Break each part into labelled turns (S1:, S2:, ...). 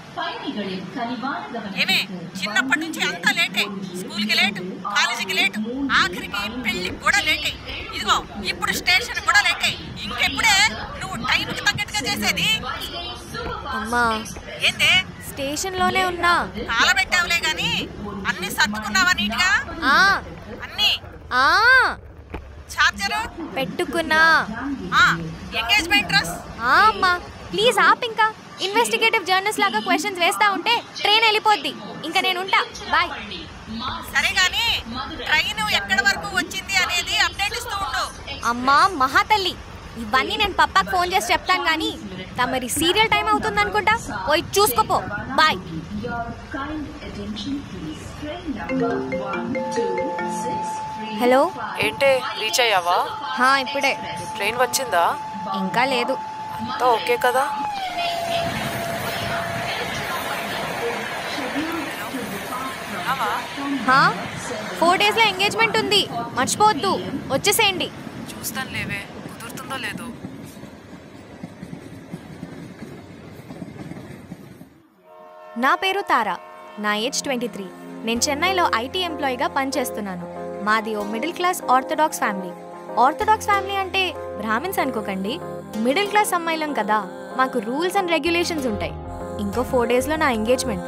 S1: ఏమే చిన్నప్పటి నుంచి అంతా లేటే స్కూల్కి లేటు కాలేజీకి లేటు ఆఖరికి పెళ్లికి కూడా లేటే ఇదిగో ఇప్పుడు స్టేషన్ కూడా లేటే ఇంకెప్పుడే నువ్వు టైంకి తగ్గట్టుగా చేసేది
S2: అమ్మా
S1: ఏందే
S2: స్టేషన్లోనే ఉన్నా
S1: కాలబెట్టావులే గాని అన్ని సర్దుకున్నావా నీట్గా
S2: ఆ
S1: అన్ని
S2: ఆ
S1: చార్జరు
S2: పెట్టుకున్నా
S1: ఆ ఎంగేజ్మెంట్ డ్రెస్
S2: ఆ అమ్మా ప్లీజ్ ఆప్ ఇంకా ఇన్వెస్టిగేటివ్ జర్నలిస్ట్ లాగా క్వశ్చన్స్ వేస్తా ఉంటే ట్రైన్ వెళ్ళిపోద్ది ఇంకా నేను ఉంటా బాయ్
S1: సరే గాని ట్రైన్ ఎక్కడి వరకు వచ్చింది అనేది అప్డేట్ ఇస్తూ ఉండు
S2: అమ్మా మహాతల్లి ఇవన్నీ నేను పప్పాకి ఫోన్ చేసి చెప్తాను కానీ తమరి సీరియల్ టైం అవుతుంది అనుకుంటా పోయి చూసుకోపో బాయ్ హలో
S3: ఏంటే రీచ్ అయ్యావా
S2: హా ఇప్పుడే
S3: ట్రైన్ వచ్చిందా
S2: ఇంకా లేదు
S3: అంతా ఓకే కదా
S2: హా ఫోర్ డేస్లో ఎంగేజ్మెంట్ ఉంది మర్చిపోవద్దు వచ్చేసేయండి
S3: చూస్తాను లేవే కుదురుతుందో లేదో
S2: నా పేరు తారా నా ఏజ్ ట్వంటీ త్రీ నేను చెన్నైలో ఐటీ ఎంప్లాయీగా పనిచేస్తున్నాను మాది ఓ middle class orthodox family orthodox family అంటే బ్రాహ్మిన్స్ అనుకోకండి మిడిల్ క్లాస్ అమ్మాయిలం కదా మాకు రూల్స్ అండ్ రెగ్యులేషన్స్ ఉంటాయి ఇంకో ఫోర్ డేస్లో నా ఎంగేజ్మెంట్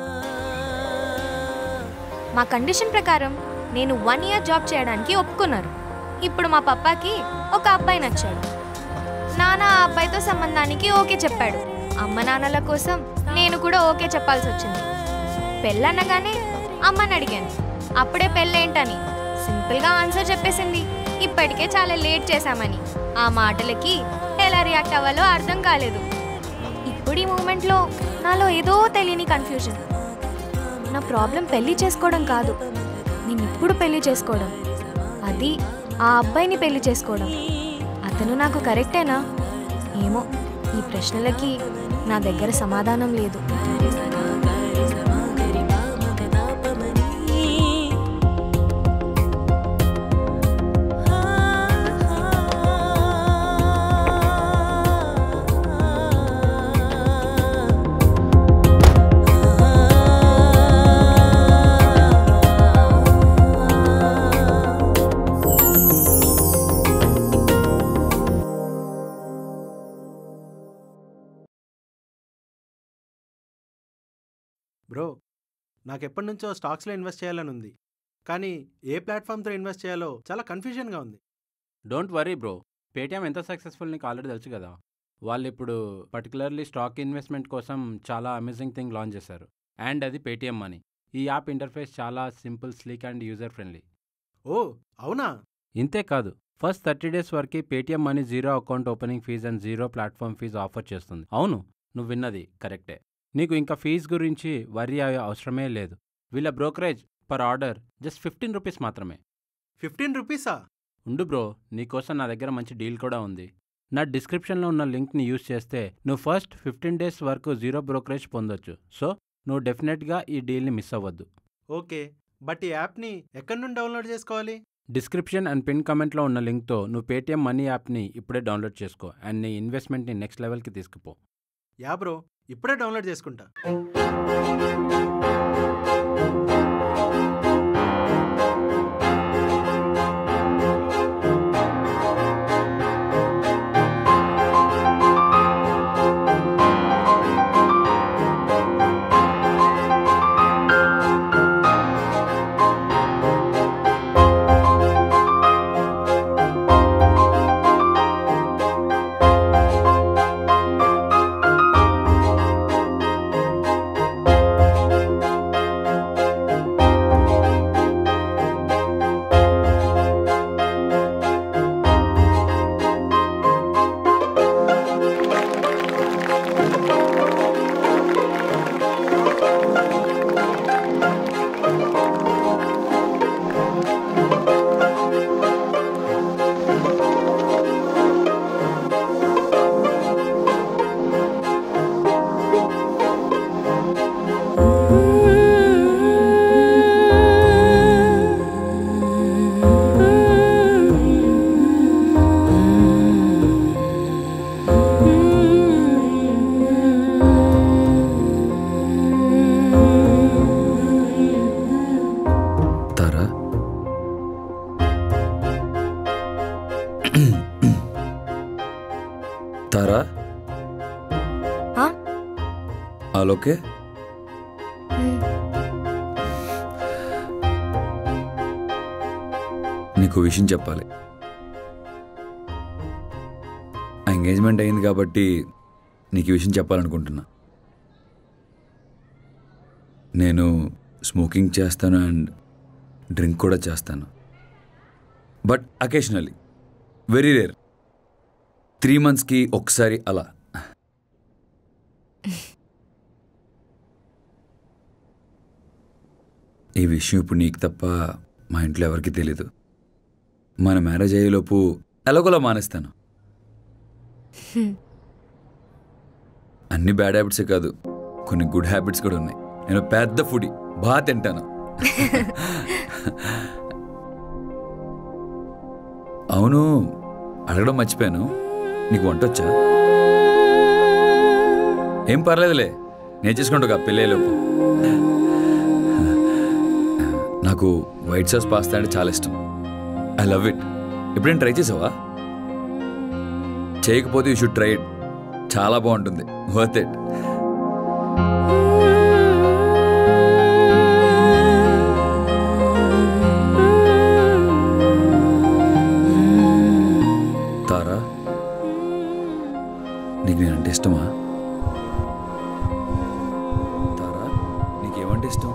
S2: మా కండిషన్ ప్రకారం నేను వన్ ఇయర్ జాబ్ చేయడానికి ఒప్పుకున్నారు ఇప్పుడు మా పప్పాకి ఒక అబ్బాయి నచ్చాడు నాన్న ఆ అబ్బాయితో సంబంధానికి ఓకే చెప్పాడు అమ్మ నాన్నల కోసం నేను కూడా ఓకే చెప్పాల్సి వచ్చింది పెళ్ళనగానే అమ్మని అడిగాను అప్పుడే పెళ్ళేంటని సింపుల్గా ఆన్సర్ చెప్పేసింది ఇప్పటికే చాలా లేట్ చేశామని ఆ మాటలకి ఎలా రియాక్ట్ అవ్వాలో అర్థం కాలేదు ఇప్పుడు ఈ మూమెంట్లో నాలో ఏదో తెలియని కన్ఫ్యూజన్ నా ప్రాబ్లం పెళ్లి చేసుకోవడం కాదు నేను ఇప్పుడు పెళ్లి చేసుకోవడం అది ఆ అబ్బాయిని పెళ్లి చేసుకోవడం అతను నాకు కరెక్టేనా ఏమో ఈ ప్రశ్నలకి నా దగ్గర సమాధానం లేదు
S4: బ్రో నాకు ఎప్పటి నుంచో స్టాక్స్లో ఇన్వెస్ట్ చేయాలని ఉంది కానీ ఏ ప్లాట్ఫామ్తో ఇన్వెస్ట్ చేయాలో చాలా కన్ఫ్యూజన్గా ఉంది
S5: డోంట్ వరీ బ్రో పేటిఎం ఎంత సక్సెస్ఫుల్ నీకు ఆల్రెడీ తెలుసు కదా వాళ్ళు ఇప్పుడు పర్టికులర్లీ స్టాక్ ఇన్వెస్ట్మెంట్ కోసం చాలా అమేజింగ్ థింగ్ లాంచ్ చేశారు అండ్ అది పేటిఎం మనీ ఈ యాప్ ఇంటర్ఫేస్ చాలా simple sleek and user friendly
S4: ఓ అవునా
S5: ఇంతే కాదు ఫస్ట్ థర్టీ డేస్ వరకు Paytm money zero account opening fees and zero platform fees offer చేస్తుంది అవును నువ్వు విన్నది కరెక్టే నీకు ఇంకా ఫీజు గురించి వరీ అయ్యే అవసరమే లేదు వీళ్ళ brokerage per order just fifteen rupees మాత్రమే
S4: ఫిఫ్టీన్ రూపీసా
S5: ఉండు బ్రో నీకోసం నా దగ్గర మంచి డీల్ కూడా ఉంది నా డిస్క్రిప్షన్లో ఉన్న లింక్ని యూజ్ చేస్తే నువ్వు ఫస్ట్ ఫిఫ్టీన్ డేస్ వరకు జీరో బ్రోకరేజ్ పొందొచ్చు సో నువ్వు డెఫినెట్గా ఈ డీల్ని మిస్ అవ్వద్దు
S4: ఓకే బట్ ఈ యాప్ని ఎక్కడి నుండి డౌన్లోడ్ చేసుకోవాలి
S5: డిస్క్రిప్షన్ అండ్ పిన్ కమెంట్లో ఉన్న లింక్తో నువ్వు పేటిఎం మనీ యాప్ని ఇప్పుడే డౌన్లోడ్ చేసుకో అండ్ నీ ఇన్వెస్ట్మెంట్ని నెక్స్ట్ లెవెల్కి తీసుకుపో
S4: యా బ్రో ఇప్పుడే డౌన్లోడ్ చేసుకుంటా
S6: తారా
S2: ఆ?
S6: ఆల్ ఓకే
S2: మ్,
S6: నీకు విషయం చెప్పాలి ఎంగేజ్మెంట్ అయింది కాబట్టి నీకు ఈ విషయం చెప్పాలనుకుంటున్నా నేను స్మోకింగ్ చేస్తాను అండ్ డ్రింక్ కూడా చేస్తాను but occasionally very rare three మంత్స్కి ఒకసారి అలా ఈ విషయం ఇప్పుడు నీకు తప్ప మా ఇంట్లో ఎవరికీ తెలీదు మన మ్యారేజ్ అయ్యేలోపు ఎలాగోలా మానేస్తాను అన్ని బ్యాడ్ హ్యాబిట్సే కాదు కొన్ని గుడ్ హ్యాబిట్స్ కూడా ఉన్నాయి నేను పెద్ద ఫుడి బాగా తింటాను అవును అడగడం మర్చిపోయాను నీకు వంట వచ్చా ఏం పర్లేదులే నేను చేసుకుంటా పెళ్ళేలోపు నాకు వైట్ సాస్ పాస్తా అంటే చాలా ఇష్టం ఐ లవ్ ఇట్ ఎప్పుడైనా ట్రై చేసావా చేయకపోతే యూ షుడ్ ట్రై ఇట్ చాలా బాగుంటుంది వర్త్ ఇట్ తారా నీకు నేనంటే ఇష్టమా తారా నీకేమంటే ఇష్టం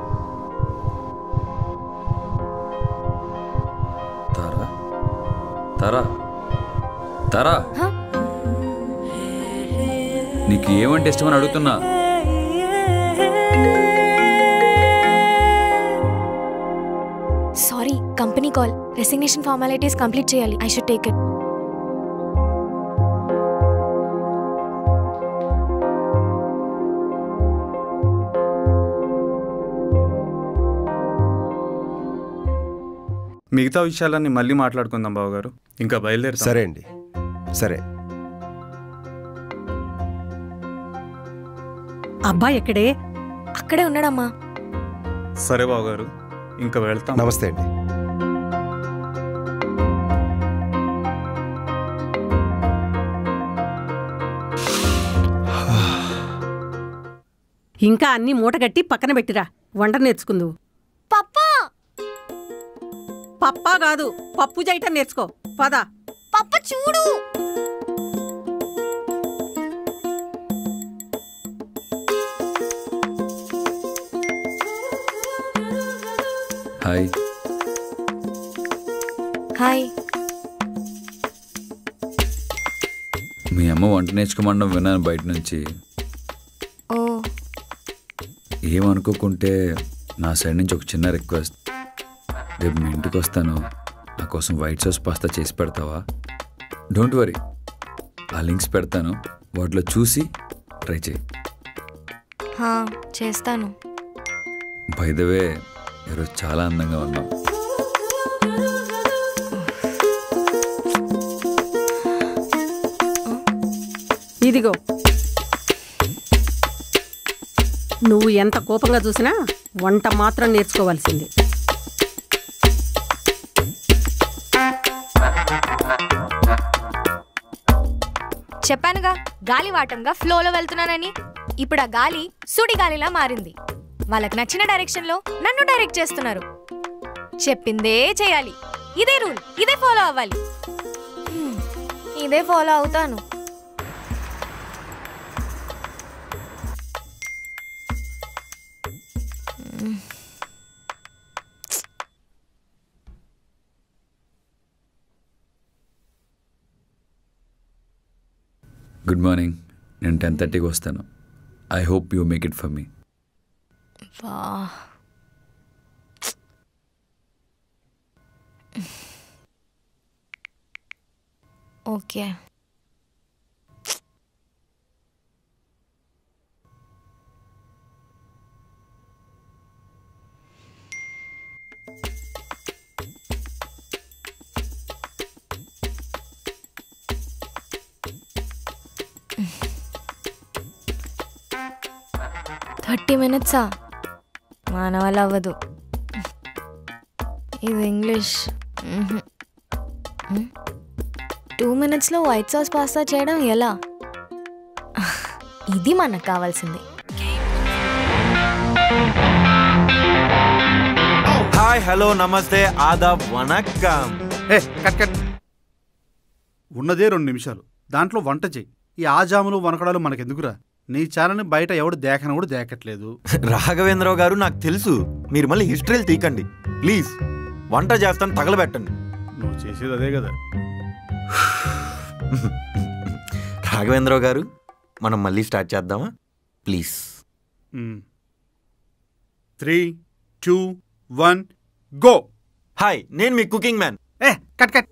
S6: తారా తారా తారా
S2: హ?
S6: నీకు ఏమంటే ఇష్టమని అడుగుతున్నా
S2: sorry company call resignation formalities complete చేయాలి ఐ షుడ్ టేక్ ఇట్
S7: మిగతా విషయాలన్నీ మళ్ళీ మాట్లాడుకుందాం బావగారు ఇంకా బయలుదేరుతాం
S8: సరే అండి సరే
S1: అబ్బాయి ఎక్కడే
S2: అక్కడే ఉన్నాడమ్మా
S7: సరే బావగారు ఇంకా వెళ్తాం
S8: నమస్తే అండి
S1: ఇంకా అన్ని మూటగట్టి పక్కన పెట్టిరా వంట నేర్చుకుందు
S2: పప్పా
S1: పప్పా కాదు పప్పు చేయటం నేర్చుకో పద
S2: పప్ప చూడు
S6: హాయ్
S2: హాయ్
S6: మీ అమ్మ వంట నేర్చుకోమనడం విన్నాను బయట నుంచి
S2: ఓ
S6: ఏమనుకోకుంటే నా సైడ్ నుంచి ఒక చిన్న రిక్వెస్ట్ రేపు మీ ఇంటికి వస్తాను నా కోసం వైట్ సాస్ పాస్తా చేసి పెడతావా డోంట్ వరీ ఆ లింక్స్ పెడతాను వాటిలో చూసి ట్రై చేయి
S2: హా చేస్తాను
S6: బై ద వే ఈరోజు చాలా అందంగా ఉన్నాం
S1: ఇదిగో నువ్వు ఎంత కోపంగా చూసినా వంట మాత్రం నేర్చుకోవాల్సింది
S2: చెప్పానుగా గాలి వాటంగా ఫ్లోలో వెళ్తున్నానని ఇప్పుడు ఆ గాలి సుడి గాలిలా మారింది వాళ్ళకి నచ్చిన డైరెక్షన్లో నన్ను డైరెక్ట్ చేస్తున్నారు చెప్పిందే చేయాలి ఇదే రూల్ ఇదే ఫాలో అవ్వాలి హ్మ్, ఇదే ఫాలో అవుతాను
S6: గుడ్ మార్నింగ్ నేను టెన్ థర్టీకి వస్తాను I hope you make it for me
S2: వా ఓకే థర్టీ మినిట్సా మన వల్ల అవ్వదు ఇది ఇంగ్లీష్ టూ టూ మినిట్స్లో వైట్ సాస్ పాస్తా చేయడం ఎలా ఇది మనకు కావాల్సింది
S8: హాయ్ హలో నమస్తే ఆదాబ్ వనక్కం
S9: ఏ కట్ కట్ ఉన్నదే రెండు నిమిషాలు దాంట్లో వంట చెయ్యి ఈ ఆజాములు వనకడాలు మనకెందుకురా నీ ఛానల్ని బయట ఎవడు దేకని కూడా దేకట్లేదు
S8: రాఘవేంద్రరావు గారు నాకు తెలుసు మీరు మళ్ళీ హిస్టరీలు తీకండి ప్లీజ్ వంట చేస్తాను తగలబెట్టండి
S9: నువ్వు చేసేది అదే కదా
S8: రాఘవేంద్రరావు గారు మనం మళ్ళీ స్టార్ట్ చేద్దామా please
S9: three two one go
S8: hi నేను మీ కుకింగ్ మ్యాన్
S9: ఏ కట్ కట్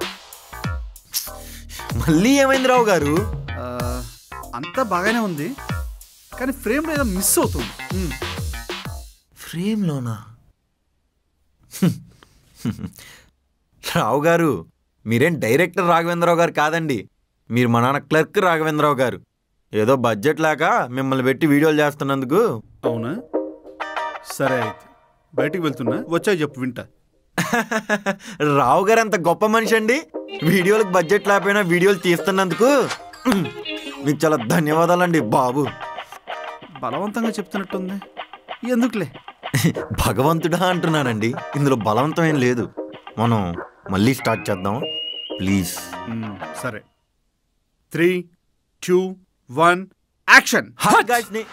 S8: మళ్ళీ ఏమైంది రావు గారు
S9: ఆ, అంతా బాగానే ఉంది కానీ ఫ్రేమ్లో ఏదో మిస్ అవుతుంది మ్మ్.
S8: ఫ్రేమ్లోనా రావు గారు మీరేం డైరెక్టర్ రాఘవేంద్రరావు గారు కాదండి మీరు మా నాన్న క్లర్క్ రాఘవేంద్రరావు గారు ఏదో బడ్జెట్ లేక మిమ్మల్ని పెట్టి వీడియోలు చేస్తున్నందుకు
S9: అవునా సరే అయితే బయటికి వెళ్తున్నా వచ్చాయి చెప్పు వింటా
S8: రావు గారు అంత గొప్ప మనిషి అండి వీడియోలకు బడ్జెట్ లేకపోయినా వీడియోలు తీస్తున్నందుకు మీకు చాలా ధన్యవాదాలండి బాబు
S9: బలవంతంగా చెప్తున్నట్టుంది ఎందుకులే
S8: భగవంతుడా అంటున్నానండి ఇందులో బలవంతం ఏం లేదు మనం మళ్ళీ స్టార్ట్ చేద్దాం ప్లీజ్
S9: మ్మ్, సరే three two one action
S8: hi guys, నే-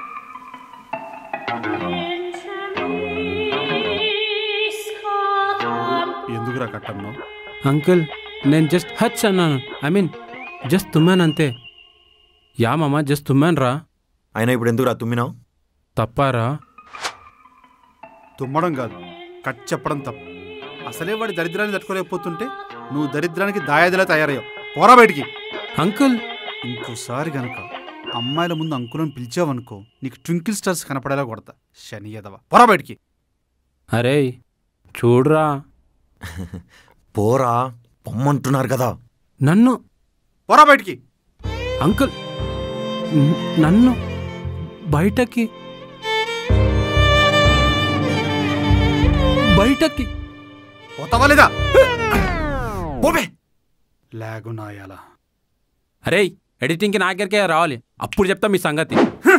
S9: ఎందుకురా కట్టన్నావు
S5: అంకుల్ నేను జస్ట్ హచ్ అన్నాను ఐ మీన్ జస్ట్ తుమ్మాను అంతే యా మామ జస్ట్ తుమ్మాను రా
S8: అయినా ఇప్పుడు ఎందుకు రా తుమ్మినావు
S5: తప్పారా
S9: తుమ్మడం కాదు కట్ చెప్పడం తప్పు అసలే వాడి దరిద్రాన్ని తట్టుకోలేకపోతుంటే నువ్వు దరిద్రానికి దాయాదిలా తయారయ్యావు పోరా బయటికి
S5: అంకుల్
S9: ఇంకోసారి గనక అమ్మాయిల ముందు అంకులను పిలిచావనుకో నీకు ట్వింకిల్ స్టార్స్ కనపడేలా కొడతా శని ఎదవ పోరా బయటికి
S5: అరే చూడురా
S8: పోరా పొమ్మంటున్నారు కదా
S5: నన్ను
S9: పోరా బయటికి
S5: అంకుల్ న- నన్ను బయటకి బయటకి
S9: పోతావా లేదా
S8: పోబే
S9: లాగు నాయాల
S5: అరే ఎడిటింగ్కి నా దగ్గరికే రావాలి అప్పుడు చెప్తా మీ సంగతి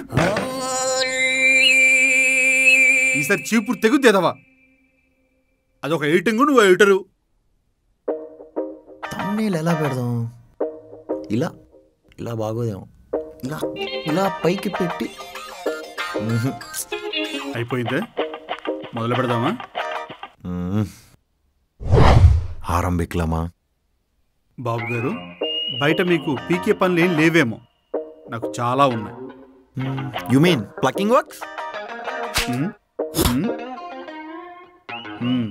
S9: ఈసారి చీపురు తెగుద్ది ఎదవా అదొక ఎడిటింగ్ నువ్వు ఎడిటరు
S8: తమ్నేలు ఎలా పెడదాం ఇలా ఇలా బాగోదేమో ఇలా ఇలా పైకి పెట్టి మ్మ్హ్.
S9: అయిపోయిందే మొదలు పెడదామా
S8: మ్మ్. ఆరంభిక్లమా
S9: బాబు గారు బయట మీకు పీకే పనులు ఏం లేవేమో నాకు చాలా ఉన్నాయి
S8: you mean plucking works
S9: um, um, um.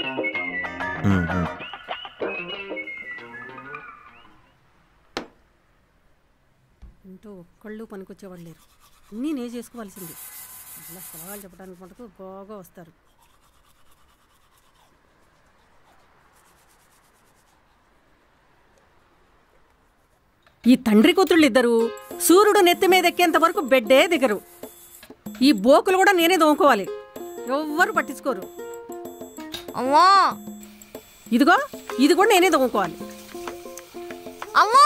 S10: ఇంటూ ఒక్కళ్ళు పనికొచ్చేవాళ్ళు లేరు అన్నీ నే చేసుకోవాల్సింది ఇలా సెలవులు చెప్పడానికి మటుకు బాగా వస్తారు ఈ తండ్రి కూతుళ్ళు ఇద్దరు సూర్యుడు నెత్తి మీద ఎక్కేంత వరకు బెడ్డే దిగరు ఈ బోకులు కూడా నేనే దోముకోవాలి ఎవ్వరు పట్టించుకోరు
S2: అమ్మా
S10: ఇదిగో ఇది కూడా నేనే దోముకోవాలి
S2: అమ్మా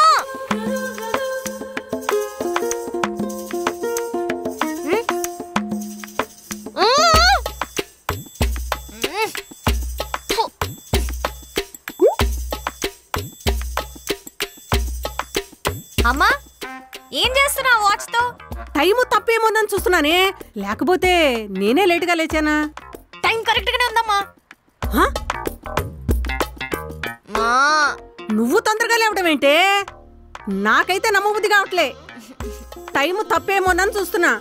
S2: అమ్మా ఏం చేస్తున్నావు వాచ్తో
S10: టైము తప్పేమోందని చూస్తున్నానే లేకపోతే నేనే లేటుగా లేచానా
S2: టైం కరెక్ట్గానే ఉందమ్మా
S10: హా?
S2: మా
S10: నువ్వు తొందరగా లేవడం ఏంటే నాకైతే నమ్మబుద్ధి కావట్లే టైము తప్పేమోనని చూస్తున్నా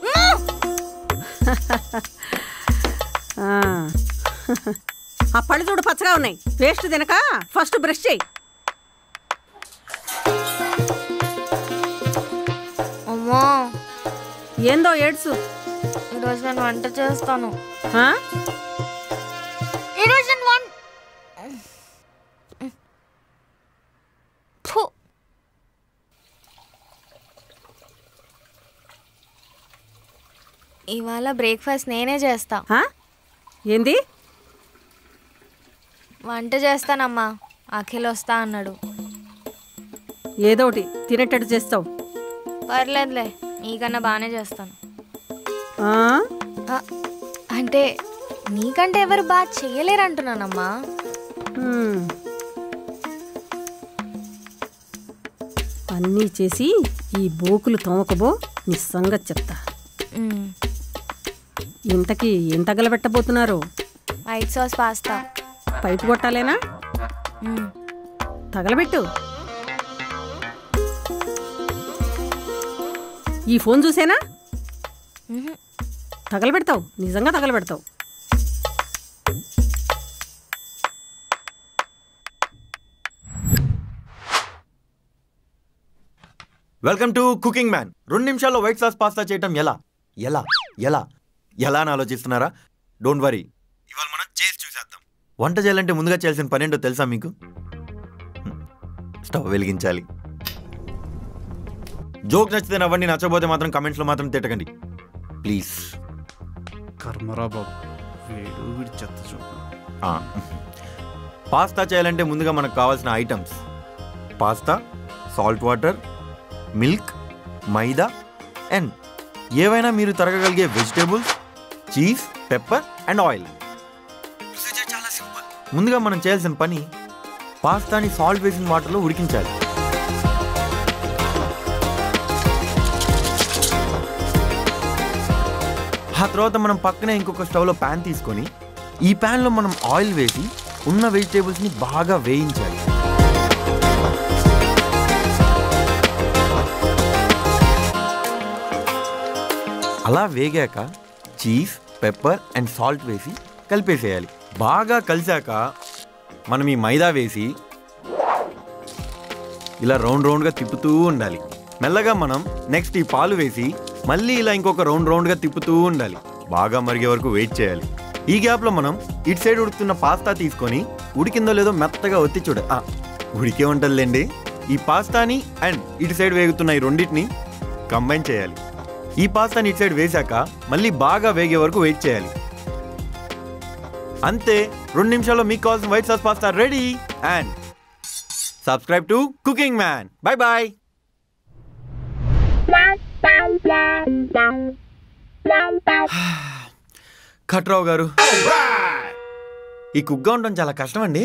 S10: ఆ. ఆ పళ్ళు చూడు పచ్చగా ఉన్నాయి పేస్ట్ తినక ఫస్ట్ బ్రష్ చేయి
S2: అమ్మా
S10: ఏందో ఏడ్సు
S2: ఈరోజు నేను వంట చేస్తాను
S10: ఆ?
S2: ఈరోజు నేను వంట ఫు. ఇవాళ బ్రేక్ఫాస్ట్ నేనే చేస్తా
S10: ఆ? ఏంది
S2: వంట చేస్తానమ్మా అఖిల్ వస్తా అన్నాడు
S10: ఏదో ఒకటి తినేటట్టు చేస్తావు
S2: పర్లేదులే నీకన్నా బాగానే చేస్తాను
S10: ఆ?
S2: ఆ, అంటే నీకంటే ఎవరు బాగా చెయ్యలేరు అంటున్నానమ్మా
S10: హ్మ్. అన్నీ చేసి ఈ బోకులు తోమకబో నీ సంగతి చెప్తా
S2: మ్,
S10: ఇంతకీ ఏం తగలబెట్టబోతున్నారు
S2: వైట్ సాస్ పాస్తా
S10: పైపు కొట్టాలేనా
S2: మ్,
S10: తగలబెట్టు ఈ ఫోన్ చూసేనా
S2: మ్హూ.
S10: తగలబెడతావు నిజంగా తగలబెడతావు
S8: వెల్కమ్ టు కుకింగ్ మ్యాన్ రెండు నిమిషాల్లో వైట్ సాస్ పాస్తా చేయటం ఎలా ఎలా ఎలా ఎలా అని ఆలోచిస్తున్నారా డోంట్ వరీ ఇవాళ మనం చేసి చూసేద్దాం వంట చేయాలంటే ముందుగా చేయాల్సిన పని ఏంటో తెలుసా మీకు హ్మ్. స్టవ్ వెలిగించాలి జోక్ నచ్చితే నవ్వండి నచ్చకపోతే మాత్రం కమెంట్స్లో మాత్రం తిట్టకండి ప్లీజ్
S9: కర్మరా బాబు వేడు వీడి చెత్త చూపు
S8: పాస్తా చేయాలంటే ముందుగా మనకు కావాల్సిన items pasta salt water milk maida and ఏవైనా మీరు తరగగలిగే vegetables cheese pepper and oil ముందుగా మనం చేయాల్సిన పని పాస్తాని సాల్ట్ వేసిన వాటర్లో ఉడికించాలి ఆ తర్వాత మనం పక్కనే ఇంకొక స్టవ్లో ప్యాన్ తీసుకొని ఈ ప్యాన్లో మనం ఆయిల్ వేసి ఉన్న వెజిటేబుల్స్ని బాగా వేయించాలి అలా వేగాక చీజ్ పెప్పర్ అండ్ సాల్ట్ వేసి కలిపేసేయాలి బాగా కలిసాక మనం ఈ మైదా వేసి ఇలా రౌండ్ రౌండ్గా తిప్పుతూ ఉండాలి మెల్లగా మనం నెక్స్ట్ ఈ పాలు వేసి మళ్ళీ ఇలా ఇంకొక రౌండ్ రౌండ్గా తిప్పుతూ ఉండాలి బాగా మరిగే వరకు వెయిట్ చేయాలి ఈ గ్యాప్లో మనం ఇటు సైడ్ ఉడుకుతున్న పాస్తా తీసుకొని ఉడికిందో లేదో మెత్తగా ఒత్తి చూడ ఆ, ఉడికే ఉంటుందిలేండి ఈ పాస్తాని అండ్ ఇటు సైడ్ వేగుతున్న ఈ రెండింటిని కంబైన్ చేయాలి ఈ పాస్తాని ఇటు సైడ్ వేశాక మళ్ళీ బాగా వేగే వరకు వెయిట్ చేయాలి అంతే రెండు నిమిషాల్లో మీకు కావాల్సిన white sauce pasta ready and subscribe to cooking man bye bye ఖట్రావు గారు ఈ కుక్గా ఉండడం చాలా కష్టం అండి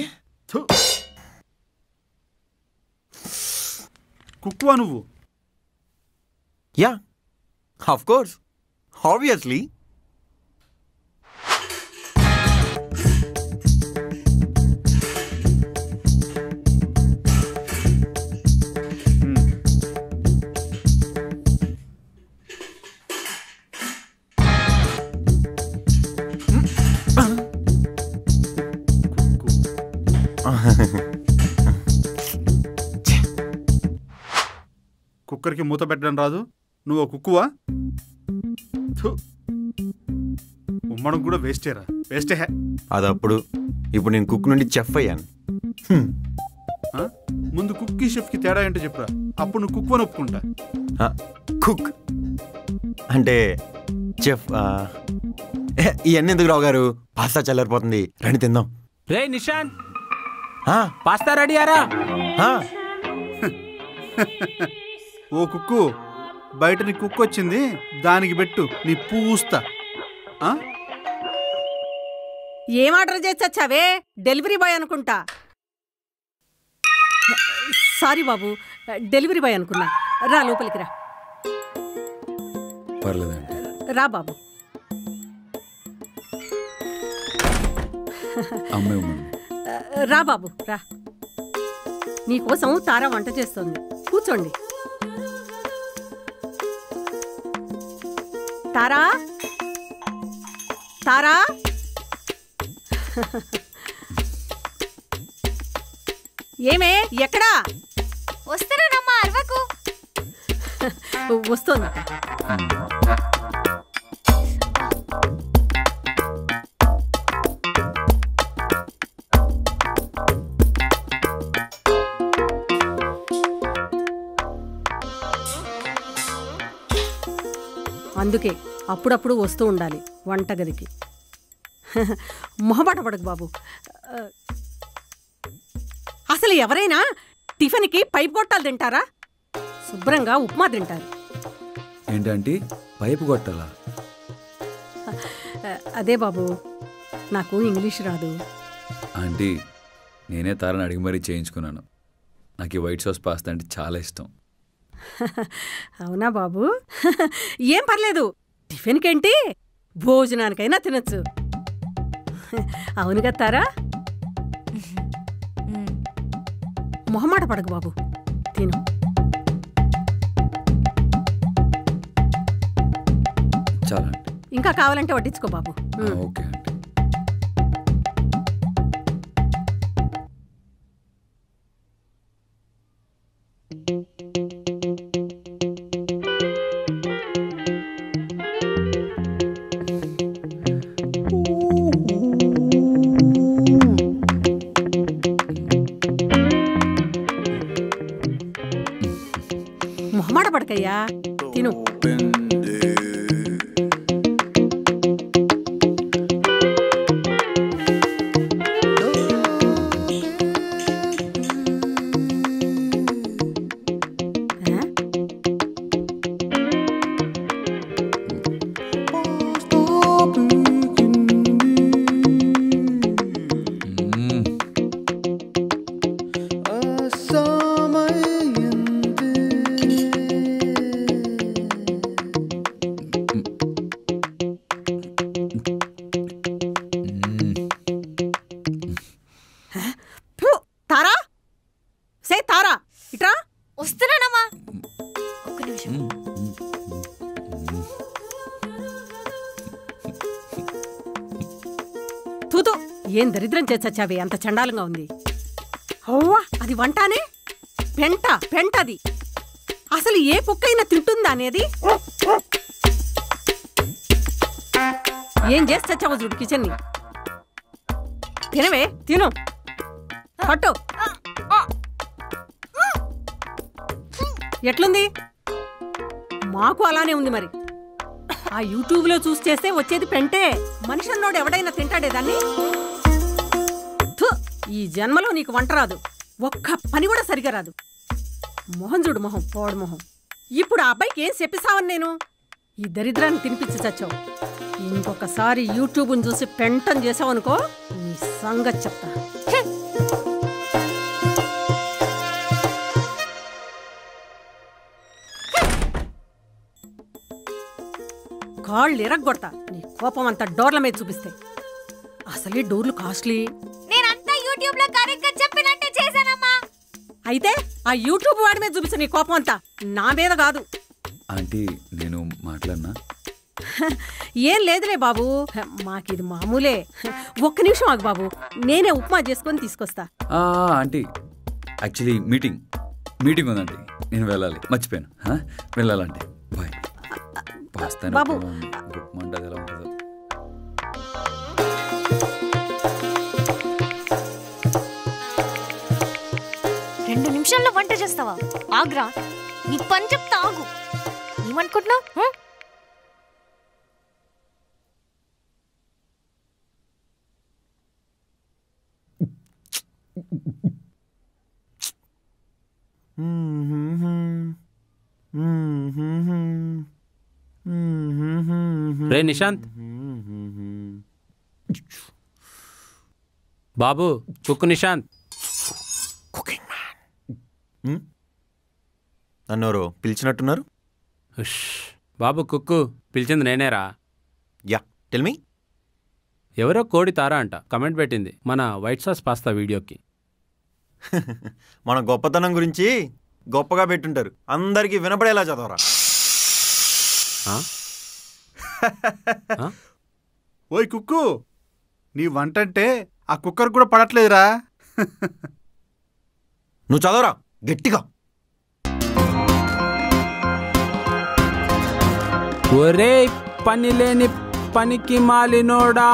S9: కుక్కువా నువ్వు
S8: యా ఆఫ్ కోర్స్ ఆబ్వియస్లీ
S9: కుక్కర్కి మూత పెట్టడం రాదు నువ్వు ఓ కుక్కువా థు. ఉమ్మడం కూడా వేస్టేరా వేస్టే హే
S8: అదప్పుడు ఇప్పుడు నేను కుక్ నుండి చెఫ్ అయ్యాను హ్మ్.
S9: ఆ? ముందు కుక్కి షెఫ్కి తేడా ఏంటో చెప్పురా అప్పుడు నువ్వు కుక్కువని ఒప్పుకుంటా
S8: ఆ, కుక్ అంటే చెఫ్ ఆ, ఏ, ఇవన్నీ ఎందుకు రావు గారు పాస్తా చల్లారిపోతుంది రండి తిందాం
S5: రే నిశాంత్
S8: ఆ,
S5: పాస్తా రెడీ ఆరా
S8: ఆ,
S9: ఓ కుక్కు బయట నీ కుక్కు వచ్చింది దానికి పెట్టు నీ పూస్తా ఆ?
S10: ఏం ఆర్డర్ చేసి వచ్చావే డెలివరీ బాయ్ అనుకుంటా సారీ బాబు డెలివరీ బాయ్ అనుకున్నా రా లోపలికి రా
S6: పర్లేదండి
S10: రా బాబు
S6: అమ్మాయి ఉమ్మండి
S10: రా బాబు రా నీకోసం తారా వంట చేస్తోంది కూర్చోండి తారా తారా ఏమే ఎక్కడా
S2: వస్తున్నానమ్మా అరవకు
S10: వస్తోంది అందుకే అప్పుడప్పుడు వస్తూ ఉండాలి వంటగదికి మొహమాట పడకు బాబు ఆ, అసలు ఎవరైనా టిఫిన్కి పైపు కొట్టాలు తింటారా శుభ్రంగా ఉప్మా తింటారు
S6: ఏంటంటే పైపు కొట్టాలా
S10: ఆ, అదే బాబు నాకు ఇంగ్లీష్ రాదు
S6: ఆంటీ నేనే తారని అడిగి మరీ చేయించుకున్నాను నాకు ఈ వైట్ సాస్ పాస్తా అంటే చాలా ఇష్టం
S10: అవునా బాబు ఏం పర్లేదు టిఫిన్కేంటి భోజనానికైనా తినొచ్చు అవును కదా తారా మొహమాట పడకు బాబు తిను
S6: చాలా ఆంటీ
S10: ఇంకా కావాలంటే వడ్డించుకో బాబు
S6: ఆ, ఓకే ఆంటీ
S10: మొహమాట పడకయ్యా తిను ఆ?
S6: మ్మ్. మ్మ్.
S10: ఫు, తారా సే తారా ఇట్రా
S2: వస్తున్నానమ్మా ఒక్క నిమిషం
S10: తూతూ ఏం దరిద్రం చేసచ్చావి అంత చండాలంగా ఉంది అవ్వా అది వంటానే పెంట పెంటది అసలు ఏ కుక్కైనా తింటుందా అనేది ఏం చేసి చచ్చావు చూడు కిచెన్ని తినవే తిను పట్టు ఎట్లుంది మాకు అలానే ఉంది మరి ఆ యూట్యూబ్లో చూసి చేస్తే వచ్చేది పెంటే మనిషి అన్నోడు ఎవడైనా తింటాడే దాన్ని థు, ఈ జన్మలో నీకు వంట రాదు ఒక్క పని కూడా సరిగా రాదు మొహం చూడు మొహం పోడు మొహం ఇప్పుడు ఆ అబ్బాయికి ఏం చెప్పిస్తావని నేను ఈ దరిద్రాన్ని తినిపించి చచ్చావు ఇంకొకసారి యూట్యూబ్ని చూసి పెంటం చేసావనుకో నీ సంగతి చెప్తా కాళ్ళు ఇరగ్గొడతా నీ కోపం అంతా డోర్ల మీద చూపిస్తే అసలే డోర్లు కాస్ట్లీ
S2: నేనంతా యూట్యూబ్ లో కరెక్ట్గా చెప్పినట్టే చేశానమ్మా
S10: అయితే ఆ యూట్యూబ్ వాడి మీద చూపిస్తా నీ కోపం అంతా నా మీద కాదు
S6: ఆంటీ నేను మాట్లాడినా
S10: ఏం లేదులే బాబు మాకిది మామూలే ఒక్క నిమిషం ఆగు బాబు నేనే ఉప్మా చేసుకొని తీసుకొస్తా
S6: ఆ, ఆంటీ యాక్చువల్లీ మీటింగ్ మీటింగ్ ఉందండి నేను వెళ్ళాలి మర్చిపోయాను హా? వెళ్ళాలంటే బాయ్ పాస్తాను
S10: బాబు.
S6: గుప్పమంటది ఎలా ఉంటుందో
S2: రెండు నిమిషాల్లో వంట చేస్తావా ఆగ్రా నీ పని చెప్తా ఆగు ఏమనుకుంటున్నావు హ్మ్?
S5: రే నిశాంత్ బాబు కుక్కు నిశాంత్
S8: నన్నెవరో పిలిచినట్టున్నారు
S5: ఉష్. బాబు కుక్కు పిలిచింది నేనేరా
S8: యా టెల్ మీ
S5: ఎవరో కోడి తారా అంట కమెంట్ పెట్టింది మన వైట్ సాస్ పాస్తా వీడియోకి
S8: మన గొప్పతనం గురించి గొప్పగా పెట్టుంటారు అందరికీ వినపడేలా చదవరా
S5: ఆ? ఆ?
S9: ఓయ్ కుక్కు నీ వంట అంటే ఆ కుక్కర్ కూడా పడట్లేదురా
S8: నువ్వు చదవరా గట్టిగా
S5: ఒరే పని లేని పనికి మాలినోడా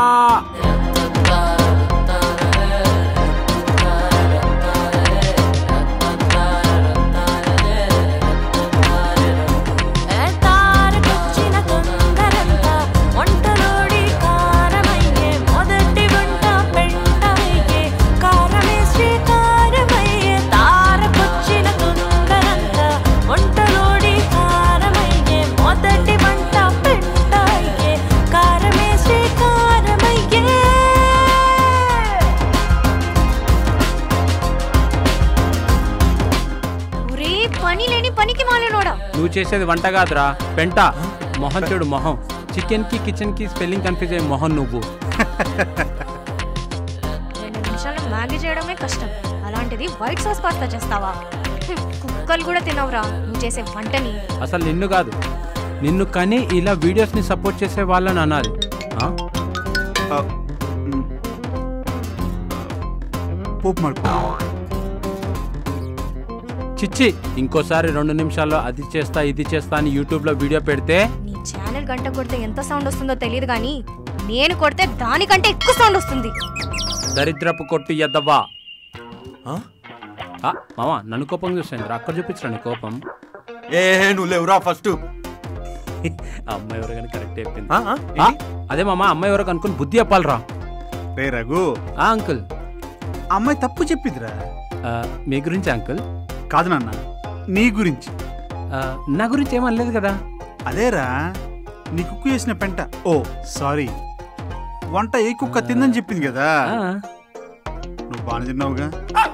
S11: తారకొచ్చిన తొందరంతా వంటలోడి కారమయ్యే మొదటి వంట పెంటయ్యే కారమే శ్రీకారమయ్యే తారకొచ్చిన
S5: చేసేది వంట కాదురా పెంట మొహం చూడు మొహం చికెన్ కి కిచెన్ కి స్పెల్లింగ్ కన్ఫ్యూజ్ అయ్యే మొహం నువ్వు
S2: రెండు నిమిషాలు మ్యాగీ చేయడమే కష్టం అలాంటిది వైట్ సాస్ పాస్తా చేస్తావా హ్మ్, కుక్కలు కూడా తినవురా నువ్వు చేసే వంటని
S5: అసలు నిన్ను కాదు నిన్ను కని ఇలా వీడియోస్ ని సపోర్ట్ చేసే వాళ్ళని అనాలి ఆ?
S9: పోపు మడుపు
S5: చిచ్చి ఇంకోసారి రెండు నిమిషాల్లో అది చేస్తా ఇది చేస్తా అని యూట్యూబ్ లో వీడియో పెడితే
S2: నీ ఛానల్ గంట కొడితే ఎంత సౌండ్ వస్తుందో తెలియదు కానీ నేను కొడితే దానికంటే ఎక్కువ సౌండ్ వస్తుంది
S5: దరిద్రపు కొట్టు ఎద్దవ్వా ఆ, మామ నన్ను కోపం చూసాను అక్కడ చూపించరా నీ కోపం
S8: ఏ నువ్వు లేవురా ఫస్ట్
S5: అమ్మాయి ఎవరు కానీ కరెక్ట్ చెప్పింది
S8: ఆ, ఆ,
S5: ఆ, అదే మామ అమ్మాయి ఎవరో కనుక్కొని బుద్ధి చెప్పాలరా
S9: రే రఘు
S5: ఆ అంకుల్
S9: అమ్మాయి తప్పు చెప్పిద్దిరా
S5: ఆ, మీ గురించి అంకుల్
S9: కాదు నాన్న నీ గురించి
S5: ఆ, నా గురించి ఏమనలేదు కదా
S9: అదేరా నీ కుక్కు చేసిన పెంట ఓ సారీ వంట ఏ కుక్క తిందని చెప్పింది కదా
S5: ఆ,
S9: నువ్వు బాగా తిన్నావుగా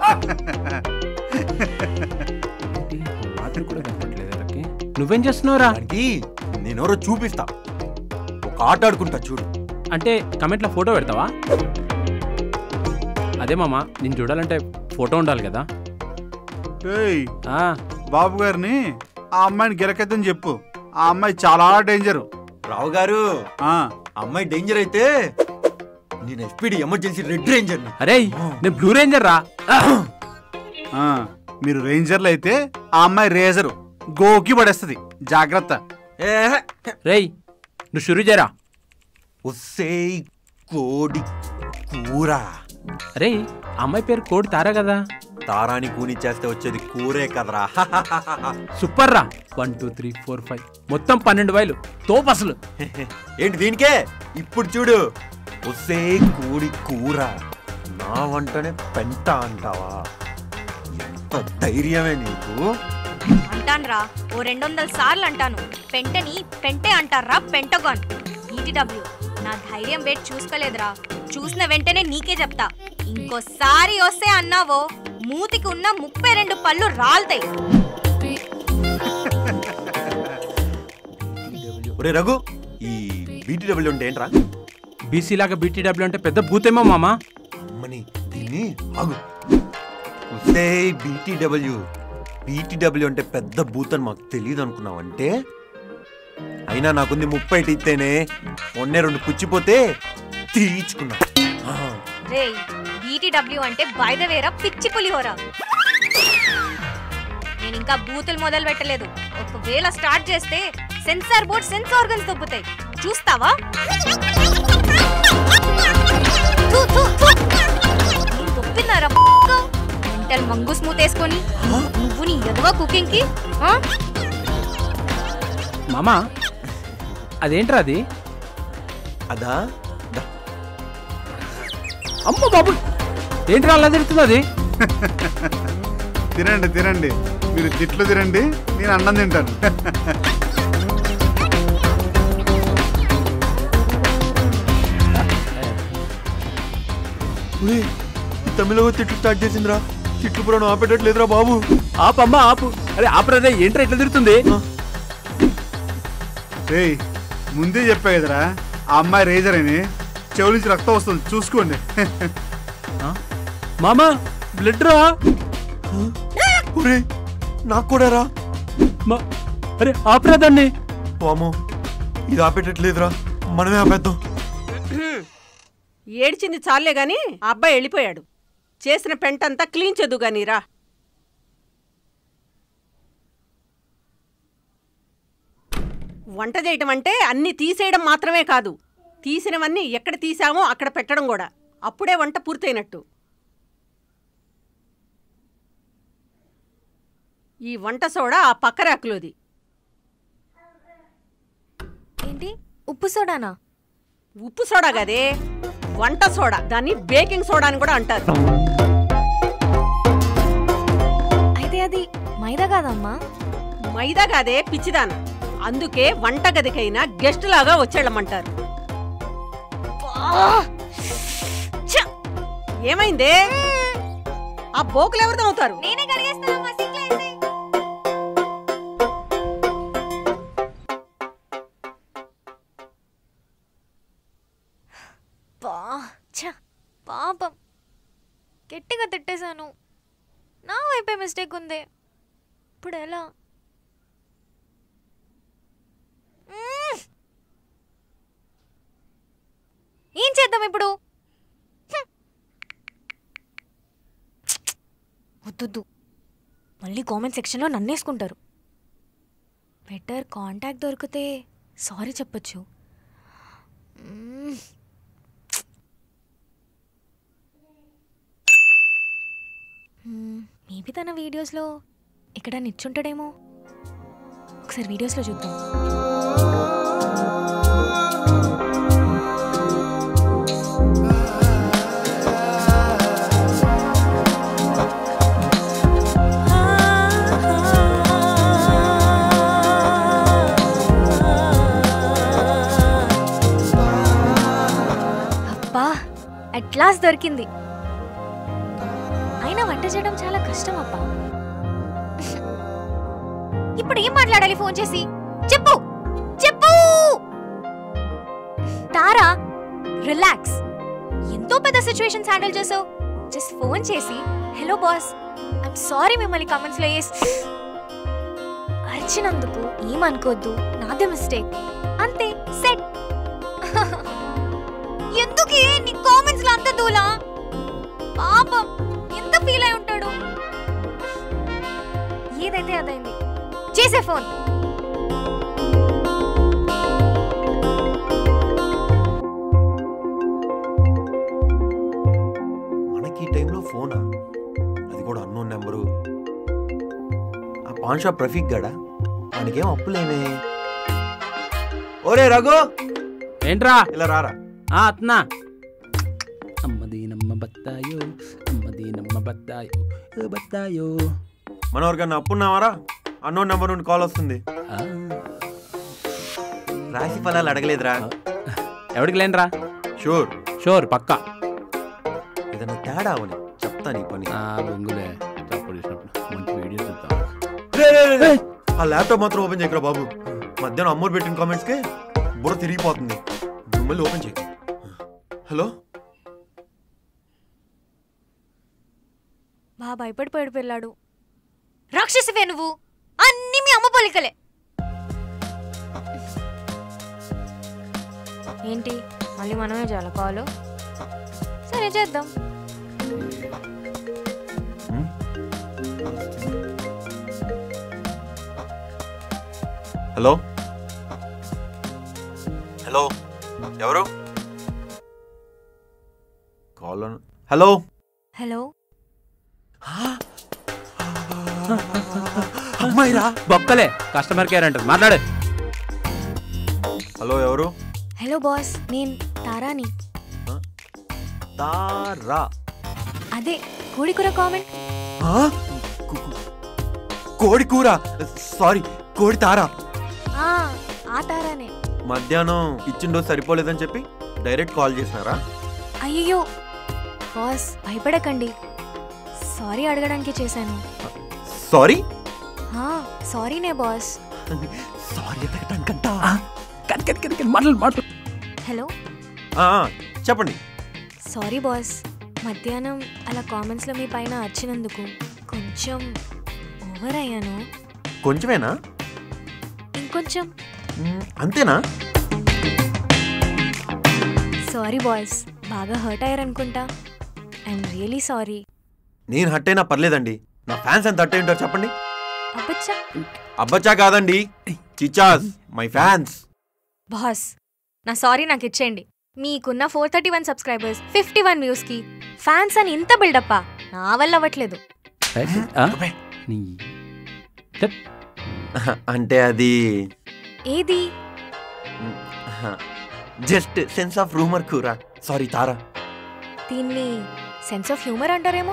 S5: ఏంటి? మాటలు కూడా కనపడలేదు వీళ్ళకి. నువ్వేం చేస్తున్నావురా
S8: దానికి నేనెవరో చూపిస్తా ఒక ఆట ఆడుకుంటా చూడు
S5: అంటే కమెంట్లో ఫోటో పెడతావా అదే మామ నేను చూడాలంటే ఫోటో ఉండాలి కదా
S9: ఏయ్
S5: ఆ,
S9: బాబు గారిని ఆ అమ్మాయిని గెలకెద్దని చెప్పు ఆ అమ్మాయి చాలా డేంజరు
S8: రావు గారు
S9: ఆ,
S8: అమ్మాయి డేంజర్ అయితే నేను ఎస్పీడి ఎమర్జెన్సీ రెడ్ రేంజర్
S5: అరే నేను బ్లూ రేంజర్ రా
S9: ఆ, మీరు రేంజర్లు అయితే ఆ అమ్మాయి రేజరు గోకి పడేస్తుంది జాగ్రత్త
S5: రేయ్ నువ్వు షురు చేయరా
S8: ఒసే కోడి కూర
S5: అరే అమ్మాయి పేరు కోడి తారా కదా
S8: తారాని కూని చేస్తే వచ్చేది కూరే కదరా
S5: సూపర్ రా one two three four five మొత్తం పన్నెండు వైలు తోపు అసలు
S8: ఏంటి దీనికే ఇప్పుడు చూడు ఒసే కోడి కూర నా వంటనే పెంట అంటావా ఎంత ధైర్యమే నీకు
S2: అంటానురా ఓ రెండు వందల సార్లు అంటాను పెంటని పెంటే అంటారా పెంటగాన్ ఈటీడబ్ల్యూ నా ధైర్యం వేట్ చూసుకోలేదురా చూసిన వెంటనే నీకే చెప్తా ఇంకోసారి వస్తే అన్నావో మూతికి ఉన్న ముప్పై రెండు పళ్ళు రాలుతాయి
S8: ఒరే రఘు ఈ బీటీడబ్ల్యూ అంటే ఏంట్రా
S5: బీసీ లాగా బీటీడబ్ల్యూ అంటే పెద్ద భూతేమో మామా
S8: అమ్మని దీన్ని ఆగు ఒసే బీటీడబ్ల్యూ బీటీడబ్ల్యూ అంటే పెద్ద బూత్ అని మాకు తెలియదు అనుకున్నావంటే అయినా నాకుంది ముప్పై ఇస్తేనే మొన్నే రెండు పుచ్చిపోతే తీర్చుకున్నా ఆ.
S2: రే ఈటీడబ్ల్యూ అంటే బయదవేరా పిచ్చి పులిహోరా నేను ఇంకా బూతులు మొదలు పెట్టలేదు ఒకవేళ స్టార్ట్ చేస్తే సెన్సార్ బోర్డ్ సెన్స్ ఆర్గన్స్ దొబ్బుతాయి చూస్తావా థు, థు, థు. ఏం దొబ్బినారా మెంటల్ మంగు స్మూత్ వేసుకొని నువ్వు నీ ఎదువ కుకింగ్ కి ఆ?
S5: మామా అదేంట్రా అది
S8: అదా దా.
S5: అమ్మ బాబు ఏంట్రా అలా తిరుగుతుంది అది
S9: తినండి తినండి మీరు తిట్లు తినండి నేను అన్నం తింటాను
S8: ఒరేయ్, ఈ తమిళ తిట్లు స్టార్ట్ చేసిందిరా తిట్లు పురాణం ఆపేటట్లేదురా బాబు
S5: ఆపమ్మ ఆపు అరే ఆపరే ఏంట్రా ఇట్లా తిరుగుతుంది
S9: రేయ్ ముందే చెప్పా కదరా ఆ అమ్మాయి రేజర్ అని చెవుల నుంచి రక్తం వస్తుంది చూసుకోండి
S5: మామా బ్లడ్ రా
S8: ఒరే నాకు కూడా రా
S5: మా- అరే ఆపరా దాన్ని
S8: వామో ఇది ఆపేటట్లేదురా మనమే ఆపేద్దాం
S10: ఏడ్చింది చాలే గాని ఆ అబ్బాయి వెళ్ళిపోయాడు చేసిన పెంటంతా క్లీన్ చేద్దు గాని రా వంట చేయటం అంటే అన్ని తీసేయడం మాత్రమే కాదు తీసినవన్నీ ఎక్కడ తీసామో అక్కడ పెట్టడం కూడా అప్పుడే వంట పూర్తయినట్టు ఈ వంట సోడా ఆ పక్క ర్యాకులోది
S2: ఏంటి ఉప్పు సోడానా
S10: ఉప్పు సోడా కదే వంట సోడా దాన్ని బేకింగ్ సోడా అని కూడా అంటారు
S2: అయితే అది మైదా కాదమ్మా
S10: మైదా కాదే పిచ్చిదాన అందుకే వంటగదికైనా గెస్ట్ లాగా వచ్చేళ్ళమంటారు ఛ! ఏమైందే ఆ బోకులు ఎవరిదో అవుతారు
S2: నేనే కడిగేస్తానమ్మా సింక్లో వేసేయ్. పాపం గట్టిగా తిట్టేశాను నా వైపే మిస్టేక్ ఉంది ఇప్పుడు ఎలా మ్మ్. ఏం చేద్దాం ఇప్పుడు హ్మ్. వద్దొద్దు మళ్ళీ కామెంట్ సెక్షన్లో నన్నేసుకుంటారు బెటర్ కాంటాక్ట్ దొరికితే సారీ చెప్పొచ్చు మ్మ్. మేబీ తన వీడియోస్లో ఎక్కడ నిచ్చుంటాడేమో ఒకసారి వీడియోస్లో చూద్దాం అబ్బా అట్ లాస్ట్ దొరికింది అయినా వంట చేయడం చాలా కష్టం అబ్బా ఇప్పుడు ఏం మాట్లాడాలి ఫోన్ చేసి చెప్పు చెప్పు తారా రిలాక్స్ ఎంతో పెద్ద సిచ్యువేషన్స్ హ్యాండిల్ చేసావు జస్ట్ ఫోన్ చేసి హలో బాస్ ఐమ్ సారీ మిమ్మల్ని కమెంట్స్ లో వేసి అరిచినందుకు ఏమనుకోవద్దు నాదే మిస్టేక్ అంతే సెట్ ఎందుకే నీ కామెంట్స్ లో అంత దూలా పాపం ఎంత ఫీల్ అయి ఉంటాడు ఏదైతే అదైంది చేసే ఫోన్
S8: మనకి ఈ టైంలో ఫోనా అది కూడా అన్నోన్ నెంబరు ఆ పాన్ షాప్ రఫీక్ గడా మనకేం అప్పులేమే ఓరే రఘు
S5: ఏంట్రా
S8: ఇలా రారా
S5: ఆ అత్నా అమ్మది నమ్మ బత్తాయో అమ్మది నమ్మ బత్తాయో ఓ బత్తాయో
S8: మన ఎవరికన్నా అప్పున్నావారా అన్నోన్ నెంబర్ నుండి కాల్ వస్తుంది రాశి ఫలాలు అడగలేదురా
S5: ఎవడికి లేనరా
S8: షూర్
S5: షూర్ పక్కా
S8: ఏదైనా తేడా అవని చెప్తా నీ పని
S5: ఆ బొంగులే తప్పుడు చేసినప్పుడు మంచి వీడియో చూద్దాం
S8: రే, రే, రే, రే. ఆ ల్యాప్టాప్ మాత్రం ఓపెన్ చేయకరా బాబు మధ్యాహ్నం అమ్మోరు పెట్టిన కామెంట్స్కి బుర్ర తిరిగిపోతుంది నువ్వు మళ్ళీ ఓపెన్ చేయి హలో
S2: బా భయపడిపోయాడు పిల్లాడు రాక్షసివే నువ్వు అన్ని మీ అమ్మ పోలికలే ఏంటి మళ్ళీ మనమే చేయాలి కాలు సరే చేద్దాం
S8: హలో హలో ఎవరు కాల్ హలో
S2: హలో
S8: అమ్మాయిరా
S5: బొక్కలే కస్టమర్ కేర్ అంటారు మాట్లాడు
S8: హలో ఎవరు
S2: హలో బాస్ నేను తారాని
S8: తారా
S2: అదే కోడికూర కామెంట్
S8: ఆ? కు- కు- కోడి కూర సారీ కోడి తారా
S2: ఆ ఆ తారానే
S8: మధ్యాహ్నం ఇచ్చిన డోస్ సరిపోలేదని చెప్పి డైరెక్ట్ కాల్ చేసినారా
S2: అయ్యో బాస్ భయపడకండి సారీ అడగడానికి చేశాను
S8: సారీ
S2: ఆ, సారీనే బాస్
S8: సారీ అడగటానికంటా
S5: మాటలు మాటలు
S2: హలో
S8: ఆ, ఆ, చెప్పండి
S2: సారీ బాస్ మధ్యాహ్నం అలా కామెంట్స్లో మీ పైన వచ్చినందుకు కొంచెం ఓవర్ అయ్యాను
S8: కొంచెమేనా
S2: ఇంకొంచెం
S8: మ్, అంతేనా
S2: సారీ బాయ్స్ బాగా హర్ట్ అయ్యారనుకుంటా ఐఎమ్ రియలీ సారీ
S8: నేను హట్ అయినా పర్లేదండి నా ఫ్యాన్స్ ఎంత హట్ అయి ఉంటారు చెప్పండి
S2: అబ్బచ్చా
S8: అబ్బచ్చా కాదండి చిచాస్ మై ఫ్యాన్స్
S2: బాస్ నా సారీ నాకు ఇచ్చేయండి మీకున్న four thirty one subscribers fifty one వ్యూస్కి ఫ్యాన్స్ అని ఇంత బిల్డప్పా నా వల్ల అవ్వట్లేదు
S5: ఆ? నీ చెప్
S8: అంటే అది
S2: ఏది
S8: జస్ట్ సెన్స్ ఆఫ్ రూమర్ కూర సారీ తారా
S2: దీన్ని సెన్స్ ఆఫ్ హ్యూమర్ అంటారేమో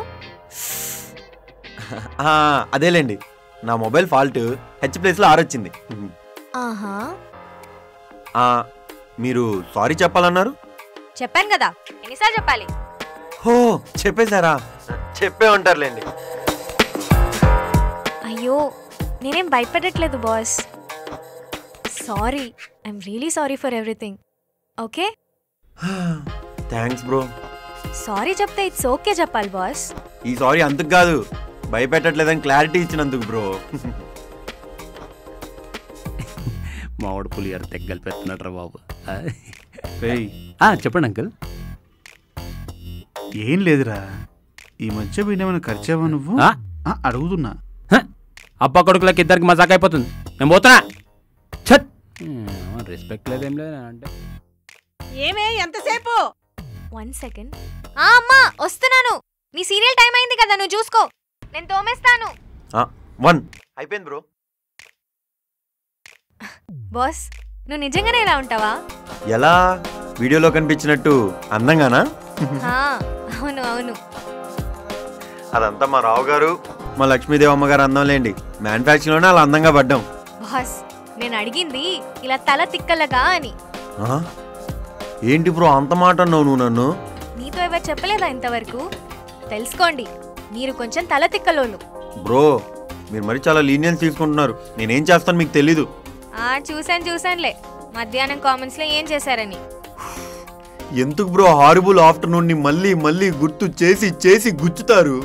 S8: ఆ, అదేలేండి నా మొబైల్ ఫాల్ట్ హెచ్ ప్లేస్లో ఆరొచ్చింది
S2: ఆహా
S8: ఆ, మీరు సారీ చెప్పాలన్నారు
S2: చెప్పాను కదా ఎన్నిసార్లు చెప్పాలి
S8: హో చెప్పేశారా చెప్పే ఉంటారులేండి
S2: అయ్యో నేనేం భయపడట్లేదు boss sorry I'm really sorry for everything okay
S8: thanks bro
S2: sorry చెప్తే ఇట్స్ ఓకే చెప్పాలి బాస్
S8: ఈ సారీ అందుకు కాదు భయపెట్టట్లేదని క్లారిటీ ఇచ్చినందుకు బ్రో
S5: మామిడి పులిహార తెగ్గలు పెడుతున్నాడు బాబు
S9: రేయ్
S5: ఆ, చెప్పండి అంకుల్
S9: ఏం లేదురా ఈ మధ్య వీడేమైనా ఖర్చావా నువ్వు
S5: ఆ?
S9: ఆ, అడుగుతున్నా
S5: అబ్బా కొడుకులకి ఇద్దరికి మజాక్ అయిపోతుంది నేను పోతున్నా ఛత్ రెస్పెక్ట్ లేదేం లేదు అంటే
S10: ఏమే ఎంతసేపు
S2: వన్ సెకండ్ ఆ అమ్మా వస్తున్నాను నీ సీరియల్ టైం అయింది కదా నువ్వు చూసుకో నేను తోమేస్తాను
S8: వన్ అయిపోయింది బ్రో
S2: బాస్ నువ్వు నిజంగానే ఇలా ఉంటావా
S8: ఎలా వీడియోలో కనిపించినట్టు అందంగానా
S2: హా, అవును అవును
S8: అదంతా మా రావు గారు మా లక్ష్మీదేవి అమ్మగారు అందం లేండి మ్యానుఫ్యాక్చరింగ్లోనే అలా అందంగా పడ్డాం
S2: బాస్ నేను అడిగింది ఇలా తల తిక్కలగా అని
S8: ఆ? ఏంటి బ్రో అంత మాట అన్నావు నువ్వు నన్ను
S2: నీతో ఎవరు చెప్పలేదా ఇంతవరకు తెలుసుకోండి మీరు కొంచెం తల తిక్కలోళ్ళు
S8: బ్రో మీరు మరి చాలా లీనియన్స్ తీసుకుంటున్నారు నేనేం చేస్తాను మీకు తెలీదు
S2: ఆ చూసాను చూసానులే మధ్యాహ్నం కామెంట్స్ లో ఏం చేశారని
S8: ఎందుకు బ్రో హారిబుల్ ఆఫ్టర్నూన్ ని మళ్ళీ మళ్ళీ గుర్తు చేసి చేసి గుచ్చుతారు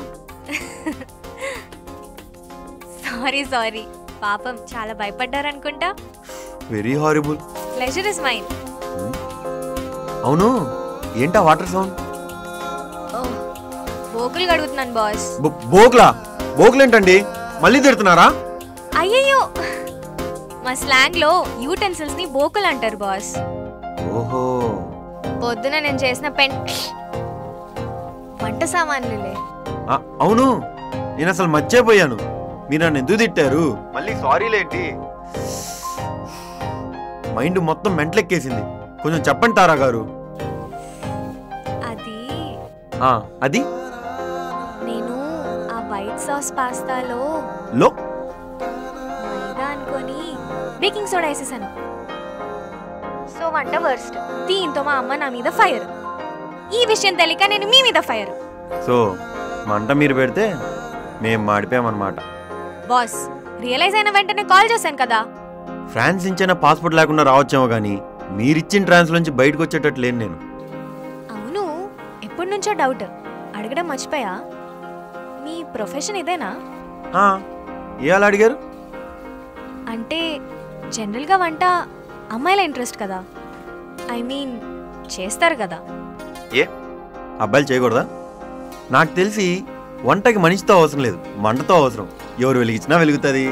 S2: సారీ సారీ పాపం చాలా భయపడ్డారనుకుంటా
S8: very horrible
S2: pleasure is mine
S8: అవును ఏంటా వాటర్ సౌండ్
S2: బోకులు కడుగుతున్నాను బాస్
S8: బోగ్లా బోగ్లేంటండి మళ్ళీ తిడుతున్నారా
S2: అయ్యయ్యో మా స్లాంగ్ లో యూటెన్సిల్స్ ని బోకులు అంటారు బాస్
S8: ఓహో
S2: పొద్దున నేను చేసిన పెన్ వంట సామాన్లులే
S8: ఆ, అవును నేను అసలు మర్చిపోయాను మీరు నన్ను ఎందుకు తిట్టారు మళ్ళీ సారీలేంటి మైండ్ మొత్తం మెంటలెక్కేసింది కొంచెం చెప్పండి తారా గారు
S2: అది
S8: ఆ, అది
S2: నేను ఆ వైట్ సాస్ పాస్తాలో
S8: లో
S2: మైదా అనుకొని బేకింగ్ సోడా వేసేసాను సో వంట వర్స్ట్ దీంతో మా అమ్మ నా మీద ఫైర్ ఈ విషయం తెలియక నేను మీ మీద ఫైర్
S8: సో మంట మీరు పెడితే మేం మాడిపోయామన్నమాట
S2: బాస్ రియలైజ్ అయిన వెంటనే కాల్ చేశాను కదా
S8: ఫ్రాన్స్ నుంచైనా పాస్పోర్ట్ లేకుండా రావచ్చేమో కానీ మీరిచ్చిన ట్రాన్స్ నుంచి బయటకు వచ్చేటట్టు లేను నేను
S2: అవును ఎప్పటి నుంచో డౌట్ అడగడం మర్చిపోయా మీ ప్రొఫెషన్ ఇదేనా
S8: ఆ, ఏ అలా అడిగారు
S2: అంటే జనరల్గా వంట అమ్మాయిల ఇంట్రెస్ట్ కదా ఐ మీన్ చేస్తారు కదా
S8: ఏ అబ్బాయిలు చేయకూడదా నాకు తెలిసి వంటకి మనిషితో అవసరం లేదు మంటతో అవసరం ఎవరు వెలిగించినా వెలుగుతుంది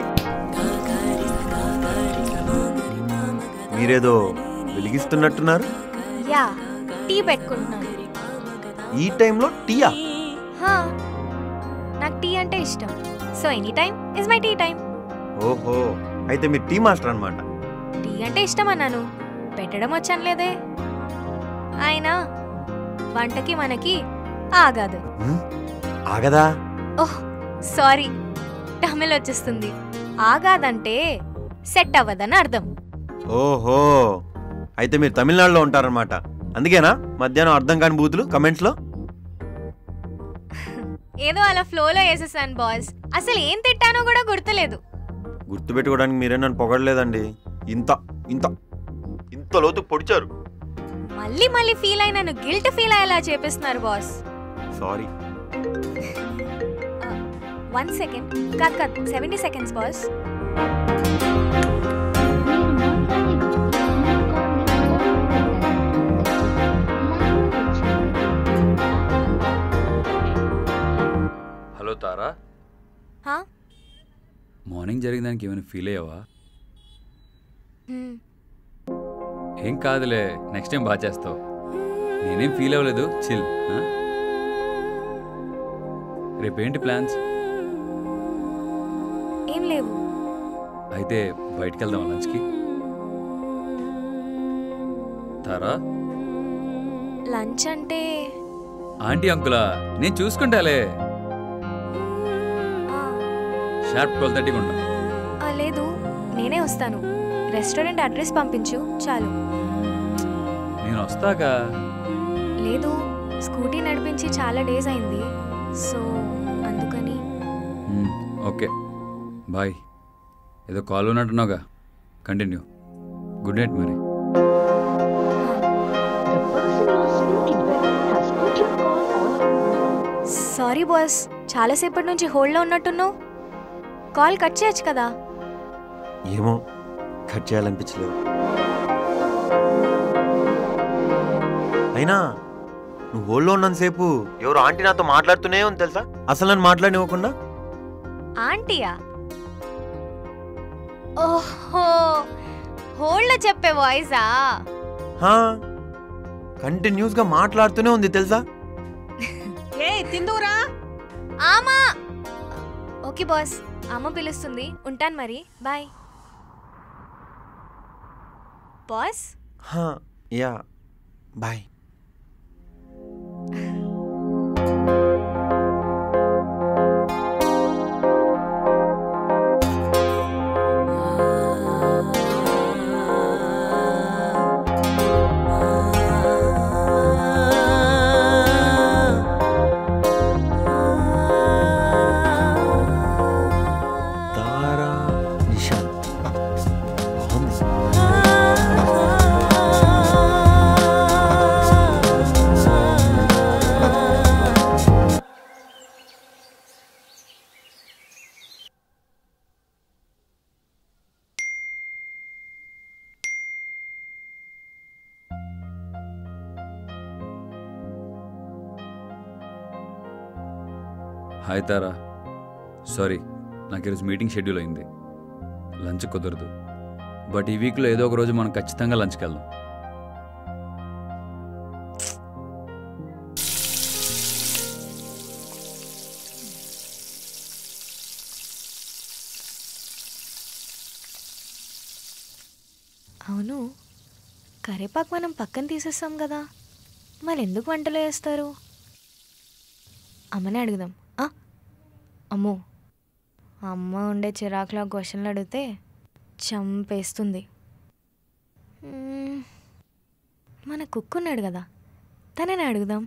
S8: మీరేదో వెలిగిస్తున్నట్టున్నారు
S2: యా టీ పెట్టుకుంటున్నాను
S8: ఈ టైంలో టీయా
S2: హా, నాకు టీ అంటే ఇష్టం so any time is my tea time
S8: ఓహో అయితే మీరు టీ మాస్టర్ అనమాట
S2: టీ అంటే ఇష్టం అన్నాను పెట్టడం వచ్చాను లేదే అయినా వంటకి మనకి ఆగాదు
S8: ఆగదా
S2: ఓహ్ సారీ తమిళ్ వచ్చేస్తుంది ఆగాదంటే సెట్ అవ్వదని అర్థం
S8: ఓహో అయితే మీరు తమిళనాడులో ఉంటారనమాట అందుకేనా మధ్యాహ్నం అర్థం కాని బూతులు కమెంట్స్లో
S2: ఏదో అలా ఫ్లోలో వేసేసాను బాస్ అసలు ఏం తిట్టానో కూడా గుర్తులేదు
S8: గుర్తుపెట్టుకోవడానికి మీరే నన్ను పొగడలేదండి ఇంత ఇంత ఇంత లోతు పొడిచారు
S2: మళ్ళీ మళ్ళీ ఫీల్ అయిన నన్ను గిల్ట్ ఫీల్ అయ్యేలా చేపిస్తున్నారు బాస్
S8: సారీ
S2: వన్ సెకండ్ కాదు కాదు seventy seconds boss
S6: hello Tara
S2: హా?
S6: మార్నింగ్ జరిగిన దానికి ఏమైనా ఫీల్ అయ్యావా
S2: హ్మ్.
S6: ఏం కాదులే నెక్స్ట్ టైం బాగా చేస్తావు నేనేం ఫీల్ అవ్వలేదు చిల్ రేపేంటి ప్లాన్స్
S2: ఏం లేవు
S6: అయితే బయటికి వెళ్దాం లంచ్కి తారా
S2: లంచ్ అంటే
S6: ఆంటీ అంకులా నేను చూసుకుంటాలే షార్ప్ ట్వెల్వ్ థర్టీకి ఉంటా
S2: ఆ, లేదు నేనే వస్తాను రెస్టారెంట్ అడ్రస్ పంపించు చాలు
S6: నేను వస్తాగా
S2: లేదు స్కూటీ నడిపించి చాలా డేస్ అయింది సో అందుకని
S6: మ్మ్, ఓకే బాయ్ ఏదో కాల్ ఉన్నట్టున్నావుగా కంటిన్యూ గుడ్ నైట్ మరి
S12: The person you are speaking with has put your call
S2: sorry boss చాలాసేపటి నుంచి హోల్డ్లో ఉన్నట్టున్నావు కాల్ కట్ చేయొచ్చు కదా
S8: ఏమో కట్ చేయాలనిపించలేదు అయినా నువ్వు హోల్లో ఉన్నంతసేపు ఎవరు ఆంటీ నాతో మాట్లాడుతూనే ఉంది తెలుసా అసలు నన్ను మాట్లాడివ్వకుండా
S2: ఆంటీయా ఓహో హోల్డ్లో చెప్పే వాయిసా
S8: హా కంటిన్యూస్ గా మాట్లాడుతూనే ఉంది తెలుసా
S10: ఏ తిందువురా
S2: ఆమా ఓకే బాస్ అమ్మ పిలుస్తుంది ఉంటాను మరి బాయ్ బాస్
S8: హా యా బాయ్ తారా నిషాన్ బాగుంది
S6: హాయ్ తారా సారీ నాకు ఈరోజు మీటింగ్ షెడ్యూల్ అయింది లంచ్ కుదరదు బట్ ఈ వీక్లో ఏదో ఒక రోజు మనం ఖచ్చితంగా లంచ్కి వెళ్దాం
S2: అవును కరేపాకు మనం పక్కన తీసేస్తాం కదా మరి ఎందుకు వంటలు వేస్తారు అమ్మనే అడుగుదాం ఆ? అమ్మో అమ్మ ఉండే చిరాకులో క్వశ్చన్లు అడిగితే చంపేస్తుంది మ్మ్. మన కుక్ ఉన్నాడు కదా తననే అడుగుదాం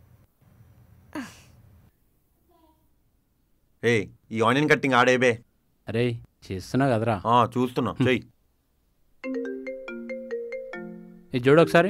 S8: ఏ ఈ ఆనియన్ కట్టింగ్ ఆడేబే
S5: అరే చేస్తున్నా కదరా
S8: ఆ, చూస్తున్నా చెయ్యి
S5: ఇది చూడు ఒకసారి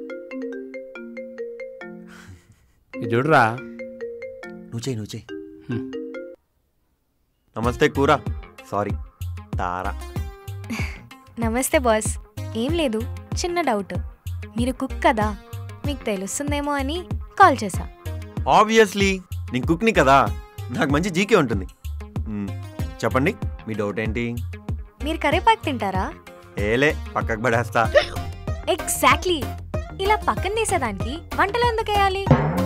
S5: ఇది చూడురా
S8: నువ్వు చెయ్యి నువ్వు చెయ్యి
S5: హ్మ్.
S8: నమస్తే కూర సారీ తారా
S2: నమస్తే బాస్ ఏం లేదు చిన్న డౌట్ మీరు కుక్ కదా మీకు తెలుస్తుందేమో అని కాల్ చేశా
S8: ఆబ్వియస్లీ నేను కుక్ని కదా నాకు మంచి జీకే ఉంటుంది మ్, చెప్పండి మీ డౌట్ ఏంటి
S2: మీరు కరేపాకు తింటారా
S8: ఏలే పక్కకు పడేస్తా
S2: ఎగ్జాక్ట్లీ ఇలా పక్కన తీసేదానికి వంటలు ఎందుకు వేయాలి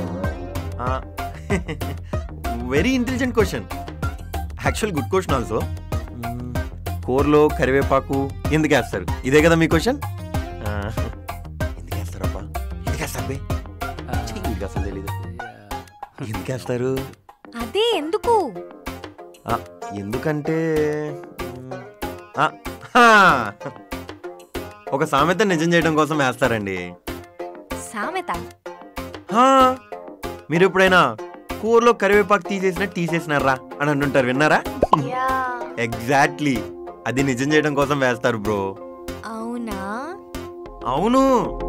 S8: very intelligent question actual good question also కూరలో కరివేపాకు ఎందుకు వేస్తారు ఇదే కదా మీ క్వశ్చన్ ఎందుకు వేస్తారబ్బా ఎందుకు వేస్తారు బే ఛీ, వీడికి అసలు తెలీదు ఎందుకు వేస్తారు
S2: అదే ఎందుకు
S8: ఆ, ఎందుకంటే మ్, ఆ, హా. ఒక సామెత నిజం చేయడం కోసం వేస్తారండి
S2: సామెత
S8: హా, మీరు ఎప్పుడైనా కూరలో కరివేపాకు తీసేసిన తీసేసినారా అని అంటుంటారు విన్నారా ఎగ్జాక్ట్లీ అది నిజం చేయడం కోసం వేస్తారు బ్రో
S2: అవునా
S8: అవును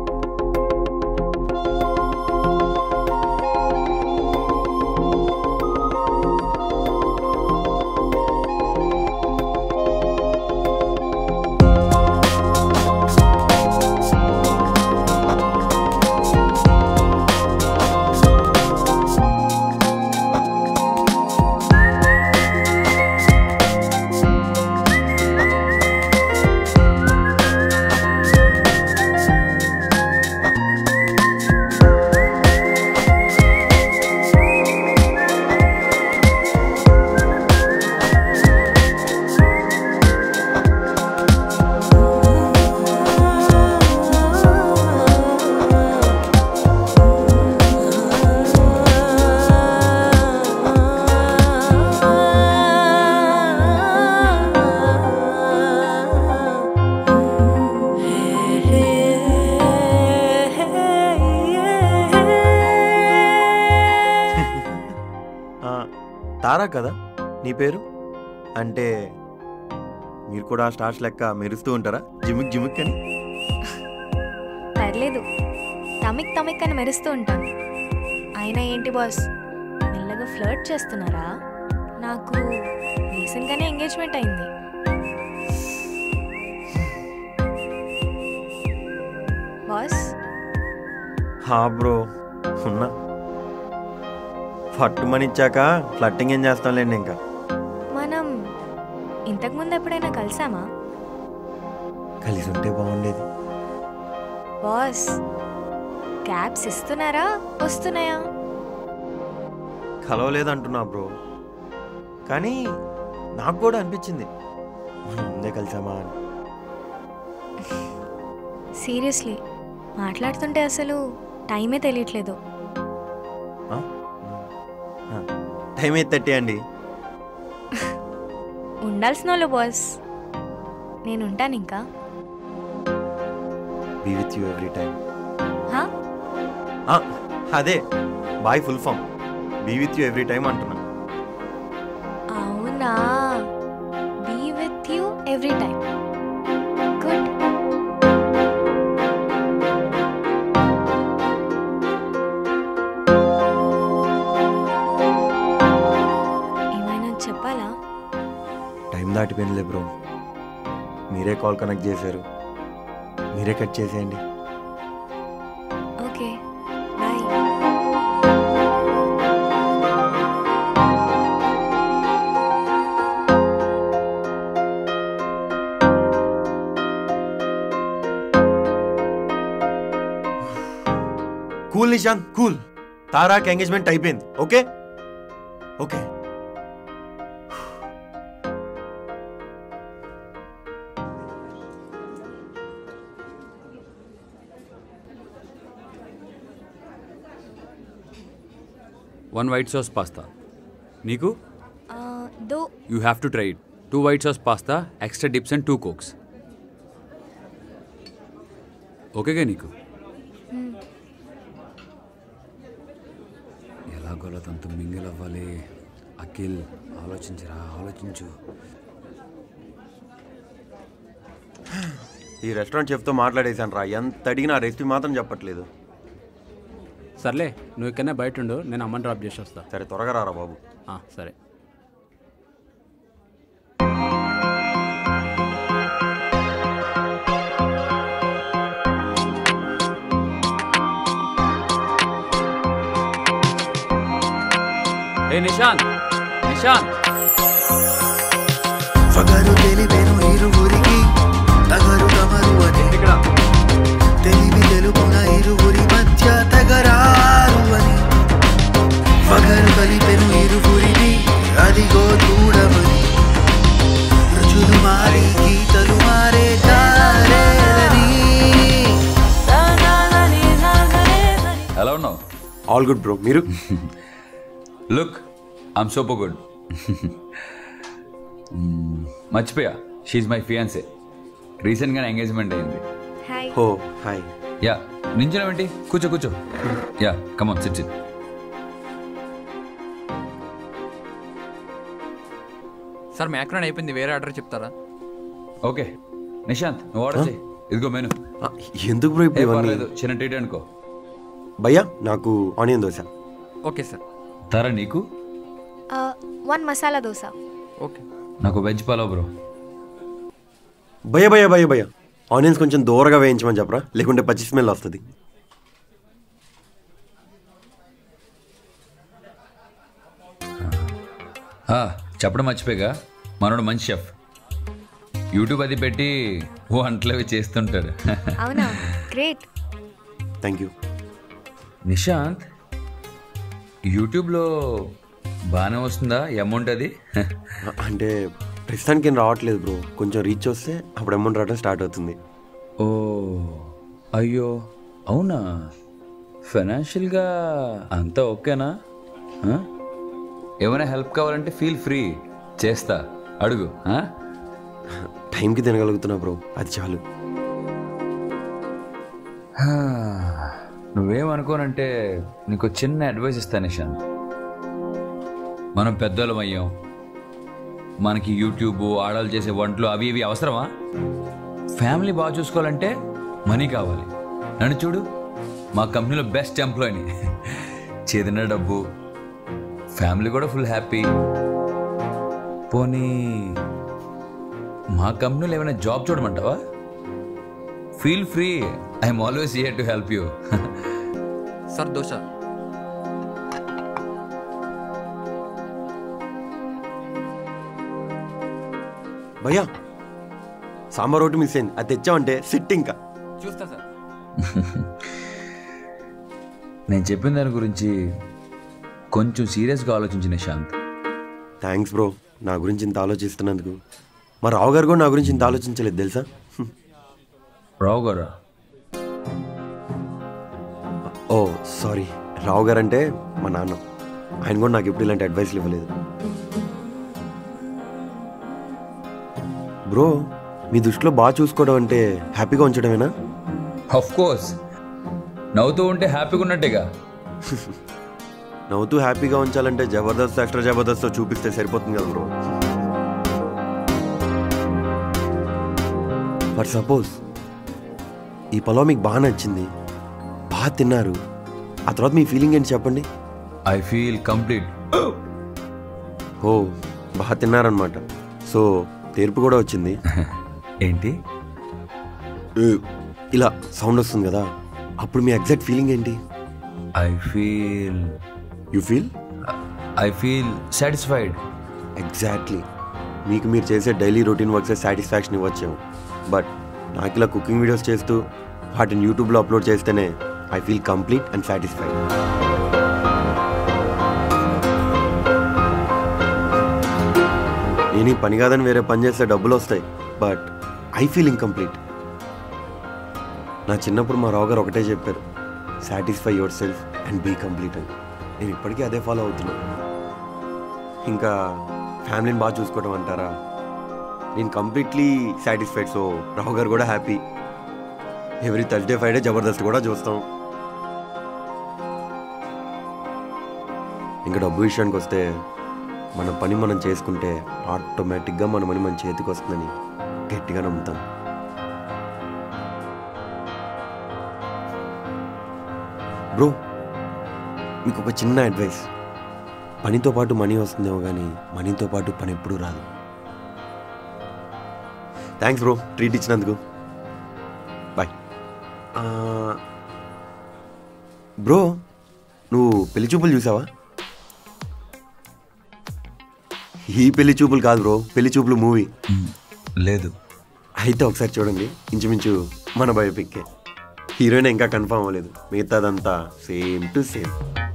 S8: ఆ, తారా కదా నీ పేరు అంటే మీరు కూడా స్టార్స్ లెక్క మెరుస్తూ ఉంటారా జిమిక్ జిమిక్ అని
S2: పర్లేదు తమిక్ తమిక్ అని మెరుస్తూ ఉంటాను అయినా ఏంటి బాస్ మెల్లగా బాగా ఫ్లర్ట్ చేస్తున్నారా నాకు రీసెంట్గానే ఎంగేజ్మెంట్ అయింది బాస్
S8: హా బ్రో ఉన్నా పట్టుమని ఇచ్చాక ఫ్లట్టింగ్ ఏం చేస్తాంలేండి ఇంకా
S2: మనం ఇంతకుముందు ఎప్పుడైనా కలిసామా
S8: కలిసి ఉంటే బాగుండేది
S2: బాస్ క్యాబ్స్ ఇస్తున్నారా వస్తున్నాయా
S8: కలవలేదంటున్నా బ్రో కానీ నాకు కూడా అనిపించింది మనం ముందే కలిసామా అని
S2: సీరియస్లీ మాట్లాడుతుంటే అసలు టైమే తెలియట్లేదు
S8: టైం ఎయిట్ థర్టీ అండి
S2: ఉండాల్సిన వాళ్ళు బాస్ నేను ఉంటాను ఇంకా
S8: be with you every time
S2: హా?
S8: అదే bye full form be with you every time అంటున్నా
S2: అవునా be with you every time good ఏమైనా చెప్పాలా
S8: టైం దాటిపోయిందిలే బ్రో మీరే కాల్ కనెక్ట్ చేశారు మీరే కట్ చేసేయండి
S2: okay bye
S8: cool Nishant cool తారాకి ఎంగేజ్మెంట్ అయిపోయింది okay okay
S6: one white sauce pasta నీకు
S2: though
S6: you have to try it two white sauce pasta extra dips and two cokes ఓకేగా నీకు ఎలాగోలా తనతో మింగిల్ అవ్వాలి అఖిల్ ఆలోచించరా ఆలోచించు
S8: ఈ రెస్టారెంట్ చెఫ్తో మాట్లాడేశాను రా ఎంత అడిగినా రెసిపీ మాత్రం చెప్పట్లేదు
S5: సర్లే నువ్వు ఇక్కడనే బయట ఉండు నేను అమ్మని డ్రాప్ చేసి వస్తా
S8: సరే త్వరగా రారా బాబు
S5: ఆ, సరే ఏ నిశాంత్ నిశాంత్
S12: పగరు తెలిపెను ఇరువురికి తగరు తమరు అని తెలివి తెలుపున ఇరువురి మధ్య తగరారు అని పగరు కలిపెను ఇరువురిని అదిగో చూడమని రుచులు మారి గీతలు మారే దారేలని
S6: ఎలా ఉన్నావు
S8: ఆల్ గుడ్ బ్రో మీరు
S6: లుక్ ఐమ్ సూపర్ గుడ్ మర్చిపోయా షీఈ్ మై ఫియాన్సే రీసెంట్గానే ఎంగేజ్మెంట్ అయింది
S2: హాయ్
S8: హో హాయ్
S6: యా నించునేమిటి కూర్చో కూర్చో yeah come on sit sit
S13: sir macaroni అయిపోయింది వేరే ఆర్డర్ చెప్తారా
S6: ఓకే నిశాంత్ నువ్వు ఆర్డర్ చేయి ఇదిగో మెను
S8: ఎందుకు బ్రో ఇప్పుడు
S6: ఏ
S8: ఇవన్నీ
S6: పర్లేదు చిన్న ట్రీట్ అనుకో
S8: భయ్యా నాకు onion dosa
S13: okay sir
S6: Tara నీకు
S2: వన్ మసాలా దోశ
S13: ఓకే
S6: నాకు వెజ్ పలావ్ బ్రో
S8: భయ భయ భయ భయ ఆనియన్స్ కొంచెం దూరగా వేయించమని చెప్పరా లేకుంటే పచ్చి స్మెల్ వస్తుంది
S6: ఆ, చెప్పడం మర్చిపోయాగా మనోడు మంచి షెఫ్ యూట్యూబ్ అది పెట్టి వంటలు అవి చేస్తుంటాడు
S2: అవునా గ్రేట్
S8: థ్యాంక్ యూ
S6: నిశాంత్ యూట్యూబ్లో బాగానే వస్తుందా అమౌంట్ అది
S8: అంటే ప్రస్తుతానికి ఏం రావట్లేదు బ్రో కొంచెం రీచ్ వస్తే అప్పుడు అమౌంట్ రావడం స్టార్ట్ అవుతుంది
S6: ఓ అయ్యో అవునా ఫైనాన్షియల్గా అంతా ఓకేనా ఆ? ఏమైనా హెల్ప్ కావాలంటే ఫీల్ ఫ్రీ చేస్తా అడుగు ఆ?
S8: టైంకి తినగలుగుతున్నా బ్రో అది చాలు
S6: హా, నువ్వేమనుకోనంటే నీకు చిన్న అడ్వైస్ ఇస్తాను నిశాంత్ మనం పెద్దోళ్ళం అయ్యాం మనకి యూట్యూబ్ ఆడవాళ్ళు చేసే వంటలు అవి ఇవి అవసరమా ఫ్యామిలీ బాగా చూసుకోవాలంటే మనీ కావాలి నన్ను చూడు మా కంపెనీలో బెస్ట్ ఎంప్లాయీని చేదిన డబ్బు ఫ్యామిలీ కూడా ఫుల్ హ్యాపీ పోనీ మా కంపెనీలో ఏమైనా జాబ్ చూడమంటావా feel free I'm always here to help you
S13: sir dosa
S8: భయ్యా సాంబార్ ఒకటి మిస్ అయింది అది తెచ్చామంటే సిట్ ఇంకా
S13: చూస్తా సార్
S6: నేను చెప్పిన దాని గురించి కొంచెం సీరియస్గా ఆలోచించిన శాంత్
S8: థ్యాంక్స్ బ్రో నా గురించి ఇంత ఆలోచిస్తున్నందుకు మా రావు గారు కూడా నా గురించి ఇంత ఆలోచించలేదు తెలుసా
S6: రావు గారా
S8: ఓ సారీ రావు గారు అంటే మా నాన్న ఆయన కూడా నాకు ఎప్పుడు ఇలాంటి అడ్వైస్లు ఇవ్వలేదు బ్రో మీ దృష్టిలో బాగా చూసుకోవడం అంటే హ్యాపీగా ఉంచడమేనా
S6: ఆఫ్ కోర్స్ నవ్వుతూ ఉంటే హ్యాపీగా ఉన్నట్టేగా
S8: నవ్వుతూ హ్యాపీగా ఉంచాలంటే జబర్దస్త్ ఎక్స్ట్రా జబర్దస్త్ చూపిస్తే సరిపోతుంది కదా బ్రో ఫర్ సపోజ్ ఈ పొలం మీకు బాగా నచ్చింది బాగా తిన్నారు ఆ తర్వాత మీ ఫీలింగ్ ఏంటి చెప్పండి
S6: ఐ ఫీల్ కంప్లీట్
S8: ఓ బాగా తిన్నారనమాట సో తీర్పు కూడా వచ్చింది
S6: ఏంటి
S8: ఇలా సౌండ్ వస్తుంది కదా అప్పుడు మీ ఎగ్జాక్ట్ ఫీలింగ్ ఏంటి
S6: I feel
S8: you feel
S6: I feel satisfied
S8: exactly మీకు మీరు చేసే డైలీ రొటీన్ వర్క్సే సాటిస్ఫాక్షన్ ఇవ్వచ్చేమో బట్ నాకు ఇలా కుకింగ్ వీడియోస్ చేస్తూ వాటిని యూట్యూబ్లో అప్లోడ్ చేస్తేనే I feel complete and satisfied నేను ఈ పని కాదని వేరే పని చేస్తే డబ్బులు వస్తాయి బట్ ఐ ఫీల్ ఇన్కంప్లీట్ నా చిన్నప్పుడు మా రావు గారు ఒకటే చెప్పారు satisfy yourself and be complete అని నేను ఇప్పటికీ అదే ఫాలో అవుతున్నాను ఇంకా ఫ్యామిలీని బాగా చూసుకోవడం అంటారా నేను completely satisfied so Rao garu కూడా happy every Thursday Friday Jabardasth కూడా చూస్తాం ఇంకా డబ్బు విషయానికి వస్తే మన పని మనం చేసుకుంటే ఆటోమేటిక్గా మన మనీ మన చేతికి వస్తుందని గట్టిగా నమ్ముతాం బ్రో మీకు ఒక చిన్న అడ్వైస్ పనితో పాటు మనీ వస్తుందేమో కానీ మనీతో పాటు పని ఎప్పుడూ రాదు థ్యాంక్స్ బ్రో ట్రీట్ ఇచ్చినందుకు బాయ్ బ్రో నువ్వు పెళ్లి చూపులు చూసావా ఈ పెళ్లి చూపులు కాదు బ్రో పెళ్లి చూపులు మూవీ
S6: లేదు
S8: అయితే ఒకసారి చూడండి ఇంచుమించు మన బయోపిక్కే హీరోయిన్ ఇంకా కన్ఫర్మ్ అవ్వలేదు మిగతాదంతా సేమ్ టు సేమ్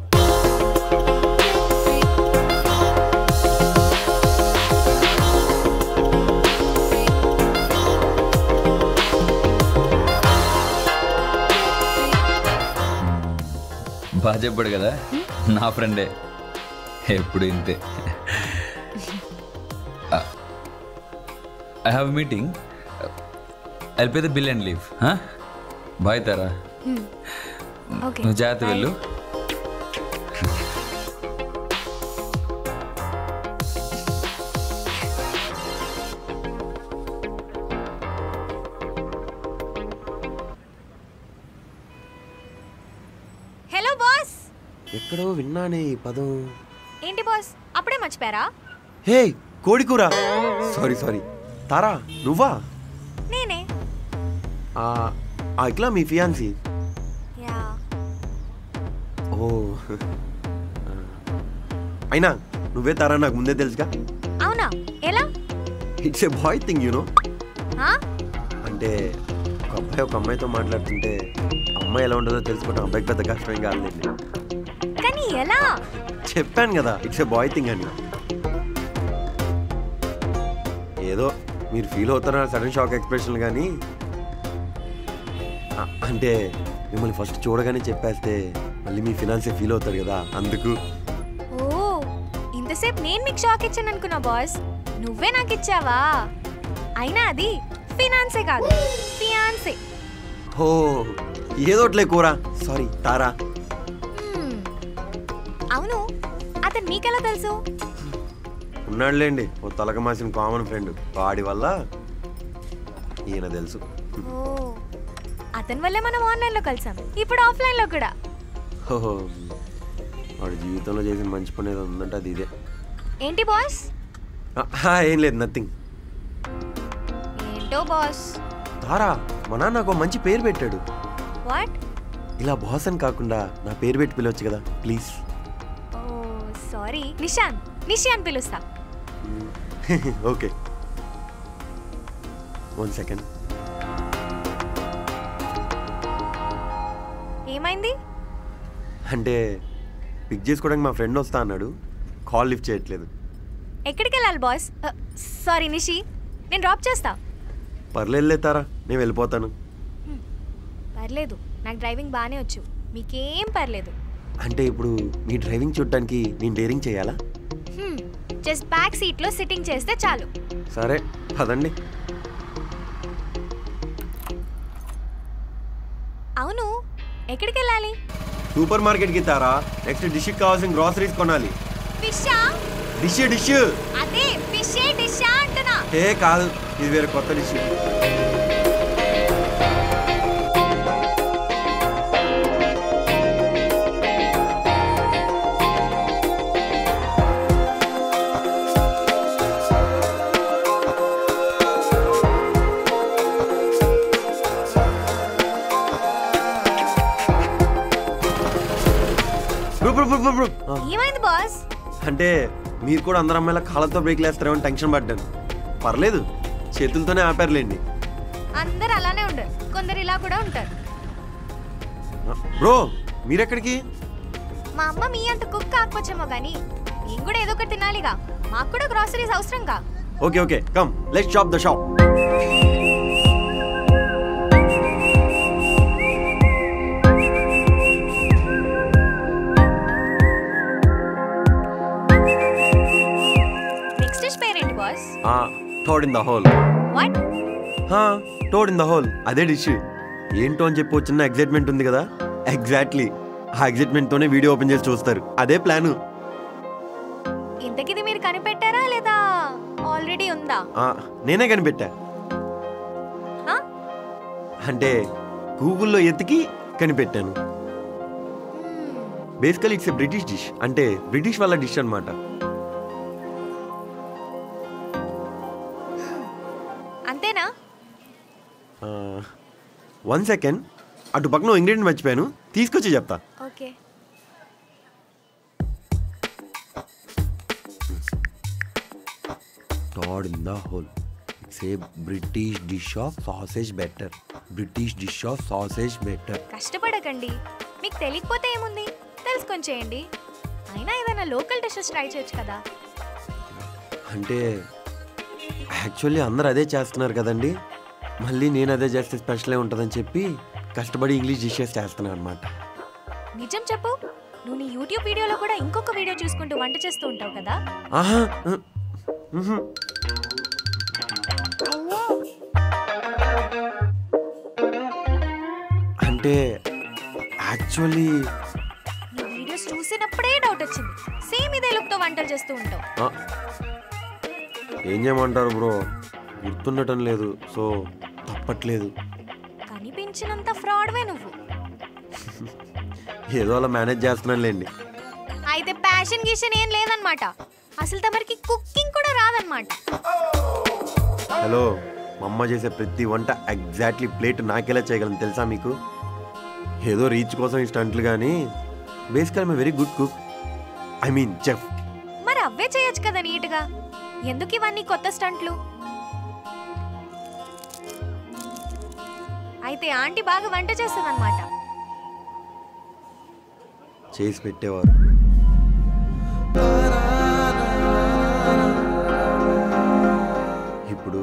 S6: బాగా చెప్పాడు కదా నా ఫ్రెండే ఎప్పుడు ఇంతే I have meeting I pay the bill and leave bye Tara
S2: okay
S6: నువ్వు జాగ్రత్త వెళ్ళు
S2: హలో బాస్
S8: ఎక్కడో విన్నానే ఈ పదం
S2: ఏంటి బాస్ అప్పుడే మర్చిపోయారా
S8: హే కోడికూర సారీ సారీ తారా నువ్వా
S2: నేనే
S8: ఆ, ఆ ఇట్లా మీ ఫియాన్సీ
S2: యా
S8: ఓ అయినా నువ్వే తారా నాకు ముందే తెలుసుగా
S2: అవునా ఎలా
S8: it's a boy thing you know
S2: ఆ?
S8: అంటే ఒక అబ్బాయి ఒక అమ్మాయితో మాట్లాడుతుంటే అమ్మాయి ఎలా ఉంటుందో తెలుసుకోవడం అబ్బాయికి పెద్ద కష్టం కాదండి
S2: కానీ ఎలా
S8: చెప్పాను కదా ఇట్స్ ఏ బాయ్ థింగ్ అని ఏదో మీరు ఫీల్ అవుతారా సడన్ షాక్ ఎక్స్ప్రెషన్ కానీ ఆ, అంటే మిమ్మల్ని ఫస్ట్ చూడగానే చెప్పేస్తే మళ్ళీ మీ ఫినాన్సే ఫీల్ అవుతారు కదా అందుకు
S2: ఓ ఇంతసేపు నేను మీకు షాక్ ఇచ్చాను అనుకున్నా బాస్ నువ్వే నాకు ఇచ్చావా అయినా అది ఫినాన్సే కాదు ఫియాన్సే
S8: ఓ ఏదోట్లే కూర సారీ తారా
S2: హ్మ్. అవును అతను నీకెలా తెలుసు
S8: ఉన్నాడులేండి ఓ తలక మాసిన కామన్ ఫ్రెండ్ వాడి వల్ల ఈయన తెలుసు
S2: ఓ అతని వల్లే మనం ఆన్లైన్లో కలిసాం ఇప్పుడు ఆఫ్లైన్లో కూడా
S8: ఓహో వాడి జీవితంలో చేసిన మంచి పని ఏదో ఉందంటే అది ఇదే
S2: ఏంటి బాస్
S8: ఆ, ఆ, ఏం లేదు నథింగ్
S2: ఏంటో బాస్
S8: తారా మా నాన్న నాకు ఒక మంచి పేరు పెట్టాడు
S2: వాట్
S8: ఇలా బాస్ అని కాకుండా నా పేరు పెట్టి పిలవచ్చు కదా please
S2: oh sorry Nishan Nishi అని పిలుస్తా
S8: ఓకే వన్ సెకండ్
S2: ఏమైంది
S8: అంటే పిక్ చేసుకోవడానికి మా ఫ్రెండ్ వస్తా అన్నాడు కాల్ లిఫ్ట్ చేయట్లేదు
S2: ఎక్కడికి వెళ్ళాలి బాస్ సారీ నిషి నేను డ్రాప్ చేస్తా
S8: పర్లేదులే తారా నేను వెళ్ళిపోతాను
S2: పర్లేదు నాకు డ్రైవింగ్ బాగానే వచ్చు మీకేం పర్లేదు
S8: అంటే ఇప్పుడు మీ డ్రైవింగ్ చూడటానికి నేను డేరింగ్ చేయాలా
S2: జస్ట్ బ్యాక్ సీట్లో సిట్టింగ్ చేస్తే చాలు
S8: సరే పదండి
S2: అవును ఎక్కడికి వెళ్ళాలి
S8: సూపర్ మార్కెట్కి తారా నెక్స్ట్ డిష్కి కావాల్సిన గ్రాసరీస్ కొనాలి
S2: ఫిషా
S8: డిష్ డిష్
S2: అదే ఫిషే డిషా అంటున్నా
S8: ఏ కాదు ఇది వేరే కొత్త dish bro bro bro bro bro ఆ.
S2: ఏమైంది బాస్
S8: అంటే మీరు కూడా అందరు అమ్మాయిల కాళ్ళతో బ్రేక్లు వేస్తారేమో టెన్షన్ పడ్డాను పర్లేదు చేతులతోనే ఆపారులేండి
S2: అందరు అలానే ఉండరు కొందరు ఇలా కూడా ఉంటారు
S8: బ్రో మీరెక్కడికి
S2: మా అమ్మ మీ అంత కుక్ కాకపోవచ్చేమో కానీ నేను కూడా ఏదో ఒకటి తినాలిగా మాకు కూడా గ్రాసరీస్ అవసరంగా
S8: okay okay come let's shop the shop
S2: next dish పేరేంటి boss
S8: toad in the hole
S2: what
S8: toad in the hole అదే డిష్ ఏంటో అని చెప్పి చిన్న ఎగ్జైట్మెంట్ ఉంది కదా ఎగ్జాక్ట్లీ ఆ ఎగ్జైట్మెంట్ తోనే వీడియో ఓపెన్ చేసి చూస్తారు అదే ప్లాన్
S2: ఇంతకిది మీరు కనిపెట్టారా లేదా ఆల్రెడీ ఉందా
S8: నేనే కనిపెట్టా
S2: ఆ?
S8: అంటే గూగుల్లో ఎతికి కనిపెట్టాను basically it's a British dish అంటే బ్రిటిష్ వాళ్ళ డిష్ అన్నమాట
S2: అంతేనా
S8: వన్ సెకండ్ అటు పక్కన ఇంగ్రీడియంట్ మర్చిపోయాను తీసుకొచ్చి చెప్తా
S2: okay
S8: toad in the hole it's a British dish of sausage batter British dish of sausage batter
S2: కష్టపడకండి మీకు తెలియకపోతే ఏముంది తెలుసుకొని చేయండి అయినా ఏదైనా లోకల్ డిషెస్ ట్రై చేయొచ్చు కదా
S8: అంటే యాక్చువల్లీ అందరు అదే చేస్తున్నారు కదండి మళ్ళీ నేను అదే చేస్తే స్పెషలే ఉంటుందని చెప్పి కష్టపడి ఇంగ్లీష్ డిషెస్ చేస్తున్నాను అనమాట
S2: నిజం చెప్పు నువ్వు నీ యూట్యూబ్ వీడియోలో కూడా ఇంకొక వీడియో చూసుకుంటూ వంట చేస్తూ ఉంటావు కదా
S8: ఆహా ఉహ్, ఉహు. అంటే యాక్చువల్లీ
S2: నీ వీడియోస్ చూసినప్పుడే డౌట్ వచ్చింది సేమ్ ఇదే లుక్తో వంటలు చేస్తూ ఉంటావు
S8: ఆ, ఏం చేయమంటారు బ్రో గుర్తుండటం లేదు సో తప్పట్లేదు
S2: కనిపించినంత ఫ్రాడ్వే నువ్వు
S8: ఏదో అలా మేనేజ్ చేస్తున్నానులేండి
S2: అయితే ప్యాషన్ గీషన్ ఏం లేదనమాట అసలు తమరికి కుకింగ్ కూడా రాదనమాట
S8: హలో మా అమ్మ చేసే ప్రతి వంట ఎగ్జాక్ట్లీ ప్లేట్ నాకెలా చేయగలను తెలుసా మీకు ఏదో రీచ్ కోసం ఈ స్టంట్లు కానీ basically my very good cook I mean chef
S2: మరి అవే చేయొచ్చు కదా నీట్గా ఎందుకు ఇవన్నీ కొత్త స్టంట్లు అయితే ఆంటీ బాగా వంట చేస్తుందన్నమాట
S8: చేసి పెట్టేవారు ఇప్పుడు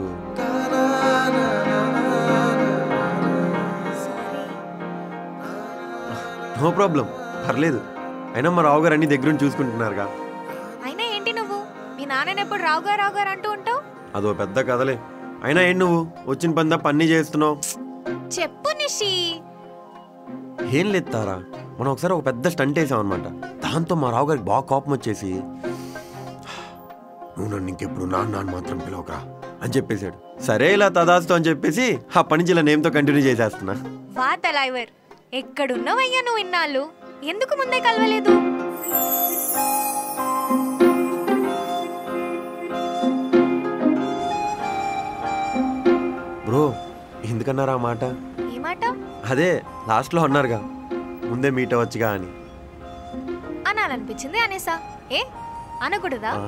S8: నో ప్రాబ్లం పర్లేదు అయినా మా రావు గారు అన్ని దగ్గరుండి చూసుకుంటున్నారుగా
S2: అయినా ఏంటి నువ్వు మీ నాన్నని ఎప్పుడు రావుగా రావుగారు అంటూ ఉంటావు
S8: అదో పెద్ద కథలే అయినా ఏంటి నువ్వు వచ్చిన పని తప్ప అన్నీ చేస్తున్నావు
S2: చెప్పు నిషి
S8: ఏం లేదు తారా మనం ఒకసారి ఒక పెద్ద స్టంట్ వేసాం అనమాట దాంతో మా రావు గారికి బాగా కోపం వచ్చేసి నువ్వు నన్ను ఇంకెప్పుడు నాన్న అని మాత్రం పిలవకరా అని చెప్పేశాడు సరే ఇలా తదాస్తు అని చెప్పేసి ఆ పని ఇలా నేమ్తో కంటిన్యూ చేసేస్తున్నా
S2: వా తలైవర్ ఎక్కడున్నావయ్యా నువ్వు ఇన్నాళ్ళు ఎందుకు ముందే కలవలేదు
S8: బ్రో ఎందుకన్నారా ఆ మాట
S2: ఏ మాట
S8: అదే లాస్ట్లో అన్నారుగా ముందే మీట్ అవ్వచ్చుగా అని
S2: అనాలనిపించింది అనేసా ఏ అనకూడదా
S8: ఆ.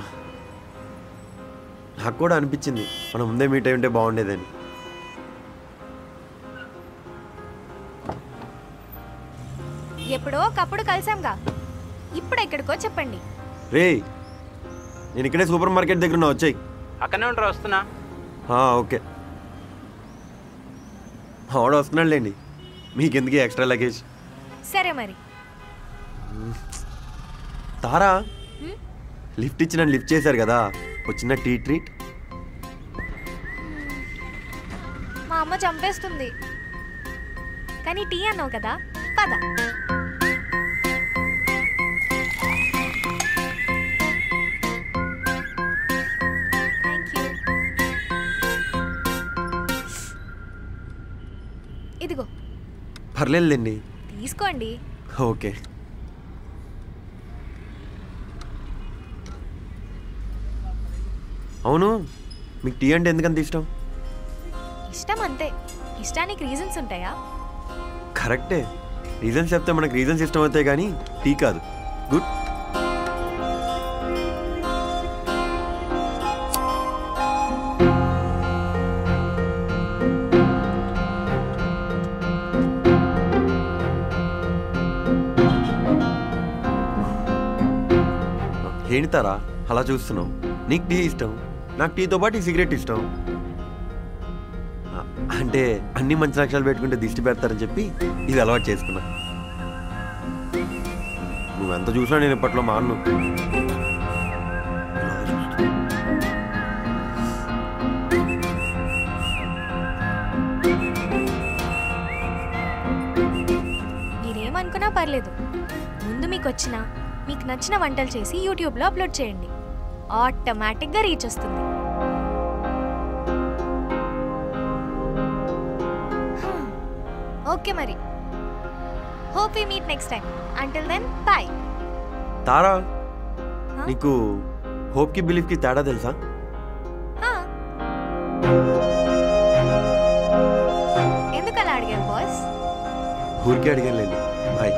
S8: నాకు కూడా అనిపించింది మనం ముందే మీట్ అయి ఉంటే బాగుండేదని
S2: ఎప్పుడో ఒకప్పుడు కలిసాంగా ఇప్పుడు ఎక్కడికో చెప్పండి
S8: రే నేను ఇక్కడే సూపర్ మార్కెట్ దగ్గర ఉన్నా వచ్చాయి
S5: అక్కడనే ఉంటారు వస్తున్నా
S8: ఓకే ఆవిడ వస్తున్నాడులేండి మీకెందుకు ఎక్స్ట్రా లగేజ్
S2: సరే మరి
S8: తారా లిఫ్ట్ ఇచ్చి నన్ను లిఫ్ట్ చేశారు కదా ఒక చిన్న టీ ట్రీట్
S2: మా అమ్మ చంపేస్తుంది కానీ టీ అన్నావు కదా పద Thank you. ఇదిగో
S8: పర్లేదులేండి
S2: తీసుకోండి
S8: ఓకే అవును మీకు టీ అంటే ఎందుకంత ఇష్టం
S2: ఇష్టం అంతే ఇష్టానికి రీజన్స్ ఉంటాయా
S8: కరెక్టే రీజన్స్ చెప్తే మనకు రీజన్స్ ఇష్టం అవుతాయి కానీ టీ కాదు గుడ్ ఏంటి తారా అలా చూస్తున్నావు నీకు టీ ఇష్టం నాకు టీతో పాటు ఈ సిగరెట్ ఇష్టం ఆ, అంటే అన్ని మంచి లక్షణాలు పెట్టుకుంటే దిష్టి పెడతారని చెప్పి ఇది అలవాటు చేసుకున్నా నువ్వెంత చూసినా నేను ఇప్పట్లో మాను
S2: మీరేమనుకున్నా పర్లేదు ముందు మీకు వచ్చిన మీకు నచ్చిన వంటలు చేసి యూట్యూబ్లో అప్లోడ్ చేయండి ఆటోమేటిక్గా రీచ్ వస్తుంది ఓకే మరి hope we meet next time until then bye
S8: Tara నీకు హోప్కి బిలీఫ్కి తేడా తెలుసా
S2: ఎందుకు అలా అడిగారు బాస్
S8: ఊరికే అడిగానులేండి బాయ్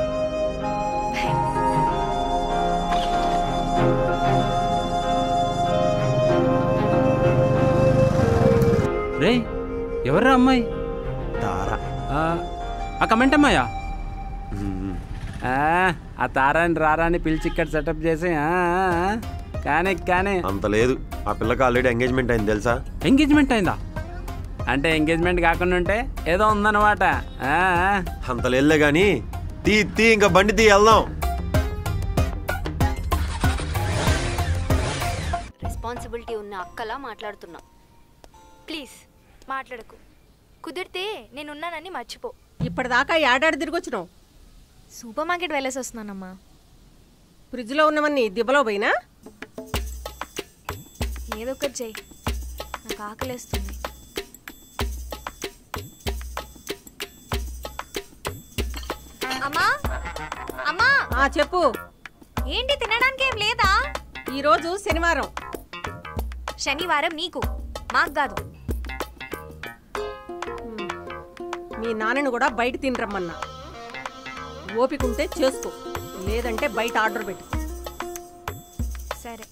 S5: రే ఎవర్రా అమ్మాయి
S8: తారా
S5: ఆ కమెంట్ అమ్మాయా ఆ, ఆ తారాని రారాని పిలిచి ఇక్కడ సెటప్ చేసి ఆ, ఆ, ఆ. కానీ కానీ
S8: అంత లేదు ఆ పిల్లకి ఆల్రెడీ ఎంగేజ్మెంట్ అయింది తెలుసా
S5: ఎంగేజ్మెంట్ అయిందా అంటే ఎంగేజ్మెంట్ కాకుండా ఉంటే ఏదో ఉందన్నమాట ఆ, ఆ.
S8: అంత లేదులే కానీ తీ తీ ఇంకా బండి తీ వెళ్దాం
S14: రెస్పాన్సిబిలిటీ ఉన్న అక్కలా మాట్లాడుతున్నా
S2: ప్లీజ్ మాట్లాడకు కుదిరితే నేనున్నానని మర్చిపో
S10: ఇప్పటిదాకా ఏడాడి తిరిగి వచ్చినావు
S2: సూపర్ మార్కెట్ వెళ్ళేసి వస్తున్నానమ్మా
S10: ఫ్రిడ్జ్లో ఉన్నవన్నీ దిబ్బలో పోయినా
S2: ఏదో ఒకటి చెయ్యి నాకు ఆకలేస్తుంది అమ్మా అమ్మా
S10: ఆ చెప్పు
S2: ఏంటి తినడానికి ఏం లేదా
S10: ఈరోజు శనివారం
S2: శనివారం నీకు మాకు కాదు
S10: మీ నాన్నని కూడా బయట తినరమ్మన్నా ఓపిక ఉంటే చేసుకో లేదంటే బయట ఆర్డర్ పెట్టు
S2: సరే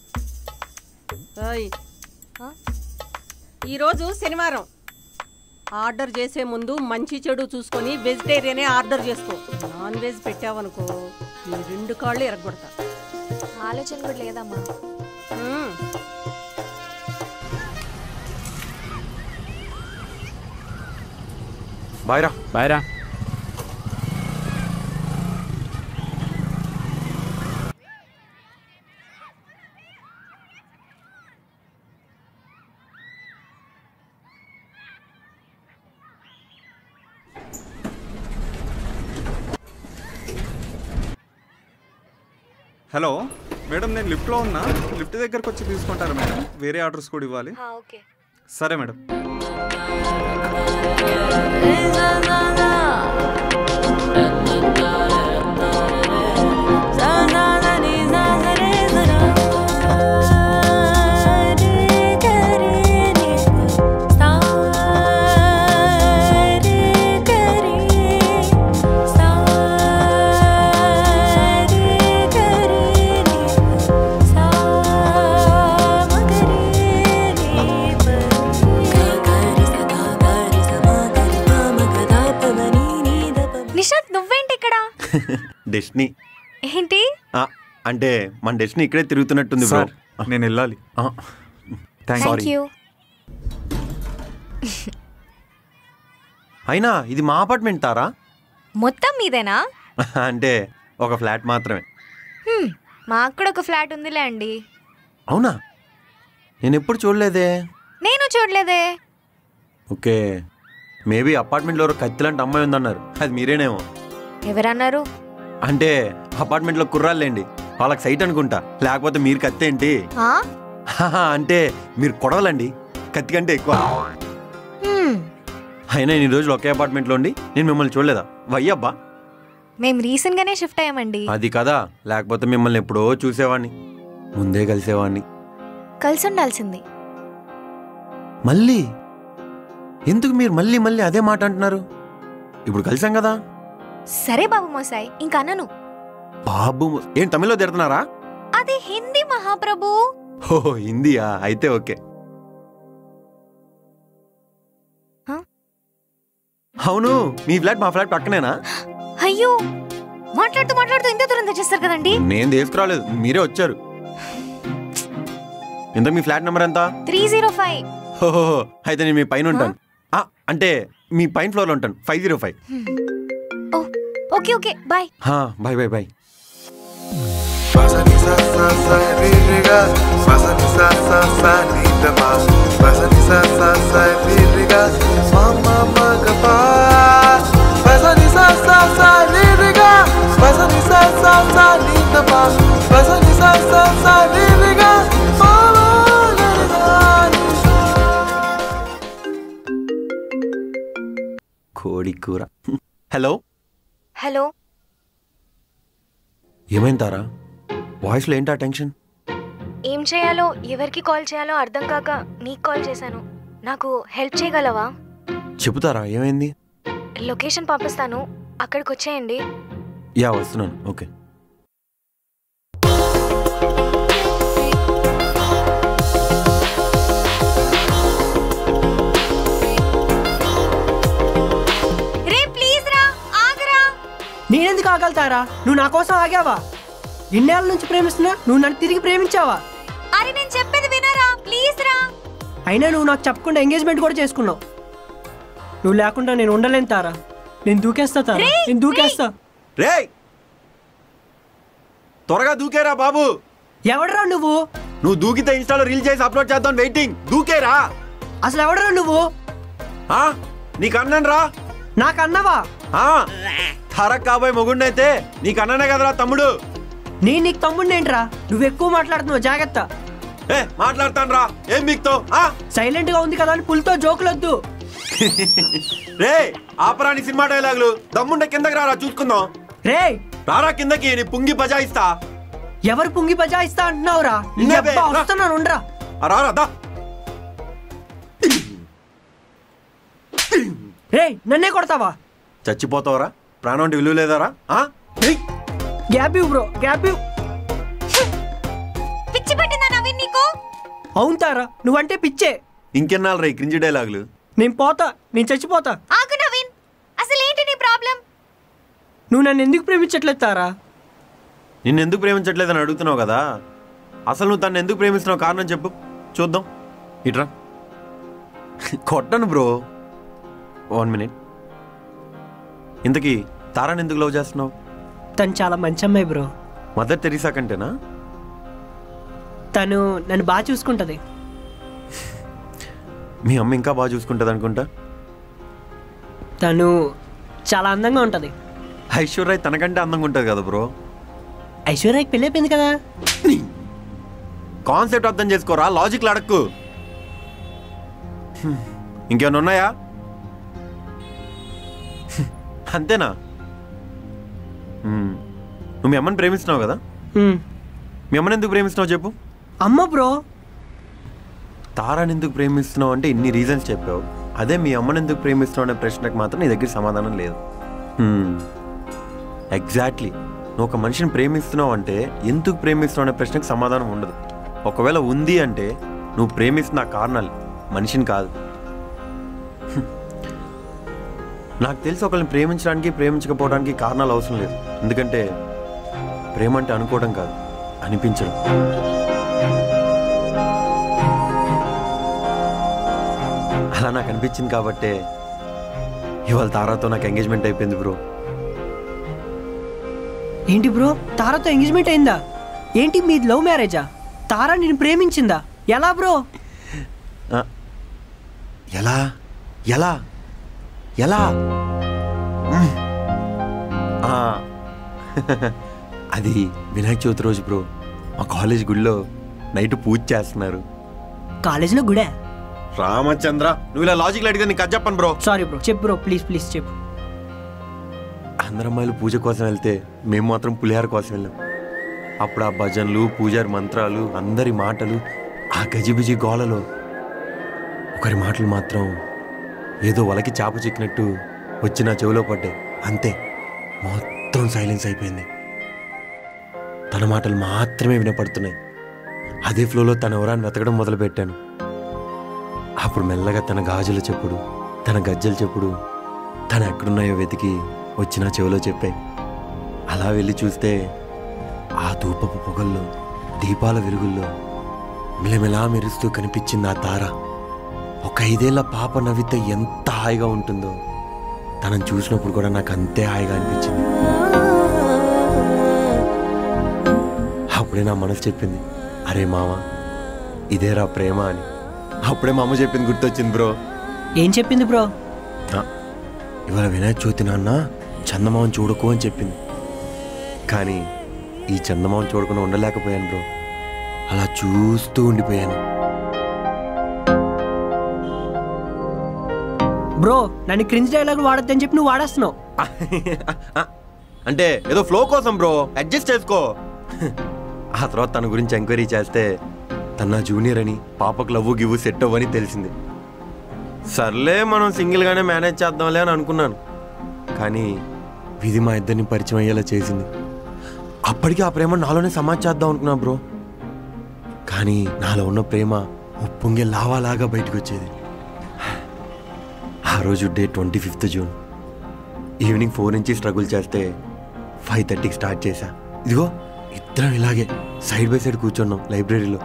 S10: ఓయ్
S2: ఆ?
S10: ఈరోజు శనివారం ఆర్డర్ చేసే ముందు మంచి చెడు చూసుకొని వెజిటేరియనే ఆర్డర్ చేసుకో నాన్ వెజ్ పెట్టావనుకో నీ రెండు కాళ్ళు ఎరగొడతా
S2: ఆలోచన కూడా లేదమ్మా
S10: మ్మ్.
S8: బాయ్ రా
S5: బాయ్ రా
S7: హలో మేడం నేను లిఫ్ట్లో ఉన్నా లిఫ్ట్ దగ్గరకు వచ్చి తీసుకుంటారా మేడం వేరే ఆర్డర్స్ కూడా ఇవ్వాలి
S2: ఓకే
S7: సరే madam
S11: Hey, na, na, na.
S2: Nishad నువ్వేంటి ఇక్కడ
S8: డెస్టినీ
S2: ఏంటి
S8: ఆ, అంటే మన డెస్టినీ ఇక్కడే తిరుగుతున్నట్టుంది బ్రో
S7: సార్, నేను వెళ్ళాలి
S2: థ్యాంక్ యూ
S8: అయినా ఇది మా అపార్ట్మెంట్ తారా
S2: మొత్తం మీదేనా
S8: అంటే ఒక ఫ్లాట్ మాత్రమే
S2: హ్మ్, మాకు కూడా ఒక ఫ్లాట్ ఉందిలే అండి
S8: అవునా నేను ఎప్పుడు చూడలేదే
S2: నేను చూడలేదే
S8: ఓకే మేబీ అపార్ట్మెంట్లో ఒక కత్తి లాంటి అమ్మాయి ఉందన్నారు అది మీరేనేమో
S2: ఎవరన్నారు
S8: అంటే అపార్ట్మెంట్లో కుర్రాళ్ళేండి వాళ్ళకి సైట్ అనుకుంటా లేకపోతే మీరు కత్తి ఏంటి
S2: ఆ?
S8: హాహా, అంటే మీరు కొడవలండి కత్తి కంటే ఎక్కువ
S2: హ్మ్,
S8: అయినా ఇన్ని రోజులు ఒకే అపార్ట్మెంట్లో ఉండి నేను మిమ్మల్ని చూడలేదా వయ్యబ్బా
S2: మేము రీసెంట్ గానే షిఫ్ట్ అయ్యామండి
S8: అది కదా లేకపోతే మిమ్మల్ని ఎప్పుడో చూసేవాడిని ముందే కలిసేవాడిని
S2: కలిసి ఉండాల్సింది
S8: మళ్ళీ ఎందుకు మీరు మళ్ళీ మళ్ళీ అదే మాట అంటున్నారు ఇప్పుడు కలిసాం కదా
S2: సరే బాబు మోసాయి ఇంకా అనను
S8: బాబు ఏం తమిళ్లో తిడుతున్నారా
S2: అది హిందీ మహాప్రభు
S8: ఓ హిందీయా అయితే ఓకే అవును మీ ఫ్లాట్ మా ఫ్లాట్ పక్కనేనా
S2: అయ్యో మాట్లాడుతూ మాట్లాడుతూ ఇంత దూరం తెచ్చేస్తారు కదండి
S8: నేను తీసుకురాలేదు మీరే వచ్చారు ఎంత మీ ఫ్లాట్ నెంబర్ ఎంత
S2: త్రీ జీరో ఫైవ్
S8: ఓహో అయితే నేను మీ పైన ఉంటాను ఆ, అంటే మీ పైన ఫ్లోర్లో ఉంటాను five zero five
S2: okay okay bye
S8: bye bye bye
S12: Pasa ni sa sa sa re re ga, pasa ni sa sa sa ni da ma, pasa ni sa sa sa re re ga, ma ma ma ga pa. Pasa ni sa sa sa re re ga, pasa ni sa sa sa ni da ma, pasa ni sa sa sa re re ga, ma ma ga re ga ni sa.
S8: కోడి కూర hello
S2: hello
S8: ఏమైందారా వాయిస్లో ఏంటా tension
S2: ఏం చేయాలో ఎవరికి call చేయాలో అర్థం కాక నీకు కాల్ చేశాను నాకు హెల్ప్ చేయగలవా
S8: చెబుతారా ఏమైంది
S2: లొకేషన్ పంపిస్తాను అక్కడికి వచ్చేయండి
S8: యా వస్తున్నాను ఓకే
S2: రే ప్లీజ్ రా ఆగరా
S15: నేనెందుకు ఆగలుతారా నువ్వు నా కోసం ఆగావా ఇన్నేళ్ళ నుంచి ప్రేమిస్తున్నా నువ్వు నన్ను తిరిగి ప్రేమించావా
S2: అరే నేను చెప్పేది వినరా ప్లీజ్ రా
S15: అయినా నువ్వు నాకు చెప్పకుండా ఎంగేజ్మెంట్ కూడా చేసుకున్నావు నువ్వు లేకుండా నేను ఉండలేను తారా నేను దూకేస్తా తారా నేను దూకేస్తా
S8: రే త్వరగా దూకేరా బాబు
S15: ఎవడరా నువ్వు
S8: నువ్వు దూకితే ఇన్స్టాలో రీల్ చేసి అప్లోడ్ చేద్దాం వెయిటింగ్ దూకేరా
S15: అసలు ఎవడరా నువ్వు
S8: ఆ నీకు అన్నాను రా
S15: నాకు అన్నవా
S8: ఆ తారక్ కాబోయే మొగుండైతే నీకు అన్ననే కదరా తమ్ముడు
S15: నేను నీకు తమ్ముడిని ఏంట్రా నువ్వు ఎక్కువ మాట్లాడుతున్నావు జాగ్రత్త
S8: ఏ మాట్లాడతాను రా ఏం మీకుతో ఆ
S15: సైలెంట్ గా ఉంది కదా అని పులితో జోకులొద్దు
S8: రే ఆపరాని సినిమా డైలాగులు దమ్ముండే కిందకి రారా చూసుకుందాం
S15: రే
S8: రారా కిందకి నీ పుంగి బజాయిస్తా
S15: ఎవరు పుంగి బజాయిస్తా అంటున్నావురా నీ
S8: నిన్నే
S15: అబ్బా
S8: బే, రా.
S15: వస్తున్నాను ఉండరా
S8: ఆ రారా దా
S15: రే నన్నే కొడతావా
S8: చచ్చిపోతావరా ప్రాణం అంటే విలువ లేదారా ఆ? ఏయ్,
S15: గ్యాప్ ఇవ్వు బ్రో గ్యాప్ ఇవ్వు
S2: పిచ్చి పట్టిందా నవీన్ నీకు
S15: అవును తారా నువ్వంటే పిచ్చే
S8: ఇంకెన్నాళ్ళు రా ఈ క్రింజి డైలాగులు
S15: నేను పోతా నేను చచ్చిపోతా
S2: ఆగు నవీన్ అసలు ఏంటి నీ ప్రాబ్లం
S15: నువ్వు నన్ను ఎందుకు ప్రేమించట్లేదు తారా
S8: నిన్ను ఎందుకు ప్రేమించట్లేదని అడుగుతున్నావు కదా అసలు నువ్వు తను ఎందుకు ప్రేమిస్తున్నావు కారణం చెప్పు చూద్దాం ఇట్రా కొట్టను బ్రో వన్ మినిట్ ఇంతకీ తారాని ఎందుకు లవ్ చేస్తున్నావు
S15: తను చాలా మంచి అమ్మాయి బ్రో
S8: మదర్ తెరీసా కంటేనా
S15: తను నన్ను బాగా చూసుకుంటది
S8: మీ అమ్మ ఇంకా బాగా చూసుకుంటుంది అనుకుంటా
S15: తను చాలా అందంగా ఉంటది
S8: ఐశ్వర్య తనకంటే అందంగా ఉంటుంది కదా బ్రో
S15: ఐశ్వర్యకి పెళ్ళి అయిపోయింది కదా
S8: కాన్సెప్ట్ అర్థం చేసుకోరా లాజిక్లు అడక్కు హ్మ్. ఇంకేమైనా ఉన్నాయా హ్మ్. అంతేనా హ్మ్. నువ్వు మీ అమ్మని ప్రేమిస్తున్నావు కదా
S15: హ్మ్.
S8: మీ అమ్మని ఎందుకు ప్రేమిస్తున్నావు చెప్పు
S15: అమ్మ బ్రో
S8: తారాని ఎందుకు ప్రేమిస్తున్నావు అంటే ఇన్ని రీజన్స్ చెప్పావు అదే మీ అమ్మని ఎందుకు ప్రేమిస్తున్నావు అనే ప్రశ్నకు మాత్రం నీ దగ్గర సమాధానం లేదు ఎగ్జాక్ట్లీ నువ్వు ఒక మనిషిని ప్రేమిస్తున్నావు అంటే ఎందుకు ప్రేమిస్తున్నావు అనే ప్రశ్నకు సమాధానం ఉండదు ఒకవేళ ఉంది అంటే నువ్వు ప్రేమిస్తున్న ఆ కారణాలు మనిషిని కాదు హ్మ్. నాకు తెలిసి ఒకరిని ప్రేమించడానికి ప్రేమించకపోవడానికి కారణాలు అవసరం లేదు ఎందుకంటే ప్రేమ అంటే అనుకోవడం కాదు అనిపించడం అలా నాకు అనిపించింది కాబట్టే ఇవాళ తారాతో నాకు ఎంగేజ్మెంట్ అయిపోయింది బ్రో
S15: ఏంటి బ్రో తారాతో ఎంగేజ్మెంట్ అయిందా ఏంటి మీది లవ్ మ్యారేజా తారా నేను ప్రేమించిందా ఎలా బ్రో
S8: ఆ, ఎలా ఎలా ఎలా మ్మ్. ఆ, అది వినాయక చవితి రోజు బ్రో మా కాలేజ్ గుడిలో నైట్ పూజ చేస్తున్నారు
S15: కాలేజీలో గుడే
S8: రామచంద్ర నువ్వు ఇలా లాజిక్ అడిగితే నీకు అది చెప్పను బ్రో
S15: సారీ బ్రో చెప్పు బ్రో ప్లీజ్ ప్లీజ్ చెప్పు
S8: అందరు అమ్మాయిలు పూజ కోసం వెళ్తే మేము మాత్రం పులిహార కోసం వెళ్ళాం అప్పుడు ఆ భజనలు పూజారి మంత్రాలు అందరి మాటలు ఆ గజిబిజి గోలలో ఒకరి మాటలు మాత్రం ఏదో వలకి చాప చిక్కినట్టు వచ్చి నా చెవిలో పడ్డాయి అంతే మొత్తం సైలెన్స్ అయిపోయింది తన మాటలు మాత్రమే వినపడుతున్నాయి అదే ఫ్లోలో తన ఎవరాన్ని వెతకడం మొదలుపెట్టాను అప్పుడు మెల్లగా తన గాజుల చెప్పుడు తన గజ్జల చెప్పుడు తను ఎక్కడున్నాయో వెతికి వచ్చి నా చెవిలో చెప్పాయి అలా వెళ్ళి చూస్తే ఆ ధూపపు పొగల్లో దీపాల వెలుగుల్లో మిలమిలా మెరుస్తూ కనిపించింది ఆ తార ఒక ఐదేళ్ల పాప నవ్వితే ఎంత హాయిగా ఉంటుందో తనని చూసినప్పుడు కూడా నాకు అంతే హాయిగా అనిపించింది అప్పుడే నా మనసు చెప్పింది అరే మామ ఇదేరా ప్రేమ అని అప్పుడే మా అమ్మ చెప్పింది గుర్తొచ్చింది బ్రో
S15: ఏం చెప్పింది బ్రో
S8: ఆ, ఇవాళ వినాయక చవితి నాన్న చందమామని చూడకు అని చెప్పింది కానీ ఈ చందమామని చూడకుండా ఉండలేకపోయాను బ్రో అలా చూస్తూ ఉండిపోయాను
S15: బ్రో నన్ను క్రింజ్ డైలాగ్ వాడొద్దని చెప్పి నువ్వు వాడేస్తున్నావు
S8: అంటే ఏదో ఫ్లో కోసం బ్రో అడ్జస్ట్ చేసుకో ఆ తర్వాత తన గురించి ఎంక్వైరీ చేస్తే తన నా జూనియర్ అని పాపకు లవ్వు గివ్వు సెట్ అవ్వని తెలిసింది సర్లే మనం సింగిల్గానే మేనేజ్ చేద్దాంలే అని అనుకున్నాను కానీ విధి మా ఇద్దరిని పరిచయం అయ్యేలా చేసింది అప్పటికి ఆ ప్రేమ నాలోనే సమాజ్ చేద్దాం అనుకున్నా బ్రో కానీ నాలో ఉన్న ప్రేమ ఉప్పొంగే లావాలాగా బయటకు వచ్చేది ఆ రోజు day twenty fifth June evening four నుంచి స్ట్రగుల్ చేస్తే ఫైవ్ థర్టీకి స్టార్ట్ చేశా ఇదిగో ఇద్దరం ఇలాగే సైడ్ బై సైడ్ కూర్చున్నాం లైబ్రరీలో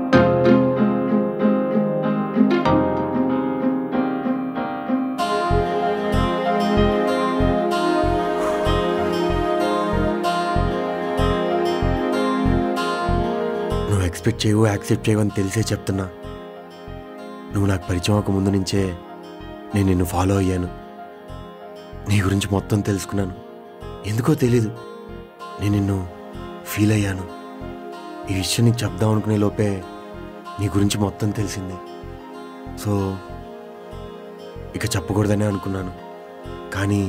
S8: నువ్వు ఎక్స్పెక్ట్ చేయవు యాక్సెప్ట్ చేయవు అని తెలిసే చెప్తున్నా నువ్వు నాకు పరిచయం అవ్వక ముందు నుంచే నేను నిన్ను ఫాలో అయ్యాను నీ గురించి మొత్తం తెలుసుకున్నాను ఎందుకో తెలీదు నేను నిన్ను ఫీల్ అయ్యాను ఈ విషయం నీకు చెప్దాం అనుకునే లోపే నీ గురించి మొత్తం తెలిసింది సో ఇక చెప్పకూడదనే అనుకున్నాను కానీ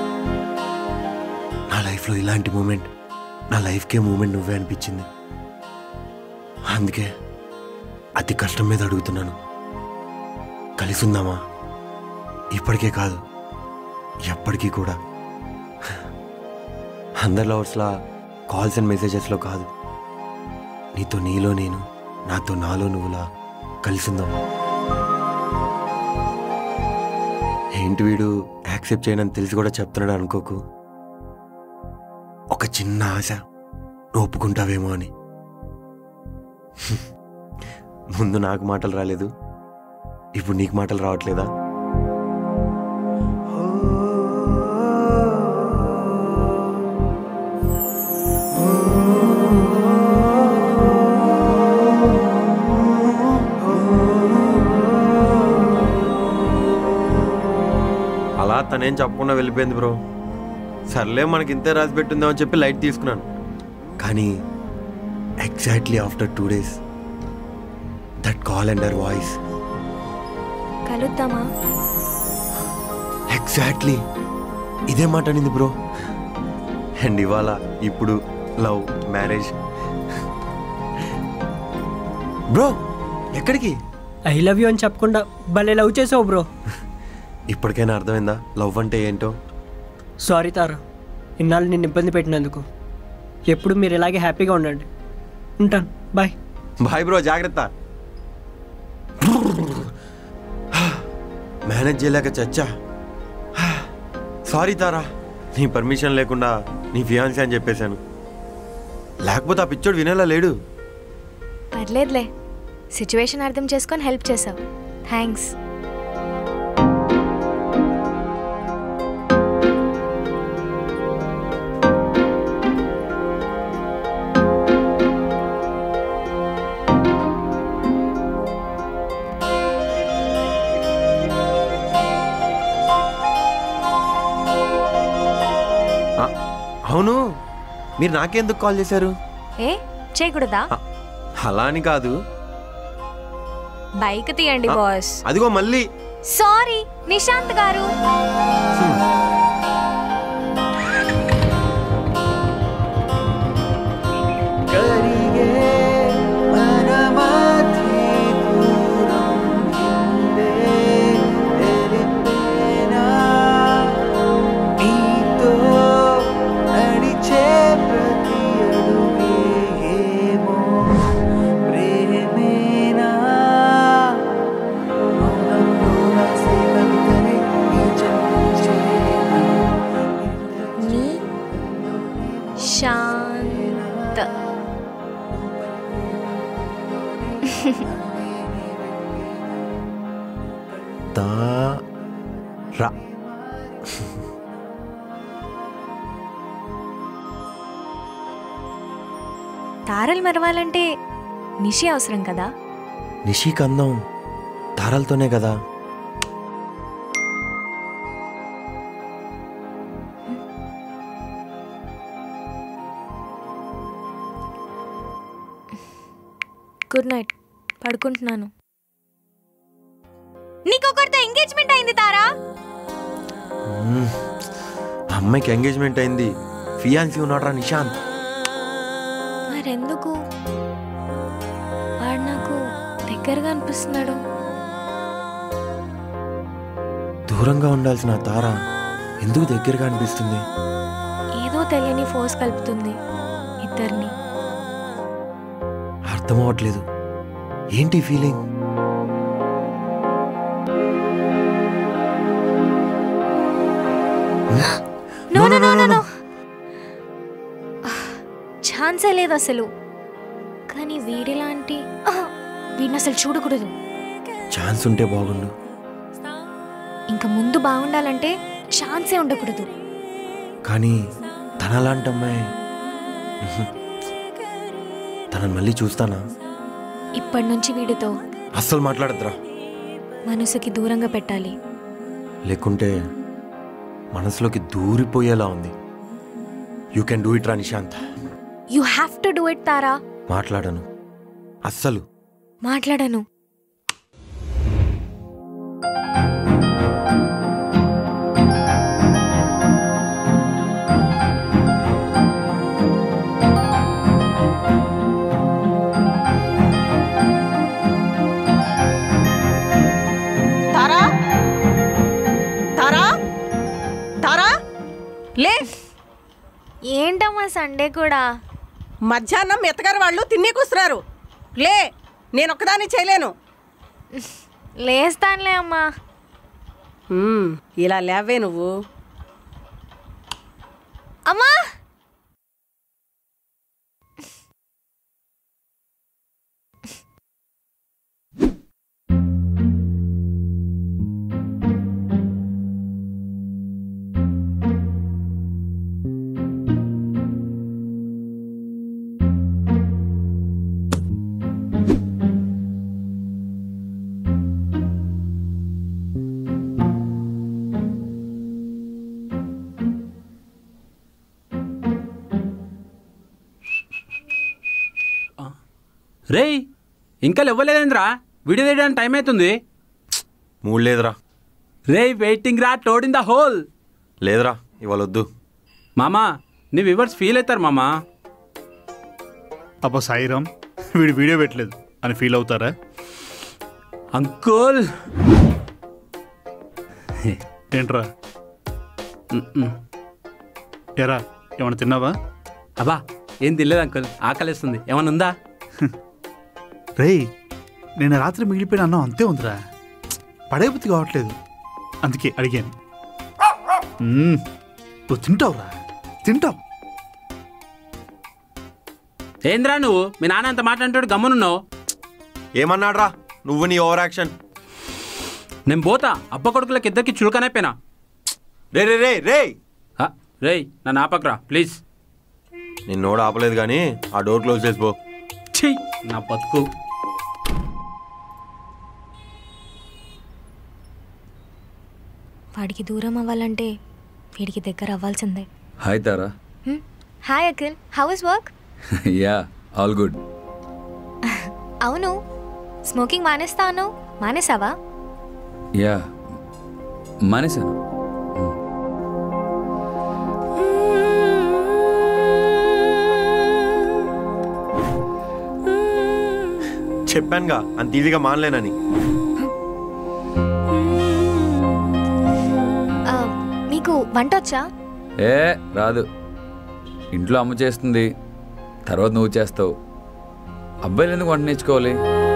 S8: నా లైఫ్లో ఇలాంటి మూమెంట్ నా లైఫ్కే మూమెంట్ నువ్వే అనిపించింది అందుకే అతి కష్టం మీద అడుగుతున్నాను కలిసి ఉందామా ఇప్పటికే కాదు ఎప్పటికీ కూడా అందరి లవర్స్లా కాల్స్ అండ్ మెసేజెస్లో కాదు నీతో నీలో నేను నాతో నాలో నువ్వులా కలిసి ఉందాం ఏంటి వీడు యాక్సెప్ట్ చేయనని తెలిసి కూడా చెప్తున్నాడు అనుకోకు ఒక చిన్న ఆశ నువ్వు ఒప్పుకుంటావేమో అని ముందు నాకు మాటలు రాలేదు ఇప్పుడు నీకు మాటలు రావట్లేదా అలా తనేం చెప్పకుండా వెళ్ళిపోయింది బ్రో సర్లే మనకి ఇంతే రాసి పెట్టిందామని చెప్పి లైట్ తీసుకున్నాను కానీ exactly after two days that call and uh voice
S2: కలుద్దామా
S8: ఎగ్జాక్ట్లీ ఇదే మాట అనింది బ్రో అండ్ ఇవాళ ఇప్పుడు లవ్ మ్యారేజ్ బ్రో ఎక్కడికి
S15: ఐ లవ్ యూ అని చెప్పకుండా భలే లవ్ చేసావు బ్రో
S8: ఇప్పటికైనా అర్థమైందా లవ్ అంటే ఏంటో
S15: సారీ తారా ఇన్నాళ్ళు నిన్ను ఇబ్బంది పెట్టినందుకు ఎప్పుడు మీరు ఇలాగే హ్యాపీగా ఉండండి ఉంటాను బాయ్
S8: బాయ్ బ్రో జాగ్రత్త మేనేజ్ చేయలేక చచ్చా సారీ తారా నీ పర్మిషన్ లేకుండా నీ ఫియాన్సీ అని చెప్పేశాను లేకపోతే ఆ పిచ్చోడు వినేలా లేడు
S2: పర్లేదులే సిచ్యువేషన్ అర్థం చేసుకొని హెల్ప్ చేసావు థ్యాంక్స్
S8: ఆ, అవును మీరు నాకెందుకు కాల్ చేశారు
S2: ఏ చేయకూడదా
S8: అలా అని కాదు
S2: బైక్ తీయండి
S8: ఆ,
S2: బాస్
S8: అదిగో మళ్ళీ
S2: సారీ నిశాంత్ గారు నీ శాంత్
S8: తారా
S2: తారలు మరవాలంటే నిషి అవసరం కదా
S8: నిషిక్ అందం తారలతోనే కదా
S2: గుడ్ నైట్ పడుకుంటున్నాను నీకొకరితో ఎంగేజ్మెంట్ అయింది తారా
S8: మ్మ్. ఆ అమ్మాయికి ఎంగేజ్మెంట్ అయింది ఫియాన్సీ ఉన్నాడ్రా నిశాంత్
S2: మరెందుకు వాడు నాకు దగ్గరగా అనిపిస్తున్నాడు
S8: దూరంగా ఉండాల్సిన ఆ తార ఎందుకు దగ్గరగా అనిపిస్తుంది
S2: ఏదో తెలియని ఫోర్స్ కలుపుతుంది ఇద్దరిని
S8: అర్థం అవ్వట్లేదు ఏంటి feeling
S2: no no no no no ఛాన్సే లేదు అసలు కానీ వీడిలాంటి ఆహ్, వీడిని అసలు చూడకూడదు
S8: ఛాన్స్ ఉంటే బాగుండు
S2: ఇంకా ముందు బాగుండాలంటే ఛాన్సే ఉండకూడదు
S8: కానీ తనలాంటి అమ్మాయి ఉహు. తనని మళ్ళీ చూస్తానా
S2: ఇప్పటి నుంచి వీడితో
S8: అస్సలు మాట్లాడద్దురా
S2: మనసుకి దూరంగా పెట్టాలి
S8: లేకుంటే మనసులోకి దూరిపోయేలా ఉంది యూ కెన్ డూ ఇట్ రా Nishant
S2: you have to do it Tara
S8: మాట్లాడను అస్సలు
S2: మాట్లాడను
S10: తారా తారా తారా లే
S2: ఏంటమ్మా సండే కూడా
S10: మధ్యాహ్నం మెత్తగారు వాళ్ళు తినేకొస్తున్నారు లే నేను ఒక్కదాన్ని చేయలేను
S2: లేస్తానులే అమ్మా
S10: మ్మ్, ఇలా లేవే నువ్వు
S2: అమ్మా
S5: రేయ్ ఇంకా ఇవ్వలేదేంద్రా వీడియో తీయడానికి టైం అవుతుంది
S8: మూడు లేదురా
S5: రేయ్ వెయిటింగ్ రా టోడ్ ఇన్ ద హోల్
S8: లేదురా ఇవాళ వద్దు
S5: మామా నీ వివర్స్ ఫీల్ అవుతారు మామా
S9: అబ్బా సాయిరామ్ వీడు వీడియో పెట్టలేదు అని ఫీల్ అవుతారా
S5: అంకుల్
S9: ఏంట్రా ఎరా ఏమైనా తిన్నావా
S5: అబ్బా ఏం తినలేదు అంకుల్ ఆకలిస్తుంది ఏమన్నా ఉందా
S9: రేయ్ నేను రాత్రి మిగిలిపోయిన అన్నం అంతే ఉందిరా పడేబుద్ధి కావట్లేదు అందుకే అడిగాను మ్మ్. నువ్వు తింటావురా తింటావు
S5: ఏంద్రా నువ్వు మీ నాన్న అంత మాట అంటాడు గమ్మునున్నావు
S8: ఏమన్నాడ్రా నువ్వు నీ ఓవర్ యాక్షన్
S5: నేను పోతా అబ్బ కొడుకులకి ఇద్దరికి చులకనైపోయినా
S8: రే రే రే రే
S5: రేయ్ నన్ను ఆపకరా ప్లీజ్
S8: నిన్నోడు ఆపలేదు కానీ ఆ డోర్ క్లోజ్ చేసిపో
S5: ఛీ నా బతుకు
S2: వాడికి దూరం అవ్వాలంటే వీడికి దగ్గర అవ్వాల్సిందే
S6: hi Tara
S2: hi Akhil how is work
S6: yeah all good
S2: అవును స్మోకింగ్ మానేస్తా అన్నావు మానేసావా
S6: యా మానేశాను
S8: చెప్పానుగా అంత ఈజీగా మానలేనని
S2: ఆ, మీకు వంట వచ్చా
S6: ఏ రాదు ఇంట్లో అమ్మ చేస్తుంది తర్వాత నువ్వు చేస్తావు అబ్బాయిలు ఎందుకు వంట నేర్చుకోవాలి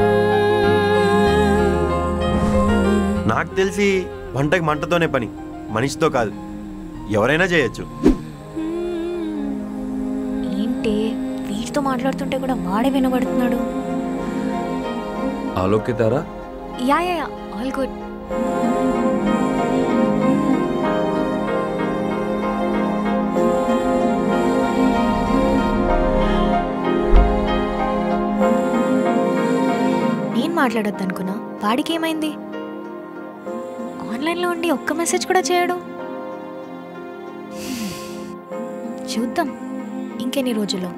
S8: నాకు తెలిసి వంటకి మంటతోనే పని మనిషితో కాదు ఎవరైనా చేయొచ్చు
S2: ఏంటి వీడితో మాట్లాడుతుంటే కూడా వాడే వినబడుతున్నాడు
S6: ఆలోకితారా
S2: yeah yeah yeah all good నేను మాట్లాడొద్దు అనుకున్నా వాడికి ఏమైంది ఆన్లైన్లో ఉండి ఒక్క మెసేజ్ కూడా చేయడు చూద్దాం ఇంకెన్ని రోజుల్లో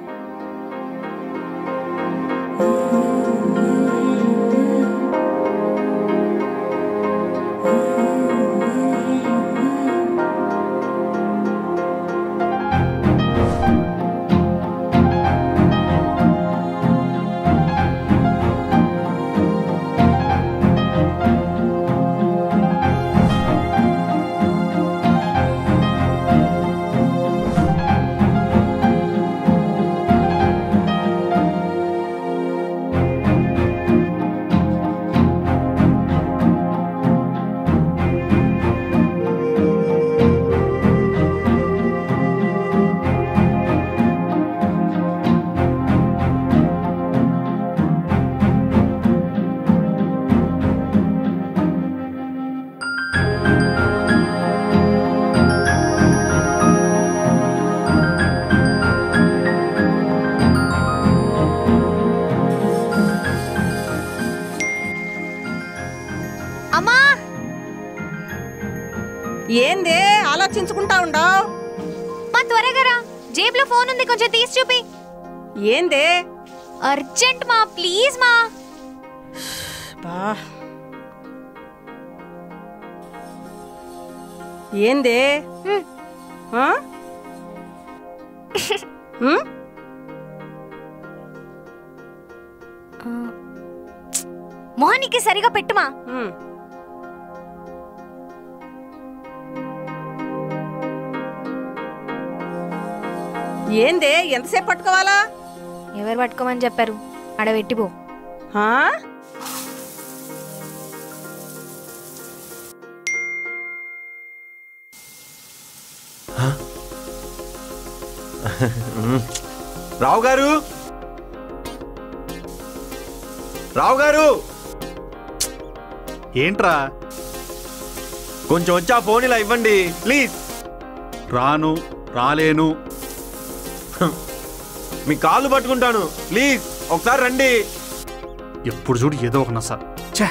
S2: అమ్మా
S10: ఏందే ఆలోచించుకుంటా ఉండవు
S2: మా త్వరగా రా జేబులో ఫోన్ ఉంది కొంచెం తీసి చూపి
S10: ఏందే
S2: అర్జెంట్ మా ప్లీజ్ మా
S10: బా ఏందే ఆ? హ్మ్?
S2: మొహానికి సరిగా పెట్టుమా
S10: హ్మ్. ఏందే ఎంతసేపు పట్టుకోవాలా
S2: ఎవరు పట్టుకోమని చెప్పారు ఆడ పెట్టిపో
S10: ఆ?
S8: మ్మ్. రావు గారు రావు గారు
S9: ఏంట్రా
S8: కొంచెం వచ్చి ఆ ఫోన్ ఇలా ఇవ్వండి ప్లీజ్
S9: రాను రాలేను
S8: మీ కాళ్ళు పట్టుకుంటాను ప్లీజ్ ఒకసారి రండి
S9: ఎప్పుడు చూడు ఏదో ఒక నస ఛే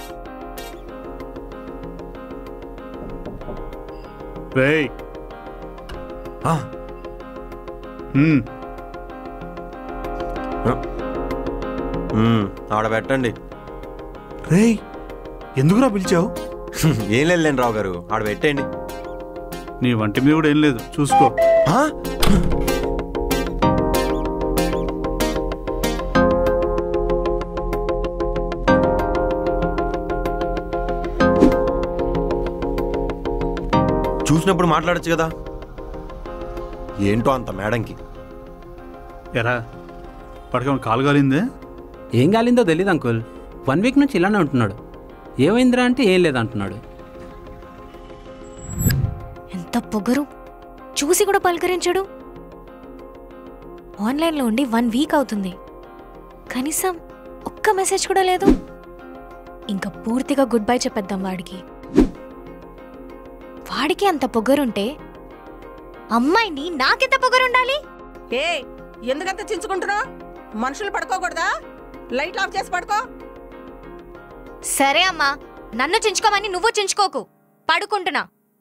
S9: రేయ్ హ్మ్,
S8: మ్మ్, ఆడ పెట్టండి
S9: రేయ్ ఎందుకురా పిలిచావు
S8: ఏం లేదులేండి రావు గారు ఆడ పెట్టండి
S9: నీ వంటి మీద కూడా ఏం లేదు చూసుకో
S8: చూసినప్పుడు మాట్లాడొచ్చు కదా ఏంటో అంత మేడంకి
S9: ఎరా పడకేమో కాలు కాలిందే
S5: ఏం కాలిందో తెలియదు అంకుల్ వన్ వీక్ నుంచి ఇలానే ఉంటున్నాడు ఏమైందిరా అంటే ఏం లేదంటున్నాడు
S2: ఎంత ఎంత పొగరు చూసి కూడా పలకరించడు ఆన్లైన్లో ఉండి వన్ వీక్ అవుతుంది కనీసం ఒక్క మెసేజ్ కూడా లేదు ఇంకా పూర్తిగా గుడ్ బై చెప్పేద్దాం వాడికి వాడికి అంత పొగరుంటే అమ్మాయిని నాకెంత పొగరుండాలి
S10: ఏ ఎందుకంత చించుకుంటున్నావు మనుషులు పడుకోకూడదా లైట్లు ఆఫ్ చేసి పడుకో
S2: సరే అమ్మా నన్ను చించుకోమని నువ్వు చించుకోకు పడుకుంటున్నా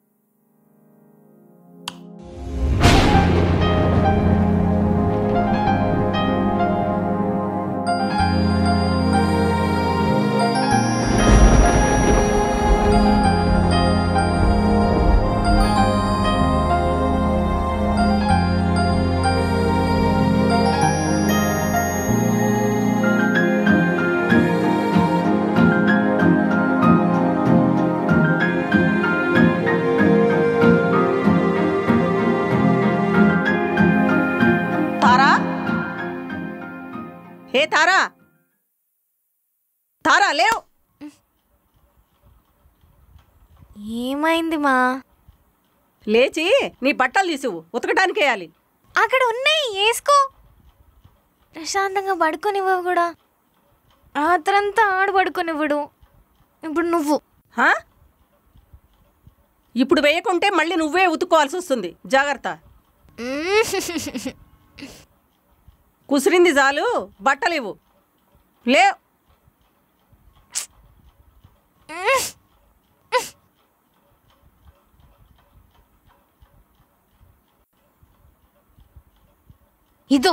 S10: తారా ఏ తారా తారా లేవు
S2: ఏమైంది మా
S10: లేచి నీ బట్టలు తీసువు ఉతకడానికి వేయాలి
S2: అక్కడ ఉన్నాయి వేసుకో ప్రశాంతంగా పడుకోనివ్వవు కూడా రాత్రంతా ఆడు పడుకోనివ్వడు ఇప్పుడు నువ్వు
S10: హా? ఇప్పుడు వేయకుంటే మళ్ళీ నువ్వే ఉతుక్కోవాల్సి వస్తుంది జాగ్రత్త కుసిరింది చాలు బట్టలు ఇవ్వు లే
S2: ఇదో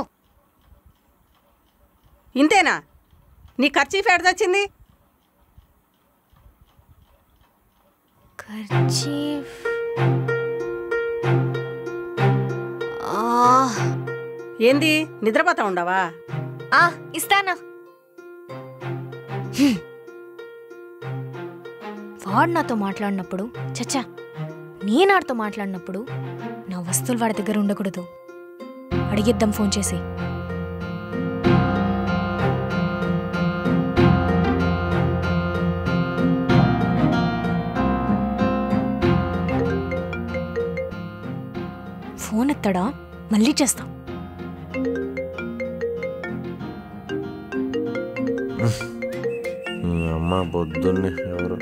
S10: ఇంతేనా నీ ఖర్చీఫ్ ఎడ తెచ్చింది
S2: కర్చీఫ్
S10: ఏంది నిద్రపోతా ఉండవా
S2: ఆ ఇస్తానా వాడు నాతో మాట్లాడినప్పుడు చచ్చా నేను ఆడితో మాట్లాడినప్పుడు నా వస్తువులు వాడి దగ్గర ఉండకూడదు అడిగిద్దాం ఫోన్ చేసి ఫోన్ ఎత్తడా మళ్ళీ చేస్తా
S8: అమ్మ పొద్దున్నే ఎవరు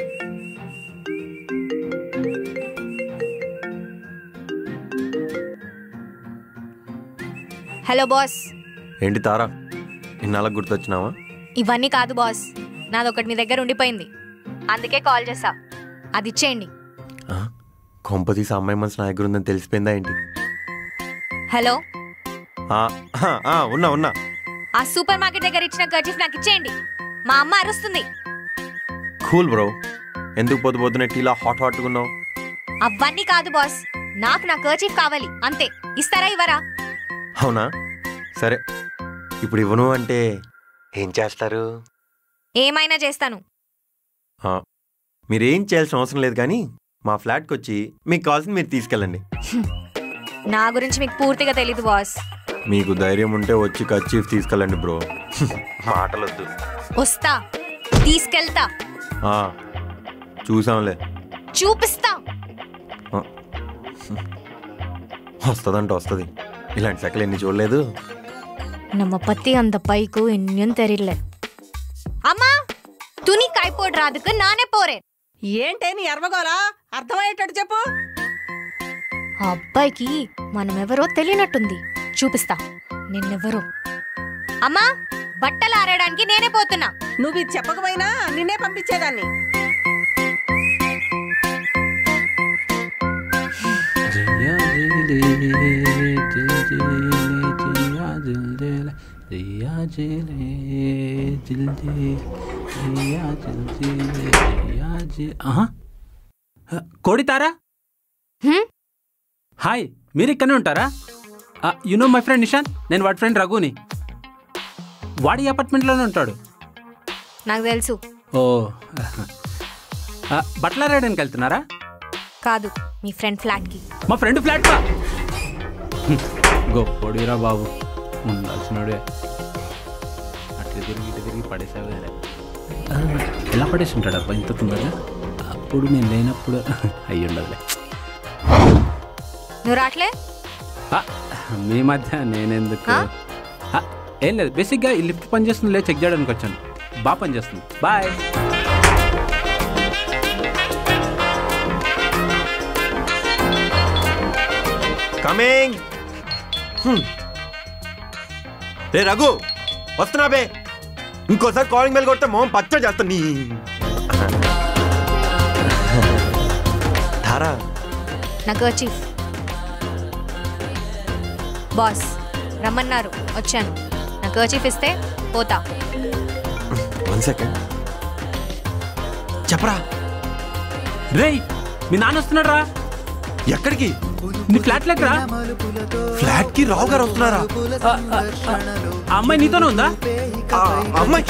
S2: హలో బాస్
S8: ఏంటి తారా ఇన్నాళ్ళకి గుర్తొచ్చినావా
S2: ఇవన్నీ కాదు బాస్ నాదొకటి మీ దగ్గర ఉండిపోయింది అందుకే కాల్ చేసా అది ఇచ్చేయండి
S8: కొంపతీసి అమ్మాయి మనసు నా దగ్గర ఉందని తెలిసిపోయిందా ఏంటి
S2: హలో
S8: ఆ, ఆ, ఆ, ఉన్నా ఉన్నా
S2: ఆ సూపర్ మార్కెట్ దగ్గర ఇచ్చిన కర్చీఫ్ నాకు ఇచ్చేయండి మా అమ్మ అరుస్తుంది
S8: కూల్ బ్రో ఎందుకు పొద్దు పొద్దునే టీలా హాట్ హాట్గా ఉన్నావు
S2: అవన్నీ కాదు బాస్ నాకు నా కర్చీఫ్ కావాలి అంతే ఇస్తారా ఇవ్వరా
S8: అవునా సరే ఇప్పుడు ఇవ్వను అంటే ఏం చేస్తారు
S2: ఏమైనా చేస్తాను
S8: ఆ, మీరేం చేయాల్సిన అవసరం లేదు కానీ మా ఫ్లాట్కి వచ్చి మీకు కావాల్సింది మీరు తీసుకెళ్ళండి
S2: నా గురించి మీకు పూర్తిగా తెలీదు బాస్
S8: మీకు ధైర్యం ఉంటే వచ్చి కచ్చీఫ్ తీసుకెళ్ళండి బ్రో మాటలొద్దు
S2: వస్తా తీసుకెళ్తా
S8: ఆ, చూసాంలే
S2: చూపిస్తా
S8: వస్తుందంటే వస్తుంది ఇలాంటి సెకలు ఎన్ని చూడలేదు
S2: நம்ம பத்தி அந்த பைக்கு இன்னும் தெரியல அம்மா துணி காய் போடுறதுக்கு நானே போறேன்
S10: ఏంటే నీ ఎర్వగోలా అర్థమయ్యేటట్టు చెప్పు
S2: ఆ అబ్బాయికి మనమెవరో తెలియనట్టుంది చూపిస్తా నిన్నెవరో అమ్మా బట్టలు ఆరేయడానికి నేనే పోతున్నా
S10: నువ్వు ఇది చెప్పకపోయినా నిన్నే పంపించేదాన్ని
S5: जिया जिले जिल जिले जिया जिल जिले जिया जिले जिल जिले जिया जिल जिले जिया जिल ఆహా కోడి తారా హాయ్ మీరు ఇక్కడనే ఉంటారా you know my friend Nishant నేను వాడి ఫ్రెండ్ రఘుని వాడి అపార్ట్మెంట్లోనే ఉంటాడు
S2: నాకు తెలుసు
S5: ఓ బట్టలు ఆరేయడానికి వెళ్తున్నారా
S2: కాదు మీ ఫ్రెండ్ ఫ్లాట్కి
S5: మా ఫ్రెండ్ ఫ్లాట్ పా గొప్పడిరా బాబు ఉండాల్సినోడే అట్లా తిరిగి ఇటు తిరిగి పడేసావు కదా ఆ, ఎలా పడేసి ఉంటాడు అబ్బా ఇంత తొందరగా అప్పుడు నేను లేనప్పుడు అయ్యి ఉండదులే
S2: నువ్వు రాట్లే
S5: ఆ, మీ మధ్య నేనెందుకు
S2: ఆ?
S5: ఆ, ఏం లేదు బేసిక్గా ఈ లిఫ్ట్ పనిచేస్తుంది లేదు చెక్ చేయడానికి వచ్చాను బాగా పనిచేస్తుంది బాయ్
S8: కమింగ్ రే రఘు వస్తున్నా బే ఇంకోసారి కాలింగ్ బెల్ కొడితే మొహం పచ్చ చేస్తా నీ ధారా
S2: నాకు చీఫ్ బాస్ రమ్మన్నారు వచ్చాను నాకు చీఫ్ ఇస్తే పోతా
S8: వన్ సెకండ్ చెప్పరా
S5: రేయ్ మీ నాన్న వస్తున్నాడు రా
S8: ఎక్కడికి
S5: నీ ఫ్లాట్ లెక్కరా
S8: ఫ్లాట్ కి రావు గారు వస్తున్నారా
S5: ఆ అమ్మాయి నీతోనే ఉందా
S8: ఆ అమ్మాయి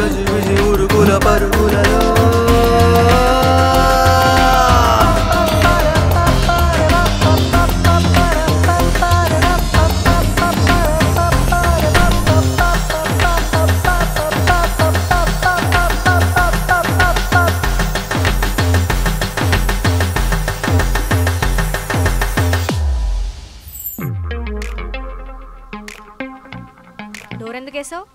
S2: డోర్ ఎందుకు వేసావు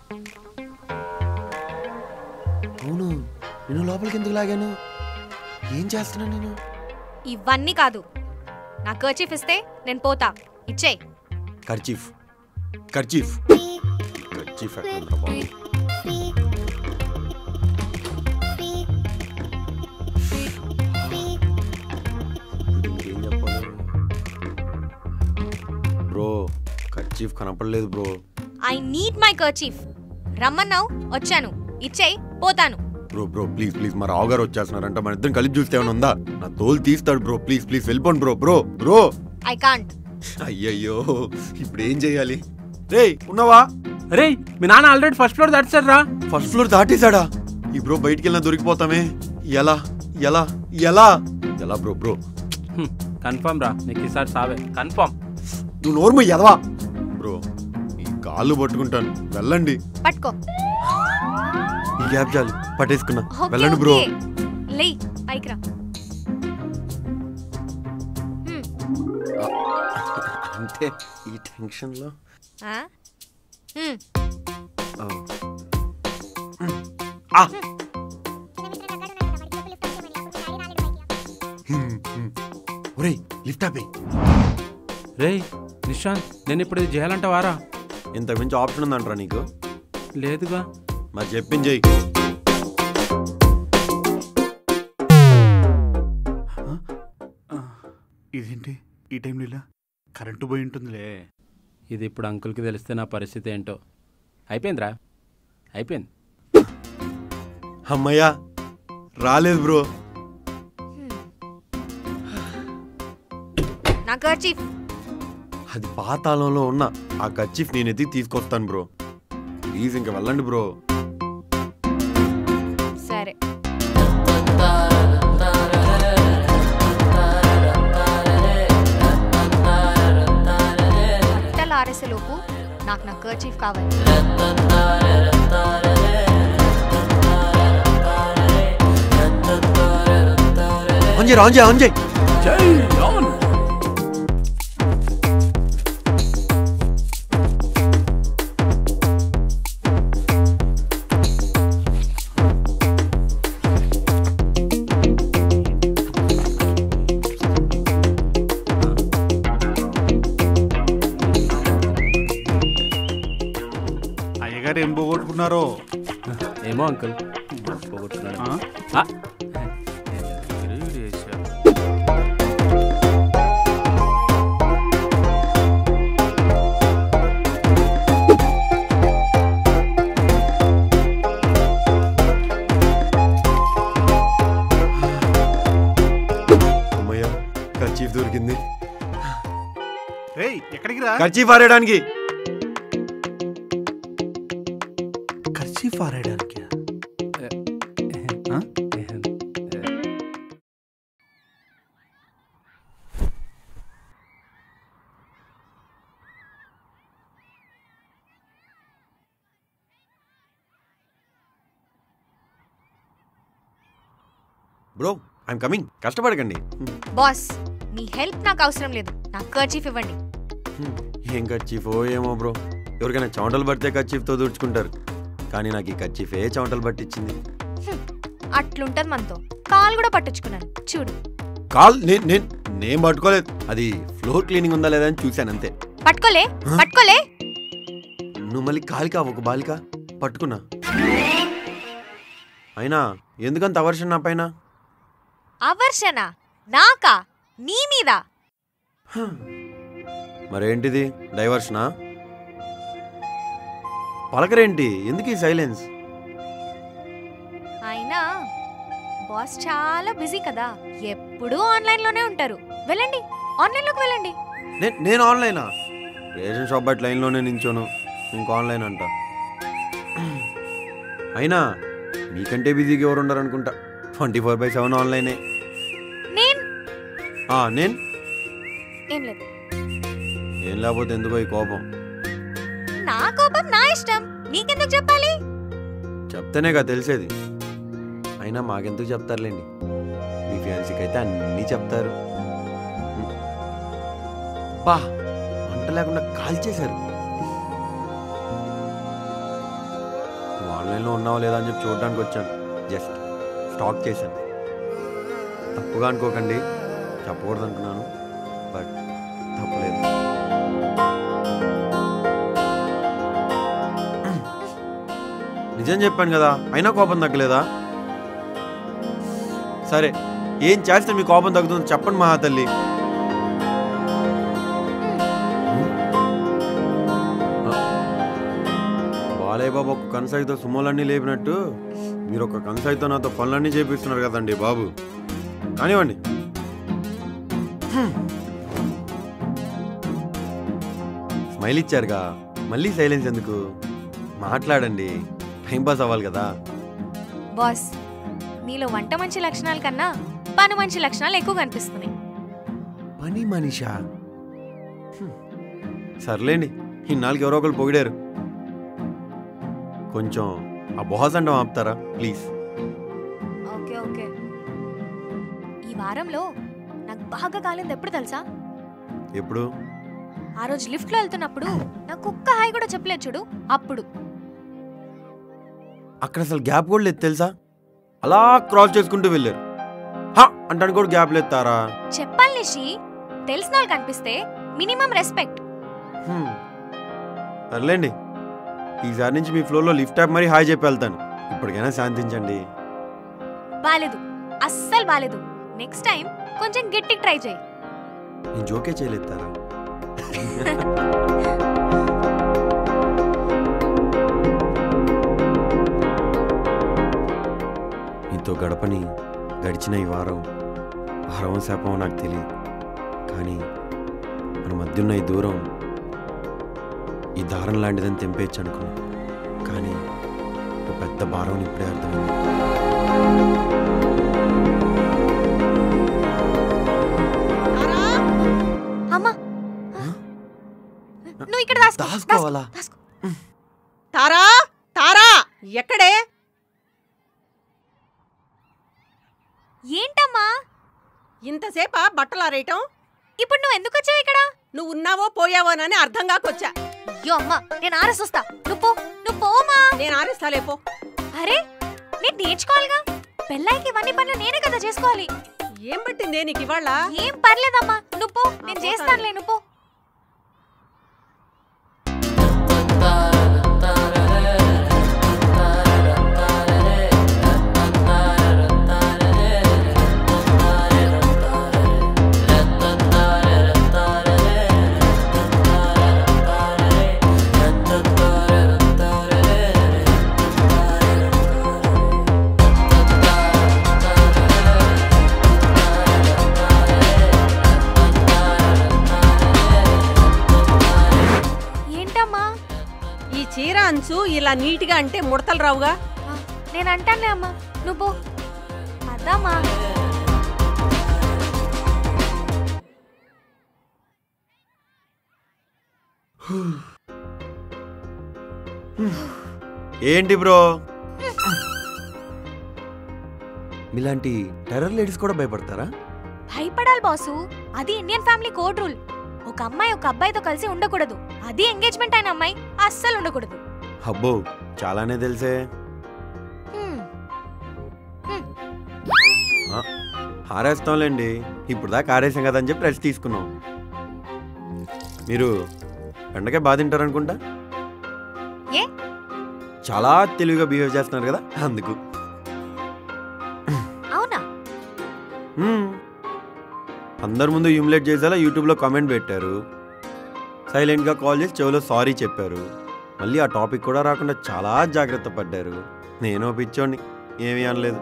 S8: అవును నేను లోపలికి ఎందుకు లాగాను ఏం చేస్తున్నా నేను
S2: ఇవన్నీ కాదు నాకు చీఫ్ ఇస్తే నేను పోతా ఇచ్చేయి
S8: కర్చీఫ్ కర్చీఫ్ కర్చీఫ్ ఎక్కడ బాబు ఇంకేం చెప్పాలి బ్రో కర్చీఫ్ కనపడలేదు bro
S2: I need my kerchief రమ్మన్నావు వచ్చాను ఇచ్చేయి పోతాను
S8: బ్రో బ్రో ప్లీజ్ ప్లీజ్ మా రావు గారు వచ్చేస్తున్నారంట మన ఇద్దరం కలిపి చూస్తే ఏమైనా ఉందా నా తోలు తీస్తాడు బ్రో ప్లీజ్ ప్లీజ్ వెళ్ళిపోండి bro bro bro
S2: I can't
S8: అయ్యయ్యో ఇప్పుడు ఏం చేయాలి రేయ్ ఉన్నావా
S5: రేయ్ మీ నాన్న ఆల్రెడీ ఫస్ట్ ఫ్లోర్ దాటిసాడు రా
S8: ఫస్ట్ ఫ్లోర్ దాటేశాడా ఈ బ్రో బయటికి వెళ్ళినా దొరికిపోతామే ఎలా ఎలా ఎలా ఎలా బ్రో బ్రో
S5: కన్ఫర్మ్ రా నీకు ఈసారి సావే కన్ఫర్మ్
S8: నువ్వు నోర్ము ఎదవా బ్రో ఈ కాళ్ళు పట్టుకుంటాను వెళ్ళండి
S2: పట్టుకో
S8: ఈ గ్యాప్ చాలు పట్టేసుకున్నా
S2: ఓకే,
S8: వెళ్ళండి బ్రో
S2: ఓకే. లేయ్ పైకి రా
S8: అంతే ఈ టెన్షన్ లో
S2: ఆ? హ్మ్.
S8: ఆ. ఒరేయ్ లిఫ్ట్ ఆపే
S5: రేయ్ నిశాంత్ నేను ఇప్పుడు ఇది చేయాలంటావారా
S8: ఇంత మించి ఆప్షన్ ఉందంటారా నీకు
S5: లేదుగా
S8: మరి చెప్పింది చెయ్యి
S9: ఇదేంటి ఈ టైంలో ఇలా కరెంటు పోయి ఉంటుందిలే
S5: ఇది ఇప్పుడు అంకుల్కి తెలిస్తే నా పరిస్థితి ఏంటో అయిపోయిందిరా అయిపోయింది
S8: అమ్మయ్యా రాలేదు బ్రో
S2: నా కర్చీఫ్
S8: అది పాతాళంలో ఉన్న ఆ కచ్చిఫ్ నేను ఎత్తి తీసుకొస్తాను బ్రో ప్లీజ్ ఇంకా వెళ్ళండి బ్రో
S2: సరే బట్టలు ఆరేసేలోపు నాకు నా కర్చీఫ్ కావాలి
S8: ఆన్ చేయి ఆన్ చేయి ఆన్ చేయి
S9: అయ్యగారు ఏం పోగొట్టుకున్నారో
S5: ఏమో అంకుల్ పోగొట్టుకున్నాడు
S9: ఆ?
S5: ఆ,
S8: అమ్మయ్యా కర్చీఫ్ దొరికింది
S9: రేయ్ ఎక్కడికి రా
S8: కర్చీఫ్ ఆరేయడానికి
S9: ఖర్చీ పారేయడానికి
S8: బ్రో ఐఎమ్ కమింగ్ కష్టపడకండి
S2: బాస్ మీ హెల్ప్ నాకు అవసరం లేదు నాకు కర్చీఫ్ ఇవ్వండి
S8: ఏం కర్చీఫో ఏమో బ్రో ఎవరికైనా చెమటలు పడితే కర్చీఫ్తో తుడుచుకుంటారు కానీ నాకు ఈ కర్చీఫే చెమటలు పట్టించింది
S2: హ్మ్. అట్లుంటది మనతో కాల్ కూడా పట్టించుకున్నాను చూడు
S8: కాల్ నేను నేను నేను పట్టుకోలేదు అది ఫ్లోర్ క్లీనింగ్ ఉందా లేదా అని చూశాను అంతే
S2: పట్టుకోలే పట్టుకోలే
S8: నువ్వు మళ్ళీ కాలికా ఒక బాలిక పట్టుకున్నా అయినా ఎందుకంత అవర్షన్ నా పైన
S2: అవర్షణ నాకా నీ మీద
S8: మరేంటిది డైవర్షనా పలకరేంటి ఎందుకు ఈ సైలెన్స్
S2: అయినా బాస్ చాలా బిజీ కదా ఎప్పుడూ ఆన్లైన్ లోనే ఉంటారు వెళ్ళండి ఆన్లైన్ లోకి వెళ్ళండి
S8: నే- నేను ఆన్లైనా రేషన్ షాప్ బయట లైన్లోనే నించోను ఇంకో ఆన్లైన్ అంట అయినా మీకంటే బిజీగా ఎవరు ఉండరు అనుకుంటా ట్వంటీ ఫోర్ బై సెవెన్ ఆన్లైనే
S2: నేను
S8: ఆ, నేను
S2: ఏం లేదు
S8: ఏం లేకపోతే ఎందుకో ఈ కోపం
S2: నా కోపం నా ఇష్టం నీకెందుకు చెప్పాలి
S8: చెప్తేనేగా తెలిసేది అయినా మాకెందుకు చెప్తారులేండి మీ ఫ్యాన్సీకి అయితే అన్నీ చెప్తారు బా వంట లేకుండా కాల్చేశారు నువ్వు ఆన్లైన్లో ఉన్నావా లేదా అని చెప్పి చూడడానికి వచ్చాను జస్ట్ స్టాక్ చేశాను తప్పుగా అనుకోకండి చెప్పకూడదు అనుకున్నాను బట్ తప్పలేదు నిజం చెప్పాను కదా అయినా కోపం తగ్గలేదా సరే ఏం చేస్తే మీ కోపం తగ్గుతుంది చెప్పండి మా తల్లి బాలయ్య బాబు ఒక కనసాయితో సుమోలన్నీ లేపినట్టు మీరు ఒక కనసాయితో నాతో పనులన్నీ చేపిస్తున్నారు కదండి బాబు కానివ్వండి స్మైల్ ఇచ్చారుగా మళ్ళీ సైలెన్స్ ఎందుకు మాట్లాడండి టైం పాస్ అవ్వాలి కదా
S2: బాస్ నీలో వంట మంచి లక్షణాల కన్నా పని మంచి లక్షణాలు ఎక్కువ కనిపిస్తున్నాయి
S8: పని మనిషా హ్మ్. సర్లేండి ఇన్నాళ్ళకి ఎవరో ఒకరు పొగిడారు కొంచెం ఆ బాస్ అంటే ఆపుతారా ప్లీజ్
S2: ఓకే ఓకే ఈ వారంలో నాకు బాగా కాలింది ఎప్పుడు తెలుసా
S8: ఎప్పుడు
S2: ఆ రోజు లిఫ్ట్లో వెళ్తున్నప్పుడు నాకు ఒక్క హాయ్ కూడా చెప్పలేదు చూడు అప్పుడు
S8: అక్కడ అసలు గ్యాప్ కూడా లేదు తెలుసా అలా క్రాస్ చేసుకుంటూ వెళ్ళారు హా అంటాను కూడా గ్యాప్ లేదు తారా
S2: చెప్పాలి నిషి తెలిసిన వాళ్ళు కనిపిస్తే మినిమం రెస్పెక్ట్
S8: హ్మ్. సర్లేండి ఈసారి నుంచి మీ ఫ్లోర్లో లిఫ్ట్ ట్యాప్ మరీ హాయ్ చెప్పి వెళ్తాను ఇప్పటికైనా శాంతించండి
S2: బాలేదు అస్సలు బాలేదు నెక్స్ట్ టైం కొంచెం గట్టికి ట్రై చేయి
S8: నేను జోకే చేయలేదు తారా నీతో గడపని గడిచిన ఈ వారం భారం శాపం నాకు తెలియదు కానీ మన మధ్య ఉన్న ఈ దూరం ఈ దారం లాంటిదని తెంపేయచ్చు అనుకున్నా కానీ ఒక పెద్ద భారం అని ఇప్పుడే అర్థమైంది
S2: అమ్మా నువ్వు ఇక్కడ దాసుకో
S8: దాసుకోవాలా
S10: తారా తారా ఎక్కడే
S2: ఏంటమ్మా
S10: ఇంతసేపా బట్టలు ఆరేయటం
S2: ఇప్పుడు నువ్వు ఎందుకు వచ్చావు ఇక్కడ
S10: నువ్వు ఉన్నావో పోయావోనని అర్థం కాకొచ్చా
S2: అయ్యో అమ్మా నేను ఆరేసొస్తా నువ్వు పో నువ్వు పోమా
S10: నేను ఆరేస్తాలే పో
S2: అరే నేను నేర్చుకోవాలిగా పెళ్ళాయికి ఇవన్నీ పనులు నేనే కదా చేసుకోవాలి
S10: ఏం పట్టిందే నీకు ఇవాళ
S2: ఏం పర్లేదమ్మా నువ్వు పో నేను చేస్తానులే నువ్వు పో ఏంటమ్మా
S10: ఈ చీర అంచు ఇలా నీట్గా అంటే ముడతలు రావుగా
S2: ఆ, నేను అంటానులే అమ్మా నువ్వు పో అదమ్మా
S8: ఏంటి బ్రో మీలాంటి టెర్రర్ లేడీస్ కూడా భయపడతారా
S2: భయపడాలి బాసు అది ఇండియన్ ఫ్యామిలీ కోడ్ రూల్ ఒక అమ్మాయి ఒక అబ్బాయితో కలిసి ఉండకూడదు అది ఎంగేజ్మెంట్ అయిన అమ్మాయి అస్సలు ఉండకూడదు
S8: అబ్బో చాలానే తెలిసే
S2: హ్మ్.
S8: ఆ, ఆరేస్తాంలేండి ఇప్పుడు దాకా ఆరేసాం కదా అని చెప్పి రెస్ట్ తీసుకున్నాం మీరు బెండకాయ బాగా తింటారనుకుంటా
S2: ఏ
S8: చాలా తెలివిగా బిహేవ్ చేస్తున్నారు కదా అందుకు
S2: అవునా
S8: మ్మ్. అందరి ముందు హ్యూమిలేట్ చేసేలా యూట్యూబ్లో కామెంట్ పెట్టారు సైలెంట్గా కాల్ చేసి చెవిలో సారీ చెప్పారు మళ్ళీ ఆ టాపిక్ కూడా రాకుండా చాలా జాగ్రత్త పడ్డారు నేను పిచ్చోడిని ఏమీ అనలేదు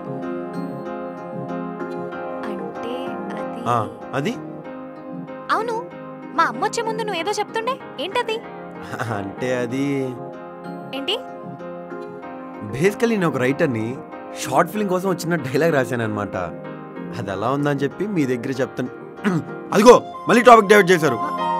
S2: అంటే అది
S8: ఆ, అది
S2: అవును మా అమ్మ వచ్చే ముందు నువ్వు ఏదో చెప్తుండే ఏంటది
S8: అంటే అది
S2: ఏంటి
S8: బేసికలీ నేను ఒక రైటర్ని షార్ట్ ఫిల్మ్ కోసం వచ్చిన డైలాగ్ రాశాను అనమాట అది ఎలా ఉందని చెప్పి మీ దగ్గర చెప్తాను అదిగో మళ్ళీ టాపిక్ డైవర్ట్ చేశారు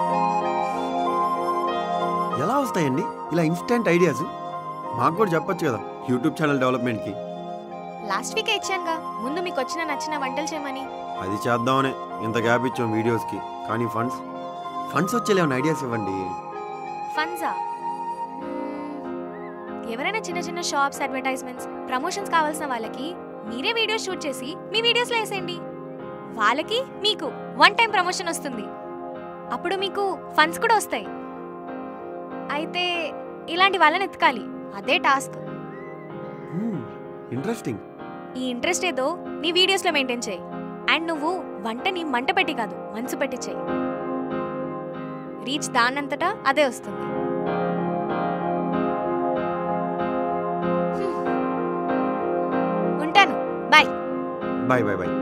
S8: ఎలా వస్తాయండి ఇలా ఇన్స్టెంట్ ఐడియాస్ మాకు కూడా చెప్పొచ్చు కదా యూట్యూబ్ ఛానల్ డెవలప్మెంట్కి
S2: లాస్ట్ వీక్ ఇచ్చానుగా ముందు మీకు వచ్చిన నచ్చిన వంటలు చేయమని
S8: అది చేద్దామనే ఇంత గ్యాప్ ఇచ్చాం వీడియోస్కి కానీ ఫండ్స్ ఫండ్స్ వచ్చేలేమన్నా ఐడియాస్ ఇవ్వండి
S2: ఫన్సా ఎవరైనా చిన్న చిన్న షాప్స్ అడ్వర్టైజ్మెంట్స్ ప్రమోషన్స్ కావాల్సిన వాళ్ళకి మీరే వీడియో షూట్ చేసి మీ వీడియోస్లో వేసేయండి వాళ్ళకి మీకు వన్ టైం ప్రమోషన్ వస్తుంది అప్పుడు మీకు ఫండ్స్ కూడా వస్తాయి అయితే ఇలాంటి వాళ్ళని ఎత్తుకాలి అదే టాస్క్
S8: ఇంట్రెస్టింగ్
S2: ఈ ఇంట్రెస్ట్ ఏదో నీ వీడియోస్లో మెయింటైన్ చేయి అండ్ నువ్వు వంటని మంట పెట్టి కాదు మనసు పెట్టి చేయి రీచ్ దానంతటా అదే వస్తుంది హ్మ్. ఉంటాను bye
S8: bye bye bye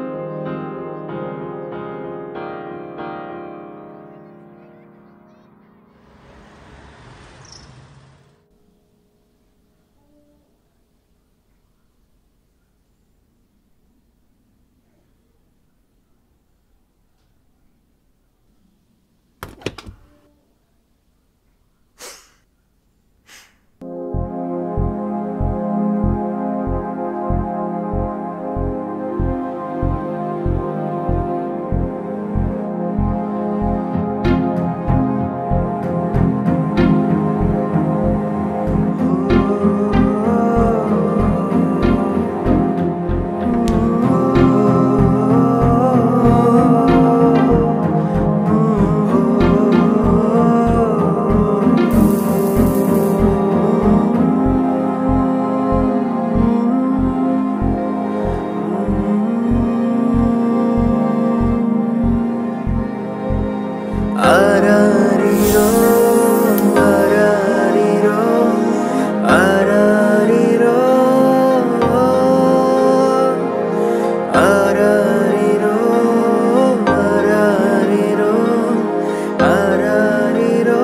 S16: Arariro, arariro, arariro, arariro, arariro, arariro.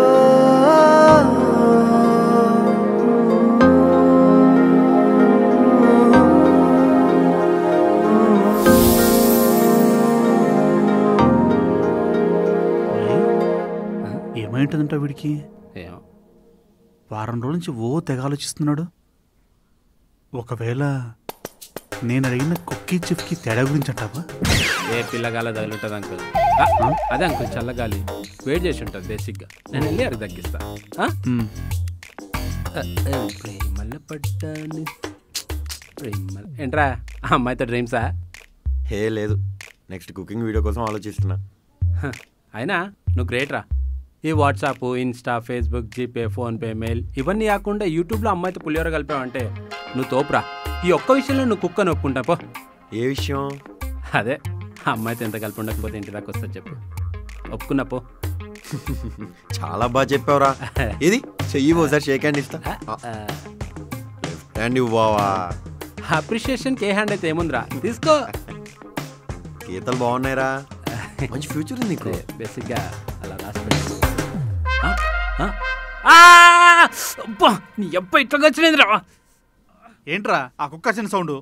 S9: ఏమైంటుందంట వీడికి వారం రోజుల నుంచి ఓ తెగ ఆలోచిస్తున్నాడు ఒకవేళ నేను అడిగిన కుక్కీ చిప్కి తేడా గురించి అంటావా
S5: ఏ పిల్లగాల తగులుంటుంది అంకుల్ ఆ, అదే అంకుల్ చల్లగాలి వెయిట్ చేసి ఉంటుంది బేసిక్గా నేను వెళ్ళి అది తగ్గిస్తా ఆ?
S9: మ్మ్.
S5: ఆ, ఆ, ప్రేమల పడ్డాను ప్రేమల ఏంట్రా ఆ అమ్మాయితో డ్రీమ్సా
S8: హే లేదు నెక్స్ట్ కుకింగ్ వీడియో కోసం ఆలోచిస్తున్నా
S5: హ, అయినా నువ్వు గ్రేట్ రా ఈ WhatsApp Insta Facebook GPay PhonePe mail ఇవన్నీ కాకుండా యూట్యూబ్లో అమ్మాయితో పులిహోర కలిపావంటే నువ్వు తోపురా ఈ ఒక్క విషయంలో నువ్వు కుక్కని ఒప్పుకుంటా పో
S8: ఏ విషయం
S5: అదే ఆ అమ్మాయితో ఎంత కలిపి ఉండకపోతే ఇంటి దాకా వస్తా చెప్పు ఒప్పుకున్నా పో
S8: చాలా బాగా చెప్పావురా ఇది చెయ్యి ఒకసారి షేక్ హ్యాండ్ ఇస్తా లెఫ్ట్ హ్యాండ్ ఇవ్వవా
S5: అప్రిషియేషన్కి ఏ హ్యాండ్ అయితే ఏముందిరా తీసుకో
S8: గీతలు బాగున్నాయిరా మంచి ఫ్యూచర్ ఉంది నీకు
S5: బేసిక్గా అలా రాసి పెట్టు. ఆ? ఆ? ఆ! అబ్బా, నీ అబ్బా ఇట్లా వచ్చినదిరా
S9: ఏంట్రా ఆ కుక్క చిన్న సౌండ్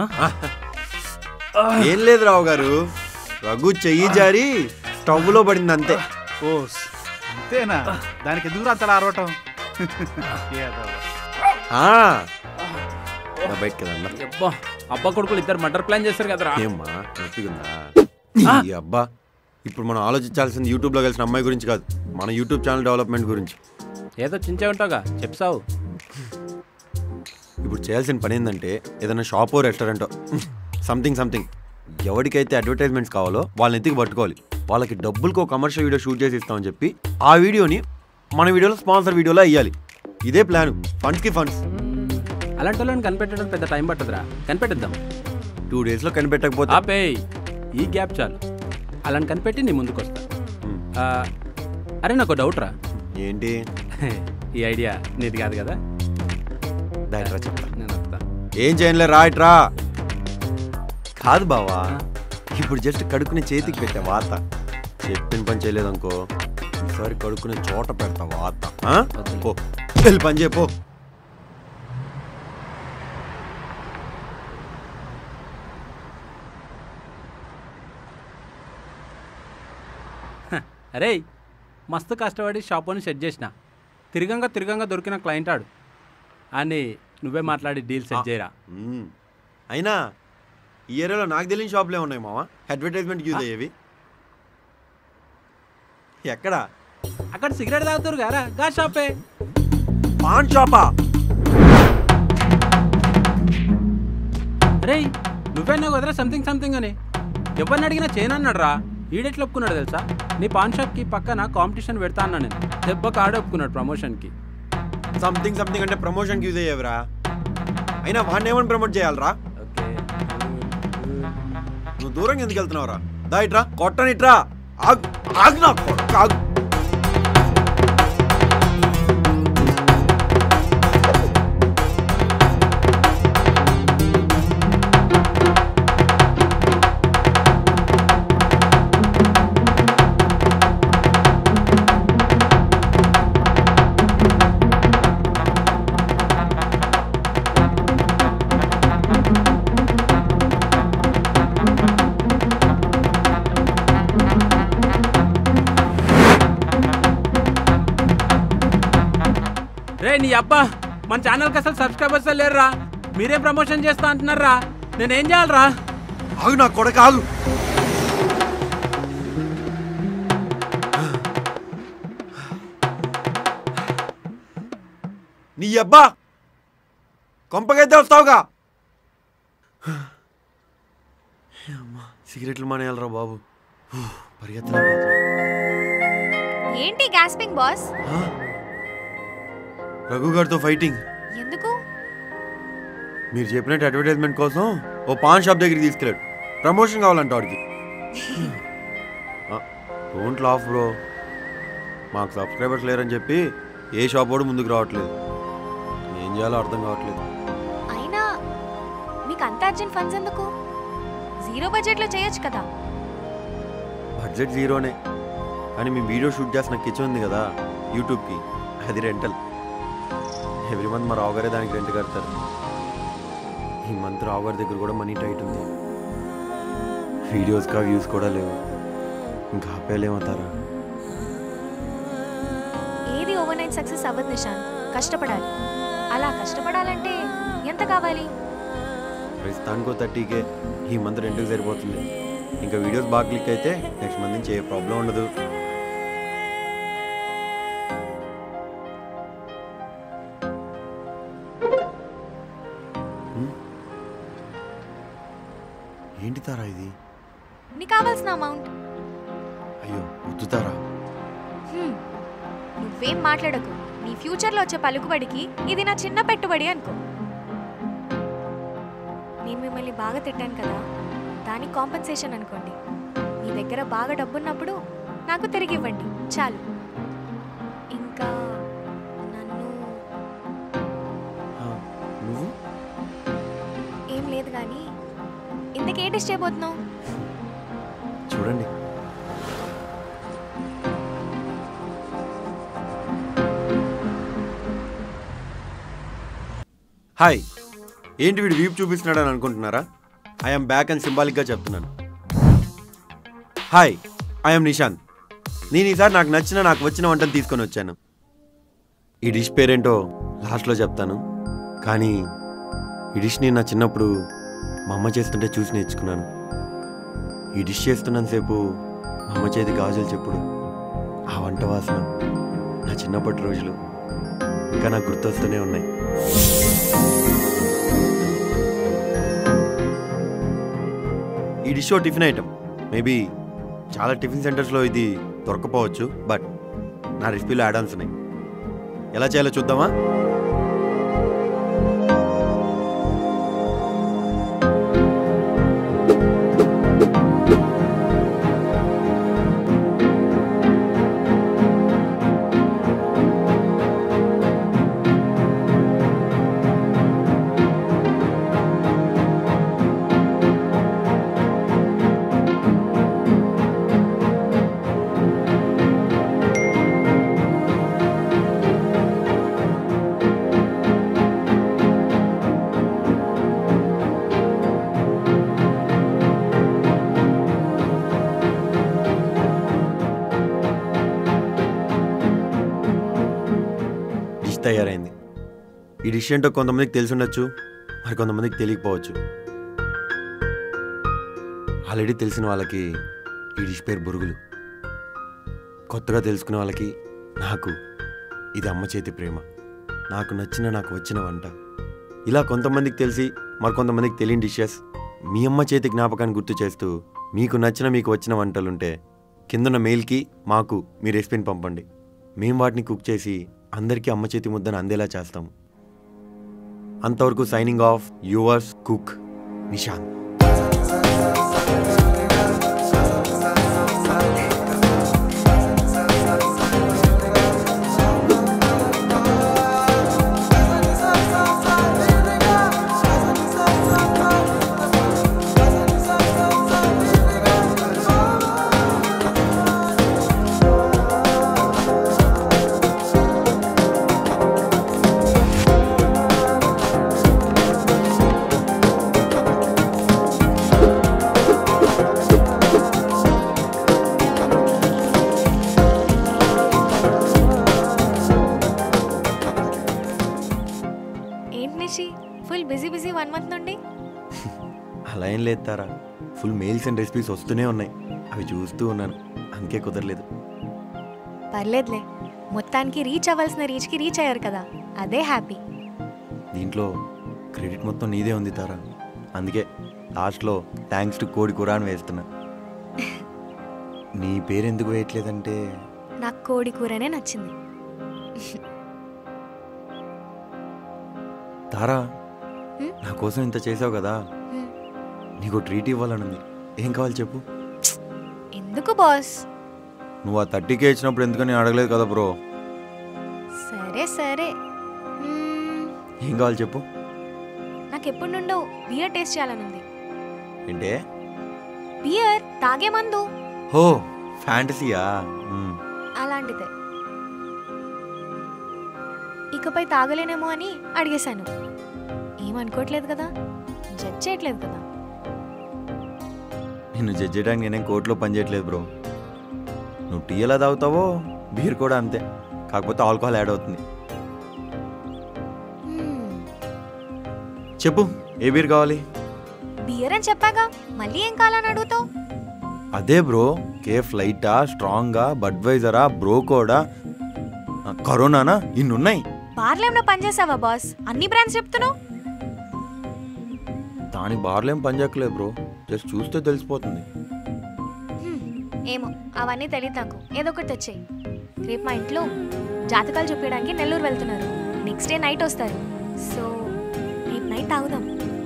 S8: ఏం లేదు రావు గారు రఘు చెయ్యి జారి స్టవ్ లో పడింది అంతే
S9: ఓ అంతేనా దానికి ఎందుకు అంతలా అరవటం ఏదో.
S8: ఆ. నా బయటికి వెళ్ళండి
S5: అబ్బా అబ్బా కొడుకులు ఇద్దరు మర్డర్ ప్లాన్ చేస్తారు కదరా
S8: ఏమ్మా నొప్పిగుందా ఈ అబ్బా ఇప్పుడు మనం ఆలోచించాల్సింది యూట్యూబ్లో కలిసిన అమ్మాయి గురించి కాదు మన యూట్యూబ్ ఛానల్ డెవలప్మెంట్ గురించి
S5: ఏదో చించే ఉంటావుగా చెప్సావు
S8: ఇప్పుడు చేయాల్సిన పని ఏంటంటే ఏదైనా షాపో రెస్టారెంటో సంథింగ్ సంథింగ్ ఎవరికైతే అడ్వర్టైజ్మెంట్స్ కావాలో వాళ్ళని ఎత్తికి పట్టుకోవాలి వాళ్ళకి డబ్బులకు ఒక కమర్షియల్ వీడియో షూట్ చేసి ఇస్తామని చెప్పి ఆ వీడియోని మన వీడియోలో స్పాన్సర్ వీడియోలో ఇవ్వాలి ఇదే ప్లాన్ ఫండ్స్కి ఫండ్స్
S5: అలాంటి వాళ్ళని కనిపెట్టడం పెద్ద టైం పట్టదురా కనిపెట్టిద్దాం
S8: టూ డేస్లో కనిపెట్టకపోతే
S5: ఆపే ఈ గ్యాప్ చాలు అలాని కనిపెట్టి నీ ముందుకు వస్తా ఆ, అరే నాకు డౌట్ రా
S8: ఏంటి
S5: ఈ ఐడియా నీది కాదు కదా
S8: దాయిట్రా చెప్తా
S5: నేను వస్తా
S8: ఏం చేయనులే రాయట్రా కాదు బావా ఇప్పుడు జస్ట్ కడుక్కునే చేతికి పెట్టా వాత చెప్పిన పని చేయలేదనుకో ఈసారి కడుక్కునే చోట పెడతా వాత ఆ? పో వెళ్ళి పని చేయపో
S5: అరే మస్తు కష్టపడి షాపుని సెట్ చేసిన తిరగంగా తిరగంగా దొరికిన క్లయింట్ ఆడు అని నువ్వే మాట్లాడి డీల్ సెట్ చేయరా
S8: మ్మ్. అయినా ఈ ఏరియాలో నాకు తెలియని షాపులే ఉన్నాయి మావా అడ్వర్టైజ్మెంట్ యూజ్ అయ్యేవి ఎక్కడ
S5: అక్కడ సిగరెట్ తాగుతారు గారా గా షాపే
S8: పాన్ షాపా
S5: అరే నువ్వే నాకు వదరా సంథింగ్ సంథింగ్ అని ఎవరిని అడిగినా చేయనన్నాడు రా ఈడెట్లు ఒప్పుకున్నాడు తెలుసా నీ పాన్ షాప్కి పక్కన కాంపిటీషన్ పెడతా అన్నా నేను దెబ్బకి ఆడే ఒప్పుకున్నాడు ప్రమోషన్కి
S8: సంథింగ్ సంథింగ్ అంటే ప్రమోషన్కి యూజ్ అయ్యేవిరా అయినా వాడిని ఏమని ప్రమోట్ చేయాలరా నువ్వు దూరంగా ఎందుకు వెళ్తున్నావురా దా ఇట్రా కొట్టనిట్రా ఆగు ఆగు నా కొడుకు, ఆగు
S5: రే నీ అబ్బా మన ఛానల్కి అసలు సబ్స్క్రైబర్స్ లేరురా మీరే ప్రమోషన్ చేస్తా అంటున్నారా నేనేం చేయాలరా
S8: ఆగు నా కొడక ఆగు నీ అబ్బా కొంపకైతే వస్తావుగా అమ్మా, సిగరెట్లు మానేయాలరా బాబు హూ, పరిగెత్తలేకపోతున్నా
S2: ఏంటి గ్యాస్పింగ్ బాస్
S8: రఘు గారితో ఫైటింగ్
S2: ఎందుకు
S8: మీరు చెప్పినట్టు అడ్వర్టైజ్మెంట్ కోసం ఓ పాన్ షాప్ దగ్గరికి తీసుకెళ్ళాడు ప్రమోషన్ కావాలంట వాడికి డోంట్ లాఫ్ బ్రో మాకు సబ్స్క్రైబర్స్ లేరని చెప్పి ఏ షాప్ వాడు ముందుకు రావట్లేదు ఏం చేయాలో అర్థం కావట్లేదు
S2: అయినా మీకు అంత అర్జెంట్ ఫండ్స్ ఎందుకు జీరో బడ్జెట్లో చేయొచ్చు కదా
S8: బడ్జెట్ జీరోనే కానీ మీ వీడియో షూట్ చేసిన కిచెన్ ఉంది కదా యూట్యూబ్కి అది రెంటల్ ఎవ్రీ మంత్ మా రావు గారే దానికి రెంట్ కడతారు ఈ మంత్ రావు గారి దగ్గర కూడా మనీ టైట్ ఉంది వీడియోస్కా వ్యూస్ కూడా లేవు ఇంకా ఆపేయలేమవుతారా
S2: ఏది ఓవర్ నైట్ సక్సెస్ అవ్వదు నిషాన్ కష్టపడాలి అలా కష్టపడాలంటే ఎంత కావాలి
S8: ప్రస్తుతానికో థర్టీకే ఈ మంత్ రెంట్కి సరిపోతుంది ఇంకా వీడియోస్ బాగా క్లిక్ అయితే నెక్స్ట్ మంత్ నుంచి ఏ ప్రాబ్లం ఉండదు హ్మ్? ఏంటి తారా ఇది
S2: నీకు కావాల్సిన అమౌంట్
S8: అయ్యో వద్దు తారా
S2: నువ్వేం మాట్లాడకు నీ ఫ్యూచర్లో వచ్చే పలుకుబడికి ఇది నా చిన్న పెట్టుబడి అనుకో నేను మిమ్మల్ని బాగా తిట్టాను కదా దానికి కాంపెన్సేషన్ అనుకోండి మీ దగ్గర బాగా డబ్బున్నప్పుడు నాకు తిరిగి ఇవ్వండి చాలు ఇంకా నన్ను
S8: నువ్వు
S2: ఏం లేదు కానీ ఇంతకేం టెస్ట్ చేయబోతున్నావు
S8: చూడండి హాయ్ ఏంటి వీడు వీపు చూపిస్తున్నాడని అనుకుంటున్నారా ఐఎమ్ బ్యాక్ అని సింబాలిక్గా చెప్తున్నాను హాయ్ ఐఎమ్ నిశాంత్ నేను ఈసారి నాకు నచ్చిన నాకు వచ్చిన వంటను తీసుకొని వచ్చాను ఈ డిష్ పేరేంటో లాస్ట్లో చెప్తాను కానీ ఈ డిష్ నేను నా చిన్నప్పుడు మా అమ్మ చేస్తుంటే చూసి నేర్చుకున్నాను ఈ డిష్ చేస్తున్నంతసేపు మా అమ్మ చేతి గాజులు చెప్పుడు ఆ వంట వాసన నా చిన్నప్పటి రోజులు ఇంకా నాకు గుర్తొస్తూనే ఉన్నాయి ఈ డిష్ టిఫిన్ ఐటమ్ మేబీ చాలా టిఫిన్ సెంటర్స్లో ఇది దొరకపోవచ్చు బట్ నా రెసిపీలో యాడ్ ఆన్స్ ఉన్నాయి ఎలా చేయాలో చూద్దామా డిష్ తయారైంది ఈ డిష్ ఏంటో కొంతమందికి తెలిసి ఉండొచ్చు మరి కొంతమందికి తెలియకపోవచ్చు ఆల్రెడీ తెలిసిన వాళ్ళకి ఈ డిష్ పేరు బురుగులు కొత్తగా తెలుసుకునే వాళ్ళకి నాకు ఇది అమ్మ చేతి ప్రేమ నాకు నచ్చిన నాకు వచ్చిన వంట ఇలా కొంతమందికి తెలిసి మరి కొంతమందికి తెలియని డిషెస్ మీ అమ్మ చేతి జ్ఞాపకాన్ని గుర్తు చేస్తూ మీకు నచ్చిన మీకు వచ్చిన వంటలుంటే కిందన్న మెయిల్కి మాకు మీ రెసిపీని పంపండి మేము వాటిని కుక్ చేసి అందరికీ అమ్మ చేతి ముద్దను అందేలా చేస్తాము అంతవరకు signing off yours cook Nishant
S2: ఏంటి Nishi full busy busy one month నుండి
S8: అలా ఏం లేదు Tara full mails and recipes వస్తూనే ఉన్నాయి అవి చూస్తూ ఉన్నాను అందుకే కుదరలేదు
S2: పర్లేదులే మొత్తానికి రీచ్ అవ్వాల్సిన రీచ్కి రీచ్ అయ్యారు కదా అదే హ్యాపీ
S8: దీంట్లో క్రెడిట్ మొత్తం నీదే ఉంది తారా అందుకే లాస్ట్లో థ్యాంక్స్ టు కోడి కూర అని వేస్తున్నా నీ పేరు ఎందుకు వేయట్లేదంటే
S2: నాకు కోడి కూరనే నచ్చింది
S8: తారా నా కోసం ఇంత చేసావు కదా
S2: హ్మ్.
S8: నీకు ట్రీట్ ఇవ్వాలనుంది ఏం కావాలి చెప్పు
S2: ఎందుకు బాస్
S8: నువ్వు ఆ థర్టీకే ఇచ్చినప్పుడు ఎందుకని అడగలేదు కదా బ్రో
S2: సరే సరే మ్మ్,
S8: ఏం కావాలి చెప్పు
S2: నాకు ఎప్పటి నుండో బియర్ టేస్ట్ చేయాలనుంది
S8: ఏంటే
S2: బియర్ తాగే మందు
S8: హో ఫ్యాంటసీయా మ్మ్.
S2: అలాంటిదే ఇకపై తాగలేనేమో అని అడిగేశాను ఏమనుకోవట్లేదు కదా జడ్జ్ చేయట్లేదు కదా
S8: నిన్ను జడ్జ్ చేయడానికి నేనేం కోర్టులో పనిచేయట్లేదు బ్రో నువ్వు టీ ఎలా తాగుతావో బీర్ కూడా అంతే కాకపోతే ఆల్కహాల్ యాడ్ అవుతుంది చెప్పు ఏ బీర్ కావాలి
S2: బియర్ అని చెప్పాగా మళ్ళీ ఏం కావాలని అడుగుతావు
S8: అదే బ్రో కేఫ్ లైటా స్ట్రాంగా బడ్వైజరా బ్రోకోడా ఆ, కరోనానా ఇన్నున్నాయి
S2: బార్లో ఏమైనా పనిచేసావా బాస్ అన్ని బ్రాండ్స్ చెప్తున్నావు
S8: దానికి బార్లేం పని చేయట్లేదు బ్రో జస్ట్ చూస్తే తెలిసిపోతుంది
S2: హ్మ్, ఏమో అవన్నీ తెలియదు నాకు ఏదో ఒకటి తెచ్చేయి రేపు మా ఇంట్లో జాతకాలు చూపించడానికి నెల్లూరు వెళ్తున్నారు నెక్స్ట్ డే నైట్ వస్తారు సో రేపు నైట్ తాగుదాం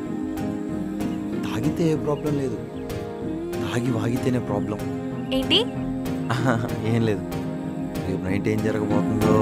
S8: తాగితే ఏ ప్రాబ్లం లేదు తాగి వాగితేనే ప్రాబ్లం
S2: ఏంటి
S8: ఏం లేదు రేపు నైట్ ఏం జరగబోతుందో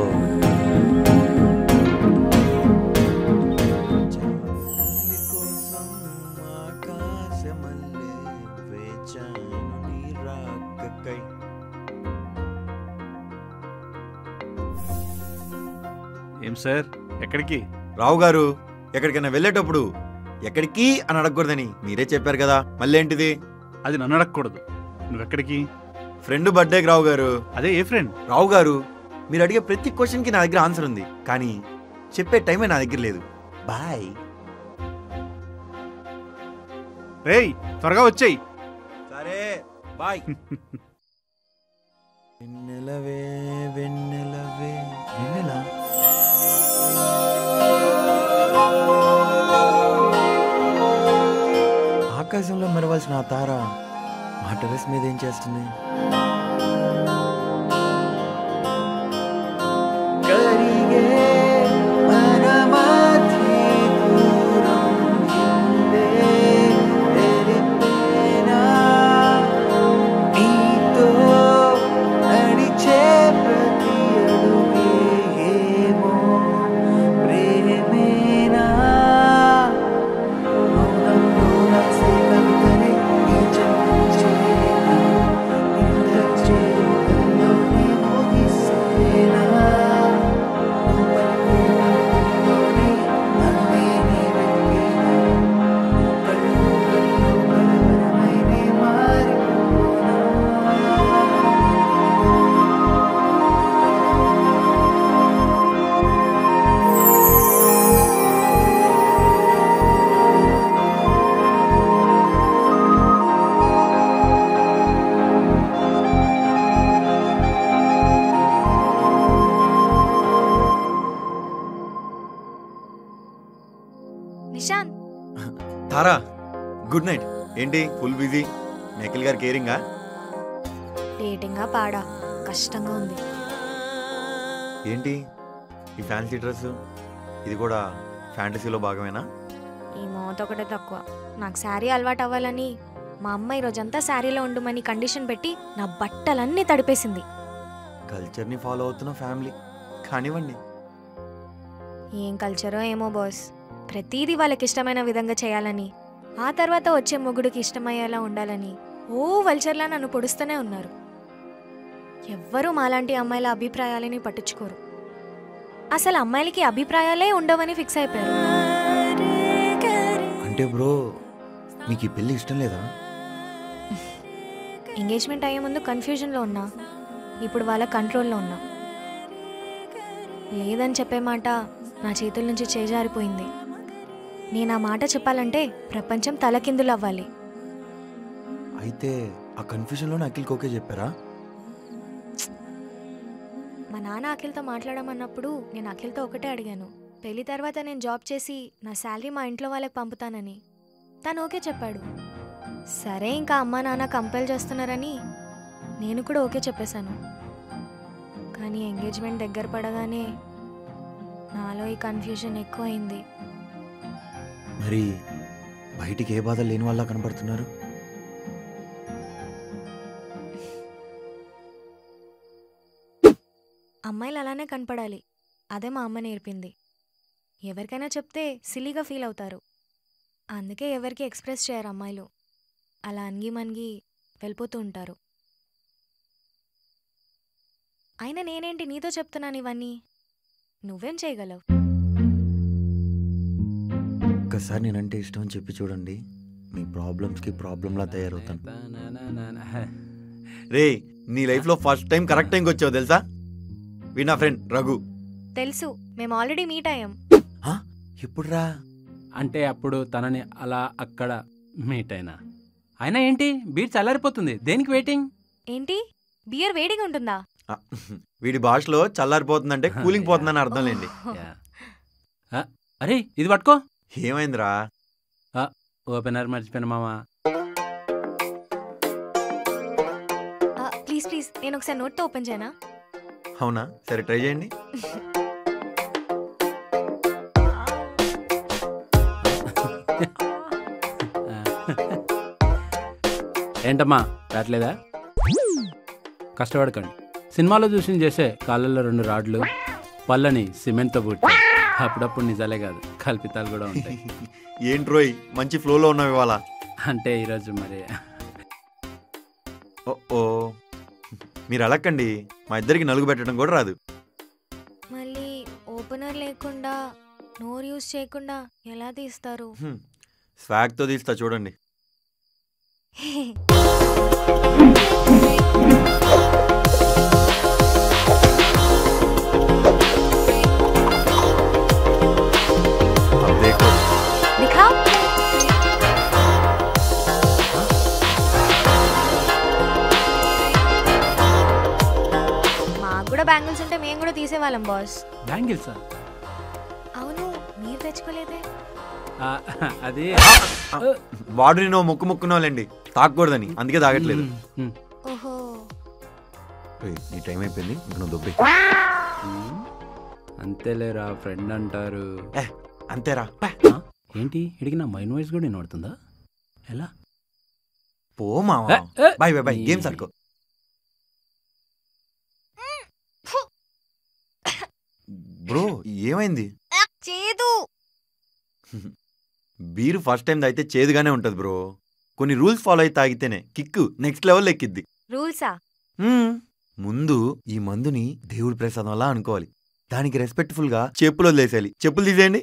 S9: ఏం సార్ ఎక్కడికి
S8: రావు గారు ఎక్కడికైనా వెళ్ళేటప్పుడు ఎక్కడికి అని అడగకూడదని మీరే చెప్పారు కదా మళ్ళీ ఏంటిది
S9: అది నన్ను అడగకూడదు నువ్వెక్కడికి
S8: ఫ్రెండ్ బర్త్డేకి రావు గారు
S9: అదే ఏ ఫ్రెండ్
S8: రావు గారు మీరు అడిగే ప్రతి క్వశ్చన్కి నా దగ్గర ఆన్సర్ ఉంది కానీ చెప్పే టైమే నా దగ్గర లేదు బాయ్
S9: రేయ్ త్వరగా వచ్చేయి
S8: సరే బాయ్ వెన్నెలవే వెన్నెలవే వెన్నెల ఆకాశంలో మెరవాల్సిన ఆ తార మా టెరెస్ మీద ఏం చేస్తుంది
S16: కరిగే పరమాధి దూరం హిందే తెరిపేనా నీతో నడిచే ప్రతి అడుగే ఏమో ప్రేమేనా మౌనంలో రాసే కవితలే నీ చెంత చేరేనా నిద్ర చేరుకల్లోనే మోగిసేనా
S2: నిశాంత్
S8: తారా గుడ్ నైట్ ఏంటి ఫుల్ బిజీ నిఖిల్ గారు కేరింగా
S2: డేటింగా పాడా కష్టంగా ఉంది
S8: ఏంటి ఈ ఫ్యాన్సీ డ్రెస్ ఇది కూడా ఫ్యాంటసీలో భాగమేనా
S2: ఈ మోత ఒకటే తక్కువ నాకు శారీ అలవాటు అవ్వాలని మా అమ్మ ఈ రోజంతా శారీలో ఉండమని కండిషన్ పెట్టి నా బట్టలన్నీ తడిపేసింది
S8: కల్చర్ని ఫాలో అవుతున్న ఫ్యామిలీ కానివ్వండి
S2: ఏం కల్చరో ఏమో బాస్ ప్రతిదీ వాళ్ళకి ఇష్టమైన విధంగా చేయాలని ఆ తర్వాత వచ్చే మొగుడికి ఇష్టమయ్యేలా ఉండాలని ఓ వల్చర్లా నన్ను పొడుస్తూనే ఉన్నారు ఎవ్వరూ మాలాంటి అమ్మాయిల అభిప్రాయాలని పట్టించుకోరు అసలు అమ్మాయిలకి అభిప్రాయాలే ఉండవని ఫిక్స్ అయిపోయారు
S8: అంటే బ్రో మీకు ఈ పెళ్ళి ఇష్టం లేదా
S2: ఎంగేజ్మెంట్ అయ్యే ముందు కన్ఫ్యూజన్లో ఉన్నా ఇప్పుడు వాళ్ళ కంట్రోల్లో ఉన్నా లేదని చెప్పే మాట నా చేతుల నుంచి చేజారిపోయింది నేను ఆ మాట చెప్పాలంటే ప్రపంచం తలకిందులు అవ్వాలి
S8: అయితే ఆ కన్ఫ్యూజన్లో అఖిల్కి ఓకే చెప్పారా
S2: మా నాన్న అఖిల్తో మాట్లాడమన్నప్పుడు నేను అఖిల్తో ఒకటే అడిగాను పెళ్లి తర్వాత నేను జాబ్ చేసి నా శాలరీ మా ఇంట్లో వాళ్ళకి పంపుతానని తను ఓకే చెప్పాడు సరే ఇంకా అమ్మ నాన్న కంపెల్ చేస్తున్నారని నేను కూడా ఓకే చెప్పేశాను కానీ ఎంగేజ్మెంట్ దగ్గర పడగానే నాలో ఈ కన్ఫ్యూజన్ ఎక్కువైంది
S8: మరి బయటికి ఏ బాధ లేని వాళ్ళ కనబడుతున్నారు
S2: అమ్మాయిలు అలానే కనపడాలి అదే మా అమ్మ నేర్పింది ఎవరికైనా చెప్తే సిలీగా ఫీల్ అవుతారు అందుకే ఎవరికి ఎక్స్ప్రెస్ చేయరు అమ్మాయిలు అలా అనిగి మనిగి వెళ్ళిపోతూ ఉంటారు అయినా నేనేంటి నీతో చెప్తున్నాను ఇవన్నీ నువ్వేం చేయగలవు
S8: ఒక్కసారి నేనంటే ఇష్టం అని చెప్పి చూడండి మీ ప్రాబ్లమ్స్కి ప్రాబ్లంలా తయారవుతాను రే నీ లైఫ్లో ఫస్ట్ టైం కరెక్ట్ టైంకి వచ్చావు తెలుసా వీ నా ఫ్రెండ్ రఘు
S2: తెలుసు మేము ఆల్రెడీ మీట్ అయ్యాం
S8: ఎప్పుడురా
S5: అంటే అప్పుడు తనని అలా అక్కడ మీట్ అయినా అయినా ఏంటి బీట్ చల్లారిపోతుంది దేనికి వెయిటింగ్
S2: ఏంటి బియర్ వేడిగా ఉంటుందా
S8: ఆ, వీడి భాషలో చల్లారిపోతుందంటే కూలింగ్ పోతుందని అర్థం లేండి
S5: ఆ, అరే ఇది పట్టుకో
S8: ఏమైందిరా
S5: ఆ, ఓపెనర్ మర్చిపోయిన మామా
S2: ప్లీజ్ ప్లీజ్ నేను ఒకసారి నోట్తో ఓపెన్ చేయనా
S8: అవునా సరే ట్రై చేయండి
S5: ఏంటమ్మా రావట్లేదా కష్టపడకండి సినిమాలో చూసి చేసే కాళ్ళల్లో రెండు రాడ్లు పళ్ళని సిమెంట్తో పుట్టి అప్పుడప్పుడు నిజాలే కాదు కల్పితాలు కూడా ఉంటాయి
S8: ఏంటి రోయ్ మంచి ఫ్లోలో ఉన్నావు ఇవాళ
S5: అంటే ఈరోజు మరి
S8: ఓ ఓ మీరు అలక్కండి మా ఇద్దరికి నలుగు పెట్టడం కూడా రాదు
S2: మళ్ళీ ఓపెనర్ లేకుండా నోరు యూస్ చేయకుండా ఎలా తీస్తారు
S8: హ్మ్. స్వాగ్తో తీస్తా చూడండి अब देखो
S2: दिखाओ కొనేవాళ్ళం బాస్
S5: బ్యాంగిల్సా
S2: అవును మీరు తెచ్చుకోలేదే
S5: అది
S8: వాడు నేను మొక్కు మొక్కునోళ్ళండి తాగకూడదని అందుకే తాగట్లేదు
S2: ఓహో
S8: ఏయ్, నీ టైం అయిపోయింది ఇంక నువ్వు దుబ్బే
S5: అంతేలేరా ఫ్రెండ్ అంటారు
S8: అంతేరా
S5: ఏంటి ఇడికి నా మైండ్ వాయిస్ కూడా వినబడుతుందా ఎలా
S8: పో మావా
S5: ఏ, ఏ.
S8: బాయ్ బాయ్ బాయ్
S5: నీ-
S8: గేమ్స్ ఆడుకో బ్రో ఏమైంది
S2: చేదు
S8: బీరు ఫస్ట్ టైం తాగితే చేదుగానే ఉంటది బ్రో కొన్ని రూల్స్ ఫాలో అయితే తాగితేనే కిక్ నెక్స్ట్ లెవెల్ ఎక్కిద్ది
S2: రూల్సా
S8: మ్మ్. ముందు ఈ మందుని దేవుడి ప్రసాదం అలా అనుకోవాలి దానికి రెస్పెక్ట్ఫుల్ గా చెప్పులు వదిలేసేయాలి చెప్పులు తీసేయండి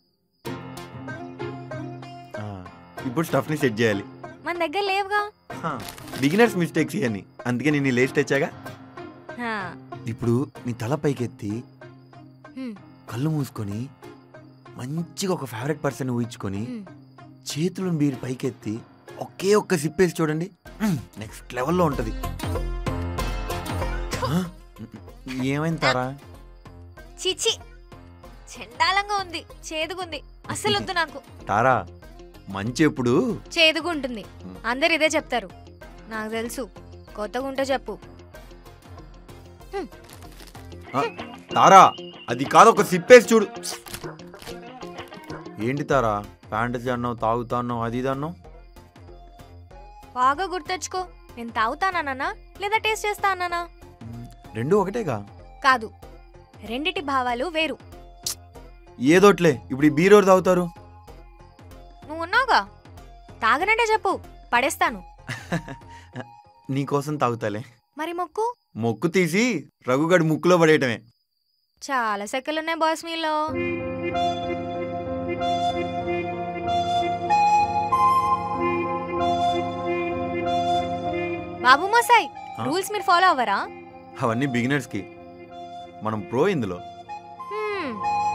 S8: ఆ, ఇప్పుడు స్టఫ్ ని సెట్ చేయాలి
S2: మన దగ్గర లేవుగా
S8: బిగినర్స్ మిస్టేక్స్ ఇవన్నీ అందుకే నేను ఈ లేస్ట్ తెచ్చాగా
S2: హా.
S8: ఇప్పుడు నీ తల పైకెత్తి
S2: హ్మ్.
S8: కళ్ళు మూసుకొని మంచిగా ఒక ఫేవరెట్ పర్సన్ ఊహించుకొని చేతులను బీరు పైకెత్తి ఒకే ఒక్క సిప్పేసి చూడండి నెక్స్ట్ లెవెల్లో ఉంటది ఆ? ఏమైంది తారా
S2: చిచి చండాలంగా ఉంది చేదుగుంది అసలు వద్దు నాకు
S8: తారా మంచి ఎప్పుడు
S2: చేదుగా ఉంటుంది అందరు ఇదే చెప్తారు నాకు తెలుసు కొత్తగా ఉంటే చెప్పు
S8: ఆ, తారా అది కాదు ఒక సిప్పేసి చూడు ఏంటి తారా ఫ్యాంటసీ అన్నావు తాగుతా అన్నావు అది ఇది అన్నావు
S2: బాగా గుర్తెచ్చుకో నేను తాగుతానన్నా లేదా టేస్ట్ చేస్తా అన్నానా
S8: రెండు ఒకటేగా
S2: కాదు రెండిటి భావాలు వేరు
S8: ఏదోట్లే ఇప్పుడు ఈ బీరోడు తాగుతారు
S2: నువ్వు ఉన్నావుగా తాగనంటే చెప్పు పడేస్తాను
S8: నీకోసం తాగుతాలే
S2: మరి మొక్కు
S8: మొక్కు తీసి రఘుగడి ముక్కులో పడేయటమే
S2: చాలా సెక్కలున్నాయి బాస్ మీలో బాబు మోసాయ్
S8: ఆ?
S2: రూల్స్ మీరు ఫాలో అవ్వరా
S8: అవన్నీ బిగినర్స్ కి మనం ప్రో ఇందులో
S2: హ్మ్.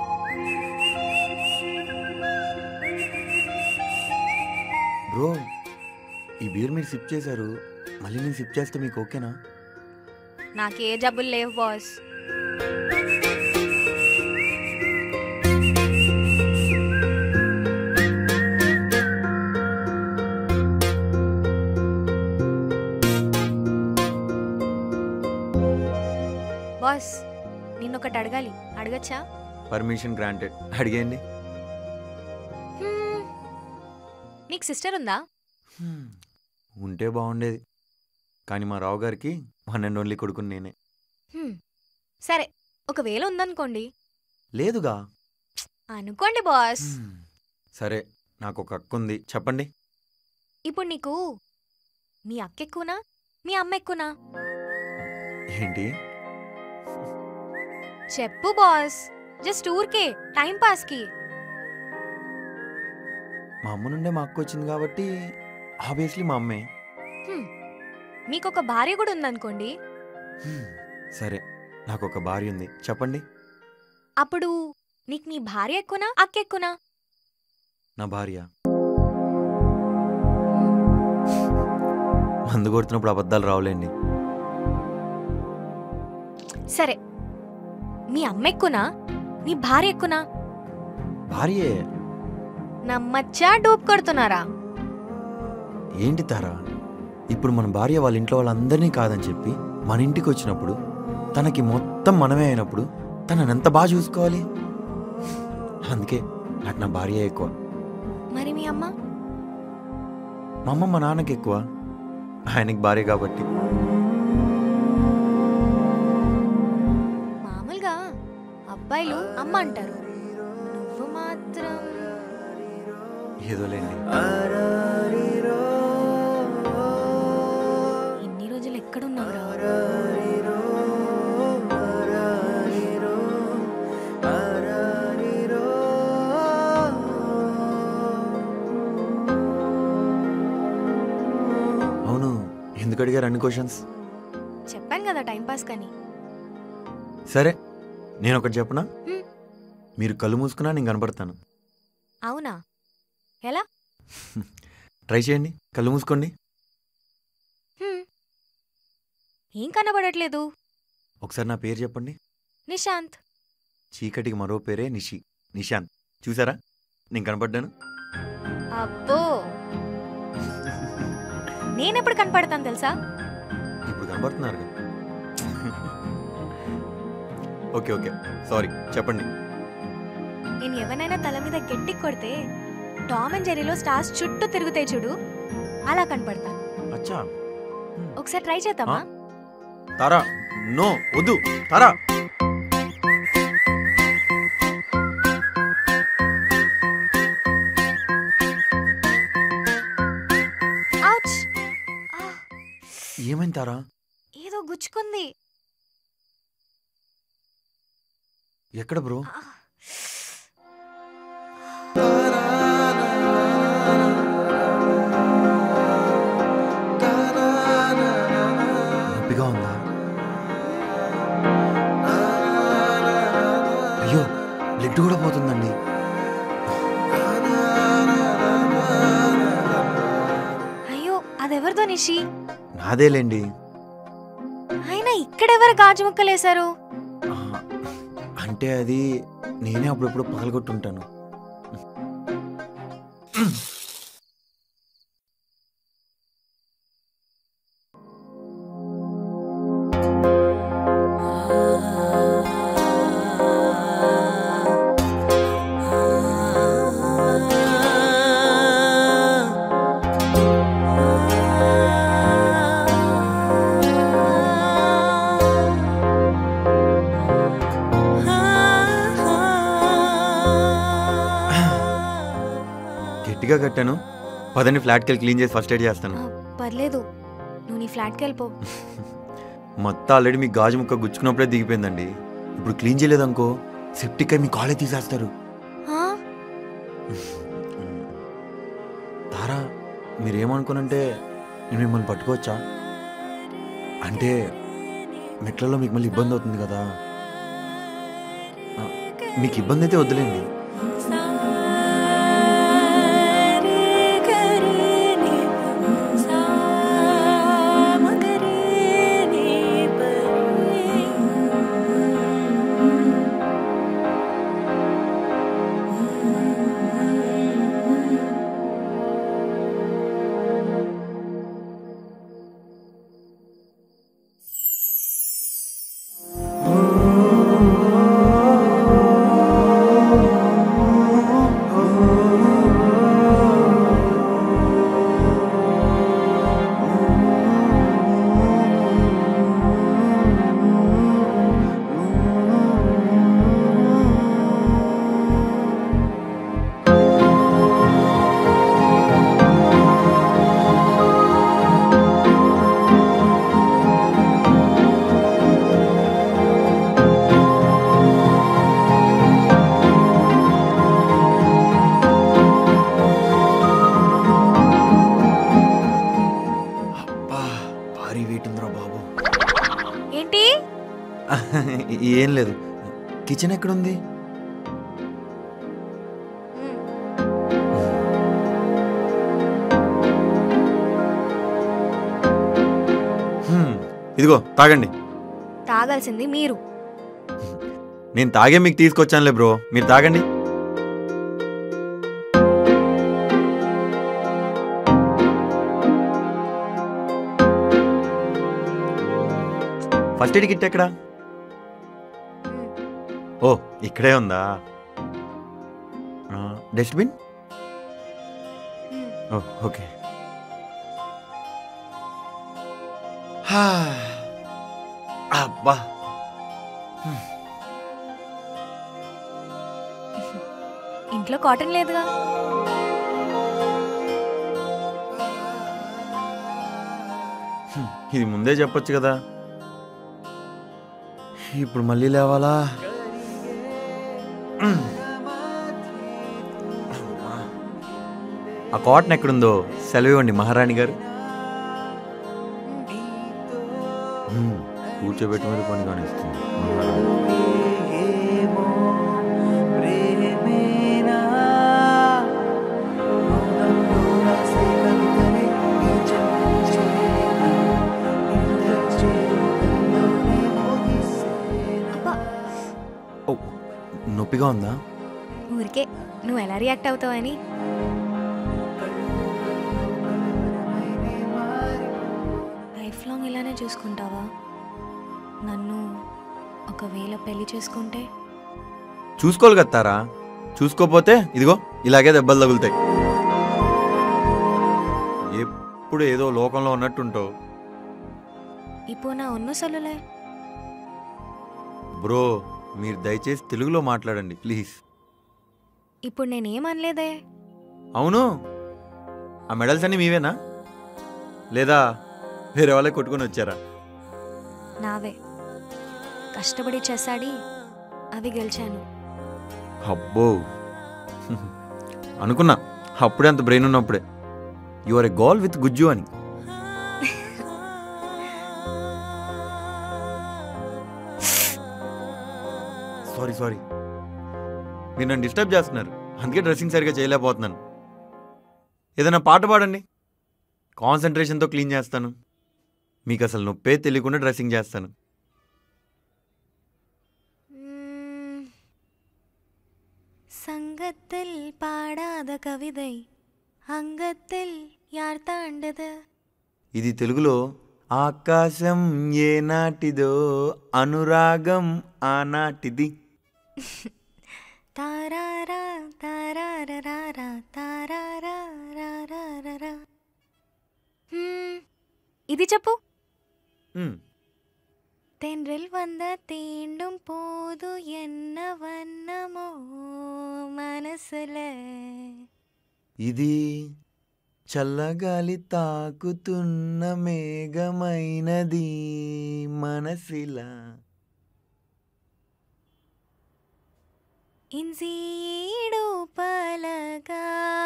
S8: బ్రో ఈ బీర్ మీరు సిప్ చేశారు మళ్ళీ నేను సిప్ చేస్తే మీకు ఓకేనా
S2: నాకే జబ్బులు లేవు బాస్ బాస్ నిన్నొకటి అడగాలి అడగచ్చా
S8: పర్మిషన్ గ్రాంటెడ్ అడిగేయండి
S2: హ్మ్. నీకు సిస్టర్ ఉందా
S8: ఉంటే బాగుండేది కానీ మా రావు గారికి వన్ అండ్ ఓన్లీ కొడుకుని నేనే
S2: హ్మ్. సరే ఒకవేళ ఉందనుకోండి
S8: లేదుగా
S2: అనుకోండి బాస్
S8: సరే నాకు ఒక అక్క ఉంది చెప్పండి
S2: ఇప్పుడు నీకు మీ అక్క ఎక్కువనా మీ అమ్మ ఎక్కువనా
S8: ఏంటి
S2: చెప్పు బాస్ జస్ట్ ఊరికే టైం పాస్ కి
S8: మా అమ్మ నుండే మా అక్క వచ్చింది కాబట్టి ఆబ్వియస్లీ మా అమ్మే
S2: హ్మ్. మీకొక భార్య కూడా ఉందనుకోండి
S8: సరే నాకు ఒక భార్య ఉంది చెప్పండి
S2: అప్పుడు నీకు నీ భార్య ఎక్కువనా అక్క ఎక్కువనా
S8: నా భార్య మందు కొడుతున్నప్పుడు అబద్ధాలు రావులేండి
S2: సరే మీ అమ్మ ఎక్కువనా నీ భార్య ఎక్కువనా
S8: భార్యే
S2: నమ్మచ్చా డూప్ కొడుతున్నారా
S8: ఏంటి తారా ఇప్పుడు మన భార్య వాళ్ళ ఇంట్లో వాళ్ళందరినీ కాదని చెప్పి మన ఇంటికి వచ్చినప్పుడు తనకి మొత్తం మనమే అయినప్పుడు తనని ఎంత బాగా చూసుకోవాలి అందుకే నాకు నా భార్య ఎక్కువ
S2: మరి మీ అమ్మ
S8: మా అమ్మ మా నాన్నకి ఎక్కువ ఆయనకి భార్య కాబట్టి
S2: మామూలుగా అబ్బాయిలు అమ్మ అంటారు నువ్వు మాత్రం
S8: ఏదోలేండి
S2: ఇన్ని రోజులు ఎక్కడున్నావురా
S8: అవును ఎందుకు అడిగారు అన్ని క్వశ్చన్స్
S2: చెప్పాను కదా టైం పాస్ కానీ
S8: సరే నేను ఒకటి చెప్పనా
S2: హ్మ్.
S8: మీరు కళ్ళు మూసుకున్నా నేను కనపడతాను
S2: అవునా ఎలా
S8: ట్రై చేయండి కళ్ళు మూసుకోండి
S2: హ్మ్. ఏం కనబడట్లేదు
S8: ఒకసారి నా పేరు చెప్పండి
S2: నిశాంత్
S8: చీకటికి మరో పేరే నిషి నిశాంత్ చూసారా నేను కనపడ్డాను
S2: అబ్బో నేనెప్పుడు కనపడతాను తెలుసా
S8: ఇప్పుడు కనబడుతున్నారు కదా ఓకే ఓకే సారీ చెప్పండి
S2: నేను ఎవరైనా తల మీద గట్టి కొడితే టామ్ అండ్ జెరీలో స్టార్స్ చుట్టూ తిరుగుతాయి చూడు అలా కనపడతాను
S8: అచ్చా
S2: ఒకసారి ట్రై చేద్దామా
S8: తారా నో వద్దు తారా
S2: ఔచ్
S8: ఏమైంది తారా
S2: ఏదో గుచ్చుకుంది
S8: ఎక్కడ బ్రో నొప్పిగా ఉందా అయ్యో బ్లడ్ కూడా పోతుందండి
S2: అయ్యో అదెవరిదో నిషి
S8: నాదేలేండి
S2: అయినా ఇక్కడెవరు గాజు ముక్కలేశారు
S8: అంటే అది నేనే అప్పుడప్పుడు పగలగొట్టుంటాను గట్టిగా కట్టాను పదండి ఫ్లాట్కి వెళ్ళి క్లీన్ చేసి ఫస్ట్ ఎయిడ్ చేస్తాను
S2: పర్లేదు నువ్వు నీ ఫ్లాట్కి వెళ్ళిపో
S8: మొత్తం ఆల్రెడీ మీ గాజు ముక్క గుచ్చుకున్నప్పుడే దిగిపోయిందండి ఇప్పుడు క్లీన్ చేయలేదనుకో సెప్టిక్ అయి మీ కాలే తీసేస్తారు
S2: ఆ?
S8: తారా మీరేమనుకోనంటే నేను మిమ్మల్ని పట్టుకోవచ్చా అంటే మెట్లలో మీకు మళ్ళీ ఇబ్బంది అవుతుంది కదా ఆ, మీకు ఇబ్బంది అయితే వద్దులేండి అబ్బా భారీ వెయిట్ ఉందిరా బాబు
S2: ఏంటి
S8: ఏం లేదు కిచెన్ ఎక్కడుంది హ్మ్, ఇదిగో తాగండి
S2: తాగాల్సింది మీరు
S8: నేను తాగే మీకు తీసుకొచ్చానులే బ్రో మీరు తాగండి ఫస్ట్ ఎయిడ్ కిట్ ఎక్కడా ఓ ఇక్కడే ఉందా డస్ట్బిన్ ఓ ఓకే హా. అబ్బా
S2: ఇంట్లో కాటన్ లేదుగా
S8: హ్మ్, ఇది ముందే చెప్పొచ్చు కదా ఇప్పుడు మళ్ళీ లేవాలా హ్మ్. ఆ కాటన్ ఎక్కడుందో సెలవు ఇవ్వండి మహారాణి గారు హ్మ్, కూర్చోబెట్టి మరి పని కానిస్తుంది మహారాణి
S16: ప్రేమేనా మౌనంలో రాసే కవితనే నీ చెంత చేరేనా ఇంద్రచేరులోనే మోగిసేనా
S8: నొప్పిగా ఉందా
S2: ఊరికే నువ్వు ఎలా రియాక్ట్ అవుతావని లైఫ్ లాంగ్ ఇలానే చూసుకుంటావా నన్ను ఒకవేళ పెళ్లి చేసుకుంటే
S8: చూసుకోవాలి కదా తారా చూసుకోపోతే ఇదిగో ఇలాగే దెబ్బలు తగులుతాయి ఎప్పుడు ఏదో లోకంలో ఉన్నట్టుంటావు
S2: ఇప్పుడు నా ఉన్న సొల్లులే
S8: బ్రో మీరు దయచేసి తెలుగులో మాట్లాడండి ప్లీజ్
S2: ఇప్పుడు నేనేమనలేదే
S8: అవును ఆ మెడల్స్ అన్నీ మీవేనా లేదా వేరే వాళ్ళే కొట్టుకొని వచ్చారా
S2: నావే కష్టపడి చేసాడి అవి గెలిచాను
S8: అబ్బో అనుకున్నా అప్పుడే అంత బ్రెయిన్ ఉన్నప్పుడే you are a goal with గుజ్జు అని సారీ సారీ మీరు నన్ను డిస్టర్బ్ చేస్తున్నారు అందుకే డ్రెస్సింగ్ సరిగా చేయలేకపోతున్నాను ఏదైనా పాట పాడండి కాన్సన్ట్రేషన్తో క్లీన్ చేస్తాను మీకు అసలు నొప్పే తెలియకుండా డ్రెస్సింగ్ చేస్తాను
S2: സംഘത്തിൽ പാടാத കവിതൈ അംഗത്തിൽ യാർ താണ്ടത്
S8: ఇది తెలుగులో ఆకాశం ఏ నాటిదో అనురాగం ఆనాటిది
S2: താരാരാ താരാരാരാ താരാരാരാരാരാ హ్మ్, ఇది చెప్పు
S8: మ్,
S2: தென்றல் வந்த தீண்டும் போது என்ன வண்ணமோ మనసుల
S8: ఇది చల్లగాలి తాకుతున్న మేఘమైనది మనసిలా
S2: ఇన్సీడు పలగా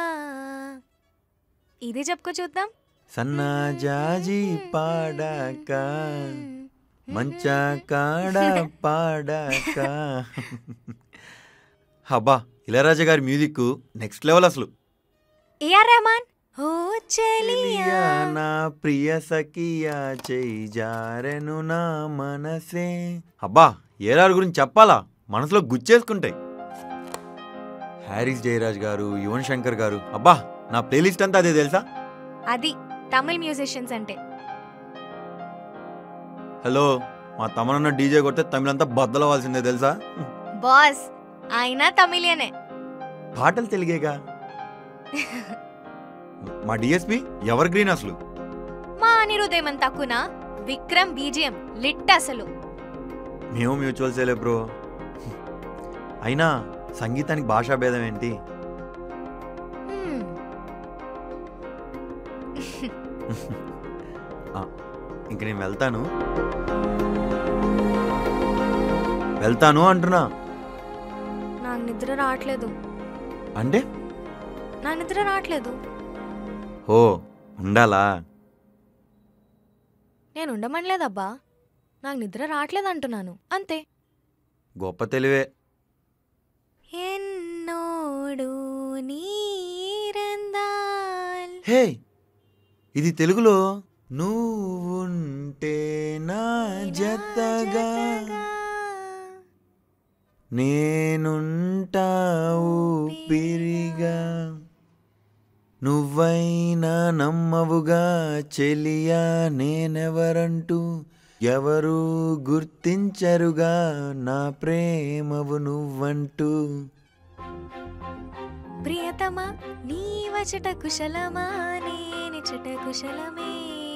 S2: ఇది చెప్పుకో చూద్దాం
S8: సన్నాజాజి పాడాక మంచా కాడ పాడాక హబ్బా ఇళయరాజా గారి మ్యూజిక్ నెక్స్ట్ లెవెల్ అసలు
S2: ఏఆర్ రెహమాన్ ఓ చెలియా
S8: చెలియా నా ప్రియ సఖియా చెయ్యి జారెను నా మనసే అబ్బా ఏరార్ గురించి చెప్పాలా మనసులో గుచ్చేసుకుంటాయి హ్యారీస్ జయరాజ్ గారు యువన్ శంకర్ గారు అబ్బా నా ప్లేలిస్ట్ అంతా అదే తెలుసా
S2: అది తమిళ్ మ్యూజిషియన్స్ అంటే
S8: హలో మా తమనన్న డీజే కొడితే తమిళంతా బద్దలవాల్సిందే తెలుసా
S2: బాస్ ఆయన తమిళియనే
S8: పాటలు తెలుగేగా మా డిఎస్పి ఎవర్ గ్రీన్ అసలు
S2: మా అనిరుదయమన్ తక్కున విక్రమ్ బీజిఎం లిట్ అసలు
S8: మేము మ్యూచువల్ సేలే బ్రో అయినా సంగీతానికి భాషా భేదం ఏంటి
S2: హ్మ్.
S8: ఆ, ఇంక నేను వెళ్తాను వెళ్తాను అంటున్నా
S2: నాకు నిద్ర రావట్లేదు
S8: అంటే
S2: నా నిద్ర రావట్లేదు
S8: ఓ ఉండాలా
S2: నేను ఉండమనలేదబ్బా నాకు నిద్ర రావట్లేదు అంటున్నాను అంతే
S8: గొప్ప తెలివే
S2: എന്നോടു നീരന്താൽ
S8: హే ఇది తెలుగులో నువ్వుంటే నా జతగా నేనుంటా ఊపిరిగా నువ్వైనా నమ్మవుగా చెలియా నేనెవరంటూ ఎవరు గుర్తించరుగా నా ప్రేమవు నువ్వంటూ
S2: ప్రియతమా నీ వచట కుశలమా నేనిచట కుశలమే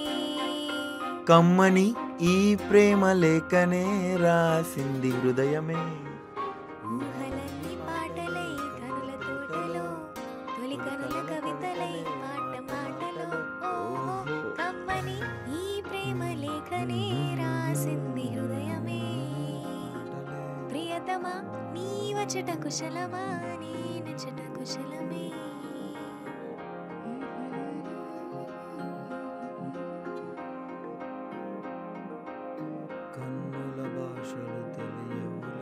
S8: కమ్మని ఈ ప్రేమ లేఖనే రాసింది హృదయమే
S2: ఊహలన్నీ పాటలై కనుల తోటలో తొలి కనుల కవితలై పాట పాటలో ఓహో కమ్మని ఈ ప్రేమ లేఖనే రాసింది హృదయమే ప్రియతమా నీ వచట కుశలమా నేనచట కుశలమే
S8: కన్నుల భాషలు తెలియవులే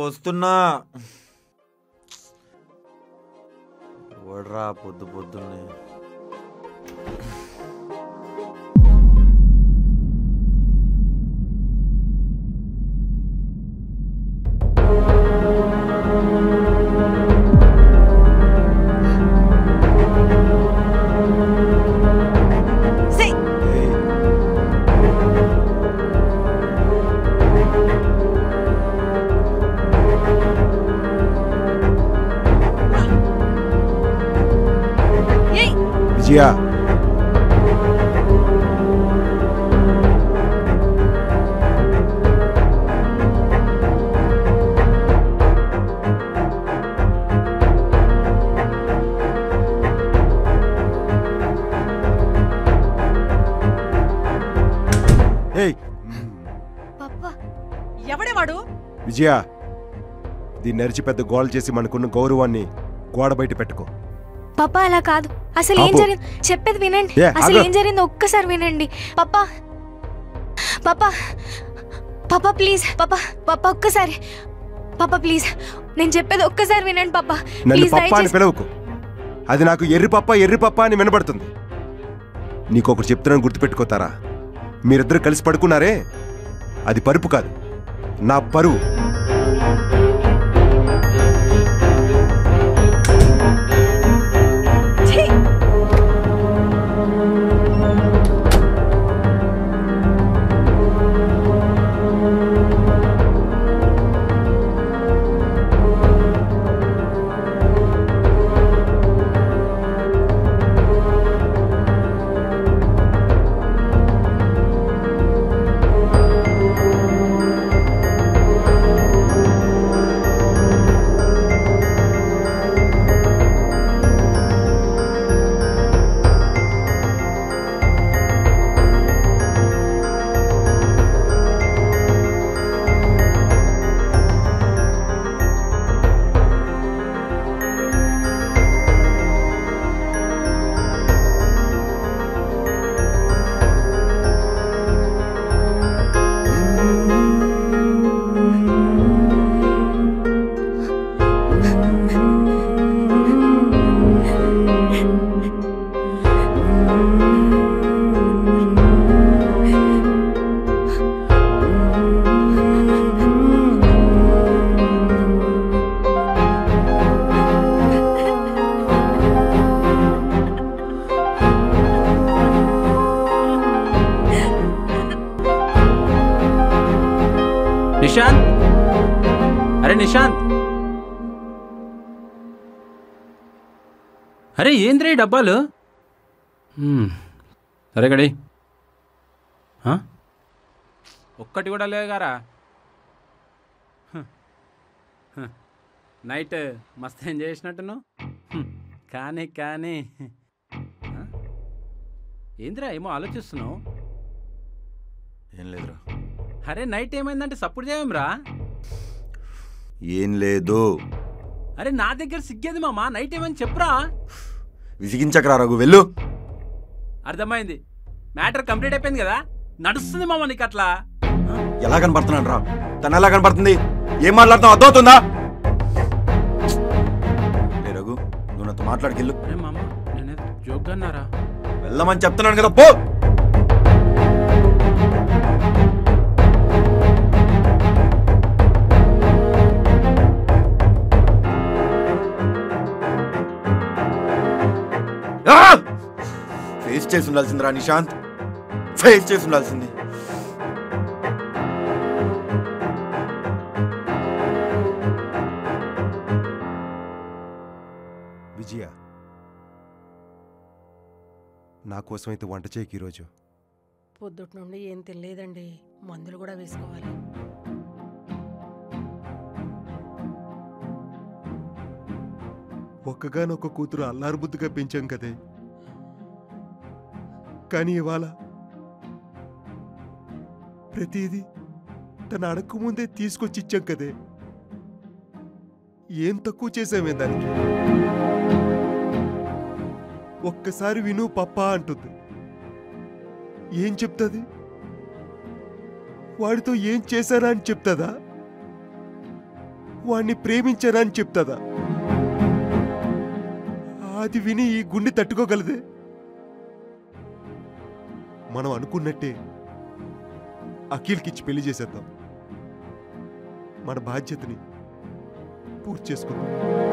S8: వస్తున్నా వడ్రా పొద్దు పొద్దున్నే
S17: విజయ ఏయ్
S10: ఎవడే వాడు
S17: విజయ దీన్ని నరిచి పెద్ద గోల్ చేసి మనకున్న గౌరవాన్ని గోడ బయట పెట్టుకో
S2: పాప అలా కాదు అసలు ఏం
S17: ఆపు.
S2: జరిగింది చెప్పేది వినండి
S17: ఏ,
S2: అసలు
S17: ఆగు.
S2: ఏం జరిగిందో ఒక్కసారి వినండి పాప పాప పాప ప్లీజ్ పాప పాప ఒక్కసారి పాప ప్లీజ్ నేను చెప్పేది ఒక్కసారి వినండి పాప
S17: నన్ను
S2: ప్లీజ్
S17: పప్ప అని
S2: దయచేసి
S17: పిలవకు అది నాకు ఎర్రి పప్ప ఎర్రి పప్ప అని వినబడుతుంది నీకొకటి చెప్తున్నాను గుర్తుపెట్టుకోతారా మీరిద్దరు కలిసి పడుకున్నారే అది పరుపు కాదు నా పరువు
S5: నిశాంత్ అరే నిశాంత్ అరే ఏంద్రే ఈ డబ్బాలు హ్మ్. సరే గడి ఆ? ఒక్కటి కూడా లేగారా హ. హ. నైట్ మస్తు ఎంజాయ్ చేసినట్టును హ్మ్. కానీ కానీ ఆ? ఏందిరా ఏమో ఆలోచిస్తున్నావు
S8: ఏం లేదురా
S5: అరే నైట్ ఏమైందంటే సప్పుడు చేయమంరా
S8: ఏం లేదు
S5: అరే నా దగ్గర సిగ్గేది మామా నైట్ ఏమని చెప్పురా
S8: విసిగించకరా రఘు వెళ్ళు
S5: అర్థమైంది మ్యాటర్ కంప్లీట్ అయిపోయింది కదా నడుస్తుంది మామ నీకు అట్లా
S8: ఎలా కనపడుతున్నాను రా తను ఎలా కనపడుతుంది ఏం మాట్లాడుతావు అర్థమవుతుందా లే రఘు నువ్వు నాతో మాట్లాడికెళ్ళు
S5: అరే మామ నేనేదో జోక్గా అన్నారా
S8: వెళ్ళమని చెప్తున్నాను కదా పో ఫేస్ చేసి ఉండాల్సిందిరా నిశాంత్ ఫేస్ చేసి ఉండాల్సింది
S17: విజయ నా కోసమైతే వంట చేయకి ఈరోజు
S10: పొద్దుటి నుండి ఏం తినలేదండి మందులు కూడా వేసుకోవాలి
S17: ఒక్కగానొక్క కూతురు అల్లారు బుద్ధిగా పెంచాం కదే కానీ ఇవాళ ప్రతిదీ తన అడక్క ముందే తీసుకొచ్చి ఇచ్చాం కదే ఏం తక్కువ చేసామే దానికి ఒక్కసారి విను పప్పా అంటుంది ఏం చెప్తుంది వాడితో ఏం చేశారా అని చెప్తుందా వాణ్ణి ప్రేమించానని చెప్తాదా అది విని ఈ గుండె తట్టుకోగలదే మనం అనుకున్నట్టే అఖిల్కిచ్చి పెళ్లి చేసేద్దాం మన బాధ్యతని పూర్తి చేసుకుందాం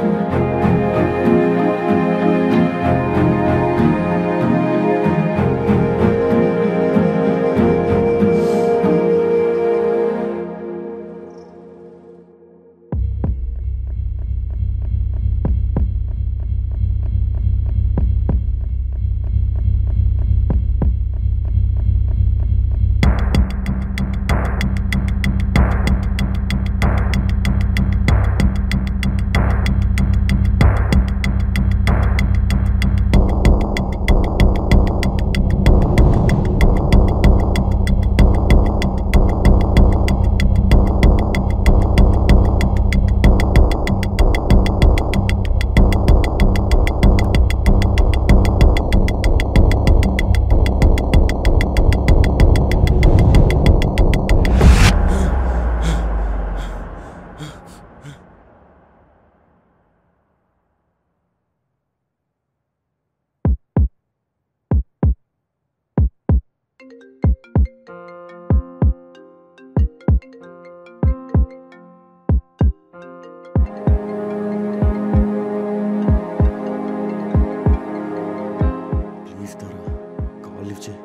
S8: ప్లీజ్ తారా కాల్ లిఫ్ట్ చేయి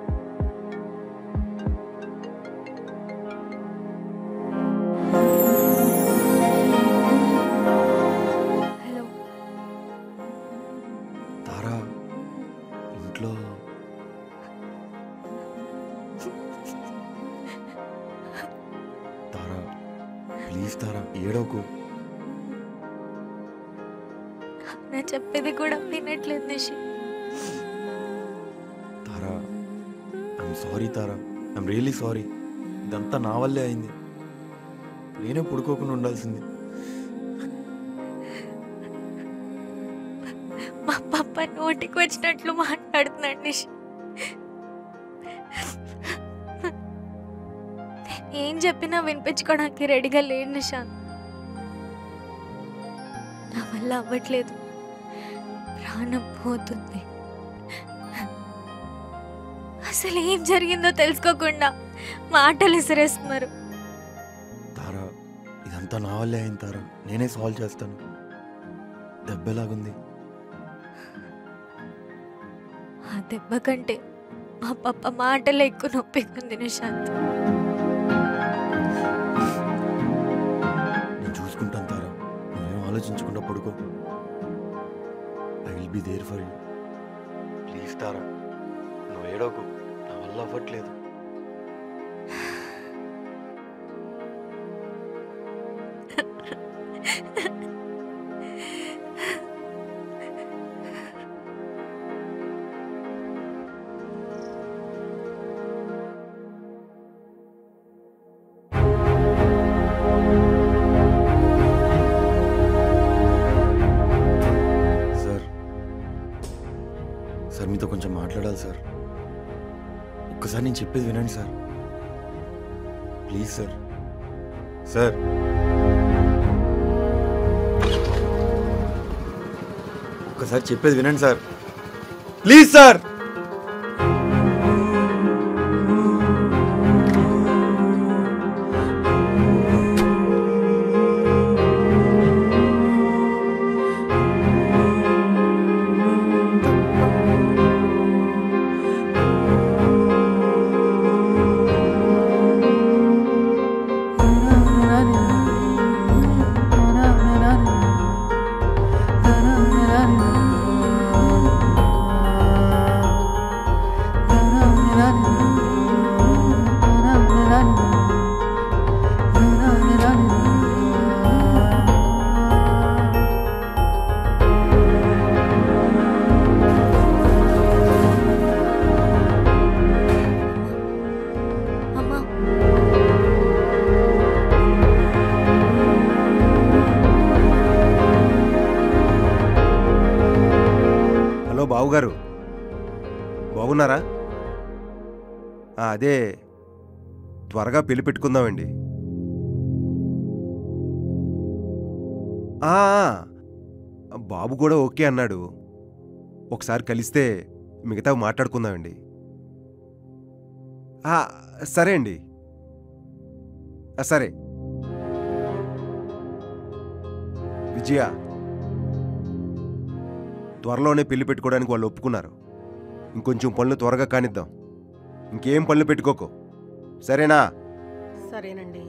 S2: హలో
S8: తారా ఇంట్లో తారా ప్లీజ్ తారా ఏడోకు
S2: నా చెప్పేది కూడా వినట్లేదు Nishi
S8: Tara I'm sorry Tara I'm really sorry ఇదంతా నా వల్లే అయింది నేనే పుడుకోకుండా ఉండాల్సింది
S2: మా పప్ప నోటికి వచ్చినట్లు మాట్లాడుతున్నాడు నిషి ఏం చెప్పినా వినిపించుకోవడానికి రెడీగా లేడు నిషాంత్ నా వల్ల అవ్వట్లేదు ప్రాణం పోతుంది అసలు ఏం జరిగిందో తెలుసుకోకుండా మాటలు విసిరేస్తున్నారు
S8: తారా ఇదంతా నా వల్లే అయింది తారా నేనే సాల్వ్ చేస్తాను దెబ్బలాగుంది
S2: ఆ దెబ్బ కంటే మా పప్ప మాటలు ఎక్కువ నొప్పిగా ఉంది నిశాంత్
S8: నేను చూసుకుంటాను తారా నువ్వేం ఆలోచించకుండా పడుకో I will be there for you please Tara నువ్వు ఏడోకు నా వల్ల అవ్వట్లేదు సార్ సార్ మీతో కొంచెం మాట్లాడాలి సార్ ఒక్కసారి నేను చెప్పేది వినండి సార్ ప్లీజ్ సార్ సార్ ఒక్కసారి చెప్పేది వినండి సార్ ప్లీజ్ సార్
S2: అమ్మా
S17: హలో బావుగారు బాగున్నారా ఆ, అదే త్వరగా పెళ్లి పెట్టుకుందామండి ఆ, బాబు కూడా ఓకే అన్నాడు ఒకసారి కలిస్తే మిగతా మాట్లాడుకుందామండి ఆ, సరే అండి ఆ, సరే విజయ త్వరలోనే పెళ్లి పెట్టుకోవడానికి వాళ్ళు ఒప్పుకున్నారు ఇంకొంచెం పనులు త్వరగా కానిద్దాం ఇంకేం పనులు పెట్టుకోకు సరేనా
S10: సరేనండి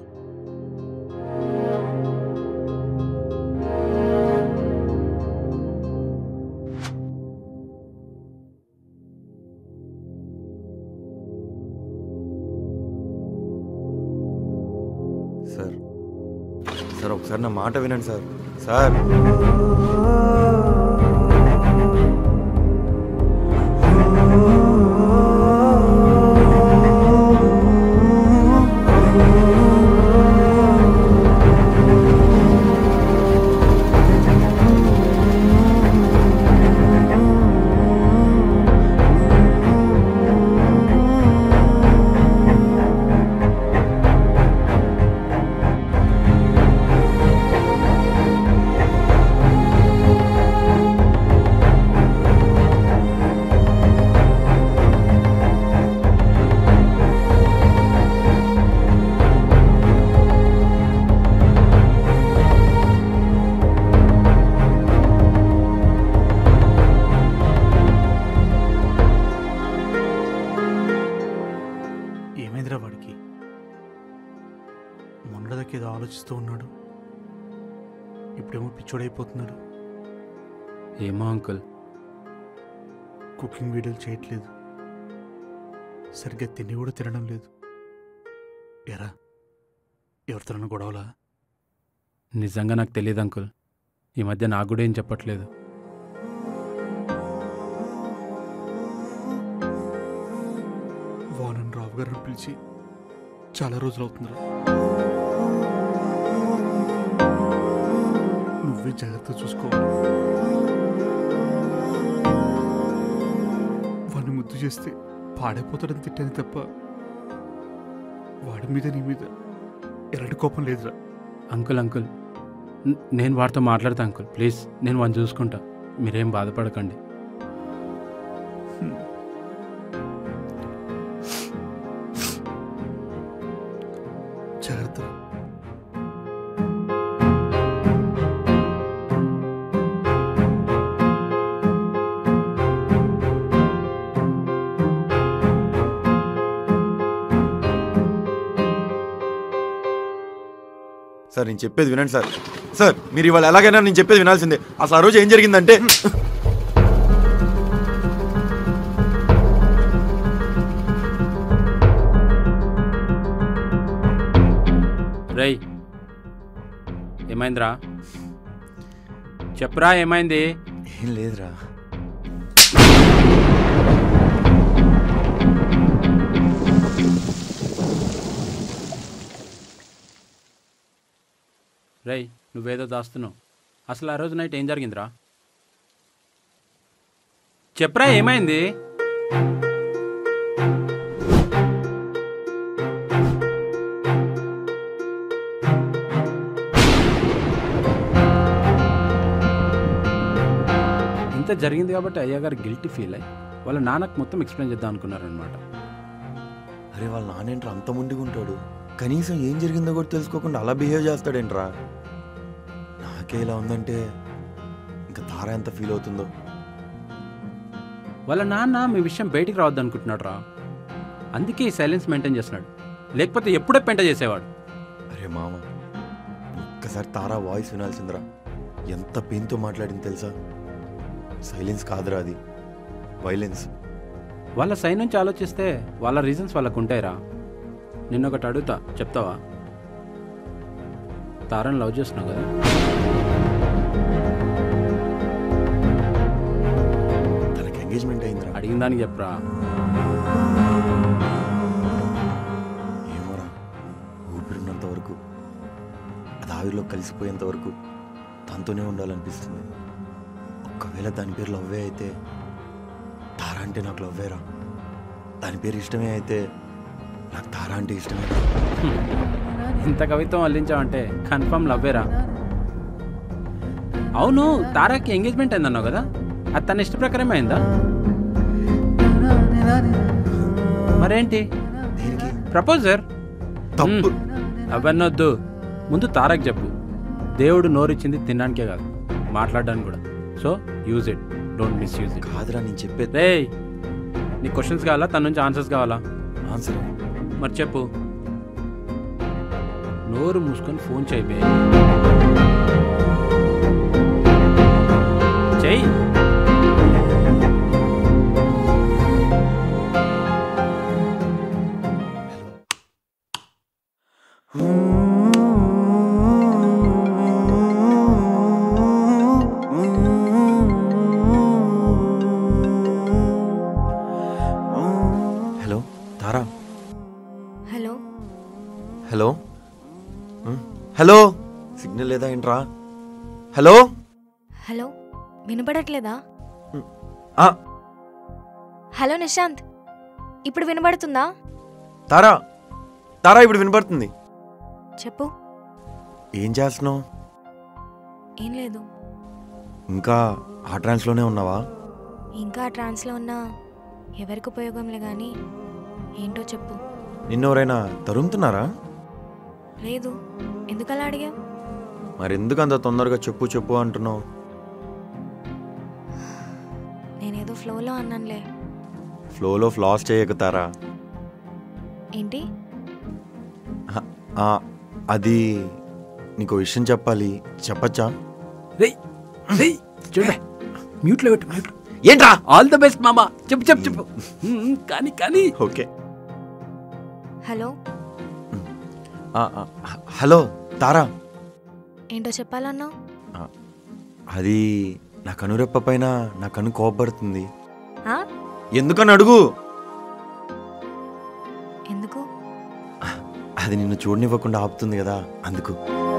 S8: సార్ సార్ ఒకసారి నా మాట వినండి సార్ సార్
S9: ఏమైందిరా వాడికి మొన్నటిదాకా ఏదో ఆలోచిస్తూ ఉన్నాడు ఇప్పుడేమో పిచ్చోడైపోతున్నాడు
S5: ఏమో అంకుల్
S9: కుకింగ్ వీడియోలు చేయట్లేదు సరిగ్గా తిండి కూడా తినడం లేదు ఎరా ఎవరితోనైనా గొడవలా
S5: నిజంగా నాకు తెలియదు అంకుల్ ఈ మధ్య నాకు కూడా ఏం చెప్పట్లేదు
S9: వానన్ రావు గారిని పిలిచి చాలా రోజులు అవుతుందిరా నువ్వే జాగ్రత్త చూసుకోవాలి వాడిని ముద్దు చేస్తే పాడైపోతాడని తిట్టాను తప్ప వాడి మీద నీ మీద ఎలాంటి కోపం లేదురా
S5: అంకుల్ అంకుల్ న- నేను వాడితో మాట్లాడతా అంకుల్ ప్లీజ్ నేను వాడిని చూసుకుంటా మీరేం బాధపడకండి
S9: జాగ్రత్త
S8: సార్ నేను చెప్పేది వినండి సార్ సార్ మీరు ఇవాళ ఎలాగైనా నేను చెప్పేది వినాల్సిందే అసలు ఆ రోజు ఏం జరిగిందంటే
S5: రేయ్ ఏమైందిరా చెప్పరా ఏమైంది
S8: ఏం లేదురా
S5: రేయ్ నువ్వేదో దాస్తున్నావు అసలు ఆ రోజు నైట్ ఏం జరిగిందిరా చెప్పరా ఏమైంది ఇంత జరిగింది కాబట్టి అయ్యగారు గిల్టీ ఫీల్ అయ్యి వాళ్ళ నాన్నకు మొత్తం ఎక్స్ప్లెయిన్ చేద్దాం అనుకున్నారనమాట
S8: అరే వాళ్ళ నానేంట్రా అంత ముండిగా ఉంటాడు కనీసం ఏం జరిగిందో కూడా తెలుసుకోకుండా అలా బిహేవ్ చేస్తాడేంట్రా నాకే ఇలా ఉందంటే ఇంకా తార ఎంత ఫీల్ అవుతుందో
S5: వాళ్ళ నాన్న మీ విషయం బయటికి రావద్దు అనుకుంటున్నాడు రా అందుకే ఈ సైలెన్స్ మెయింటైన్ చేస్తున్నాడు లేకపోతే ఎప్పుడే పెంట చేసేవాడు
S8: అరే మామ ఒక్కసారి తారా వాయిస్ వినాల్సిందిరా ఎంత పెయిన్తో మాట్లాడింది తెలుసా సైలెన్స్ కాదురా అది వైలెన్స్
S5: వాళ్ళ సైడ్ నుంచి ఆలోచిస్తే వాళ్ళ రీజన్స్ వాళ్ళకు ఉంటాయిరా నిన్న ఒకటి అడుగుతా చెప్తావా తారని లవ్ చేస్తున్నావు కదా
S8: తనకి ఎంగేజ్మెంట్ అయిందిరా
S5: అడిగిన దానికి చెప్పరా
S8: ఏమోరా ఊపిరినంత వరకు అది ఆవిరిలో కలిసిపోయేంత వరకు తనతోనే ఉండాలనిపిస్తుంది ఒకవేళ దాని పేరు లవ్వే అయితే తారా అంటే నాకు లవ్వేరా దాని పేరు ఇష్టమే అయితే నాకు తారా అంటే ఇష్టమే
S5: ఇంత కవిత్వం అల్లించావంటే కన్ఫర్మ్ లవ్వేరా అవును తారాకి ఎంగేజ్మెంట్ అయిందన్నావు కదా అది తన ఇష్ట ప్రకారం అయిందా మరేంటి ప్రపోజర్
S8: తప్పు
S5: అవన్నొద్దు ముందు తారక్ చెప్పు దేవుడు నోరిచ్చింది తినడానికే కాదు మాట్లాడడానికి కూడా so use it don't miss use it
S8: కాదురా నేను చెప్పేది
S5: రే నీ క్వశ్చన్స్ కావాలా తన నుంచి ఆన్సర్స్ కావాలా
S8: ఆన్సర్
S5: మరి చెప్పు నోరు మూసుకొని ఫోన్ చేయి బే చెయ్యి
S8: hello Tara
S2: hello
S8: hello um, hello signal లేదా ఏంట్రా హలో
S2: హలో వినపడట్లేదా
S8: ఆ,
S2: హలో నిశాంత్ ఇప్పుడు వినబడుతుందా
S8: తారా తారా ఇప్పుడు వినపడుతుంది
S2: చెప్పు
S8: ఏం చేస్తున్నావు
S2: ఏం లేదు
S8: ఇంకా ఆ ట్రాన్స్లోనే ఉన్నావా
S2: ఇంకా ట్రాన్స్లో ఉన్నా ఎవరికి ఉపయోగంలే కానీ ఏంటో చెప్పు
S8: నిన్నెవరైనా తరుముతున్నారా
S2: లేదు ఎందుకలా అడిగావు
S8: మరెందుకు అంత తొందరగా చెప్పు చెప్పు అంటున్నావు
S2: నేనేదో ఫ్లోలో అన్నానులే
S8: ఫ్లోలో ఫ్లాస్ చేయకుతారా
S2: ఏంటి
S8: ఆ, అది నీకు విషయం చెప్పాలి చెప్పచ్చా
S5: చూడే మ్యూట్లో పెట్టు మ్యూట్
S8: ఏంట్రా
S5: ఆల్ ద బెస్ట్ మామా చెప్పు చెప్పు చెప్పు మ్మ్, కానీ కానీ
S8: ఓకే
S2: హలో
S8: ఆ, ఆ, హలో తారా
S2: ఏంటో చెప్పాలన్నావు
S8: అది నా కనురెప్ప పైన నా కను కోపడుతుంది
S2: ఆ?
S8: ఎందుకని అడుగు
S2: ఎందుకు
S8: అది నిన్ను చూడనివ్వకుండా ఆపుతుంది కదా అందుకు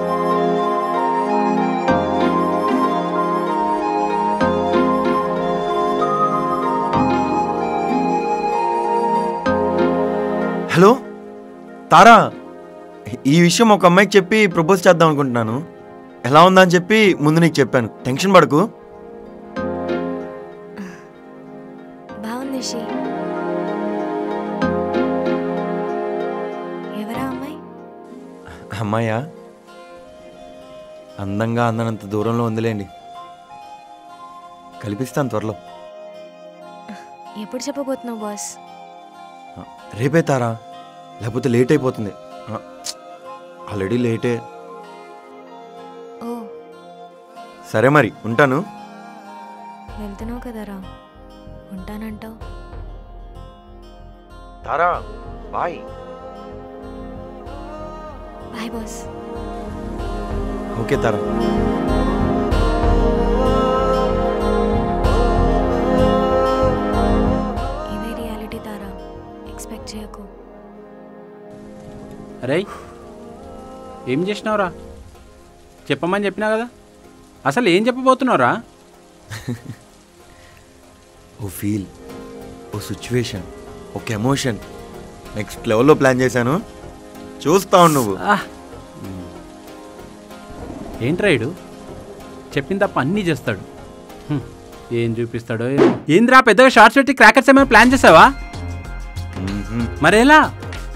S8: హలో తారా ఈ విషయం ఒక అమ్మాయికి చెప్పి ప్రపోజ్ చేద్దాం అనుకుంటున్నాను ఎలా ఉందా అని చెప్పి ముందు నీకు చెప్పాను టెన్షన్ పడకు
S2: బాగుంది షీ ఎవరా అమ్మాయి
S8: అమ్మాయా అందంగా అందనంత దూరంలో ఉందిలేండి కల్పిస్తాను త్వరలో
S2: ఎప్పుడు చెప్పబోతున్నావు బాస్
S8: రేపే తారా లేకపోతే లేట్ అయిపోతుంది ఆ, ఆల్రెడీ లేటే
S2: ఓ
S8: సరే మరి ఉంటాను
S2: వెళ్తున్నావు కదరా ఉంటానంటావు
S8: Tara bye
S2: bye boss
S8: okay Tara
S2: ఇదే రియాలిటీ తారా ఎక్స్పెక్ట్ చేయకు
S5: అరే ఏం చేసినావురా చెప్పమని చెప్పినా కదా అసలు ఏం చెప్పబోతున్నావురా
S8: ఓ ఫీల్ ఓ సిచ్యువేషన్ ఒక ఎమోషన్ నెక్స్ట్ లెవెల్లో ప్లాన్ చేశాను చూస్తావు నువ్వు
S5: ఏంట్రా ఇడు చెప్పిన తప్ప అన్నీ చేస్తాడు హ్మ్. ఏం చూపిస్తాడో ఏమో. ఏంద్రా పెద్దగా షార్ట్స్ పెట్టి క్రాకర్స్ ఏమైనా ప్లాన్ చేసావా మరేలా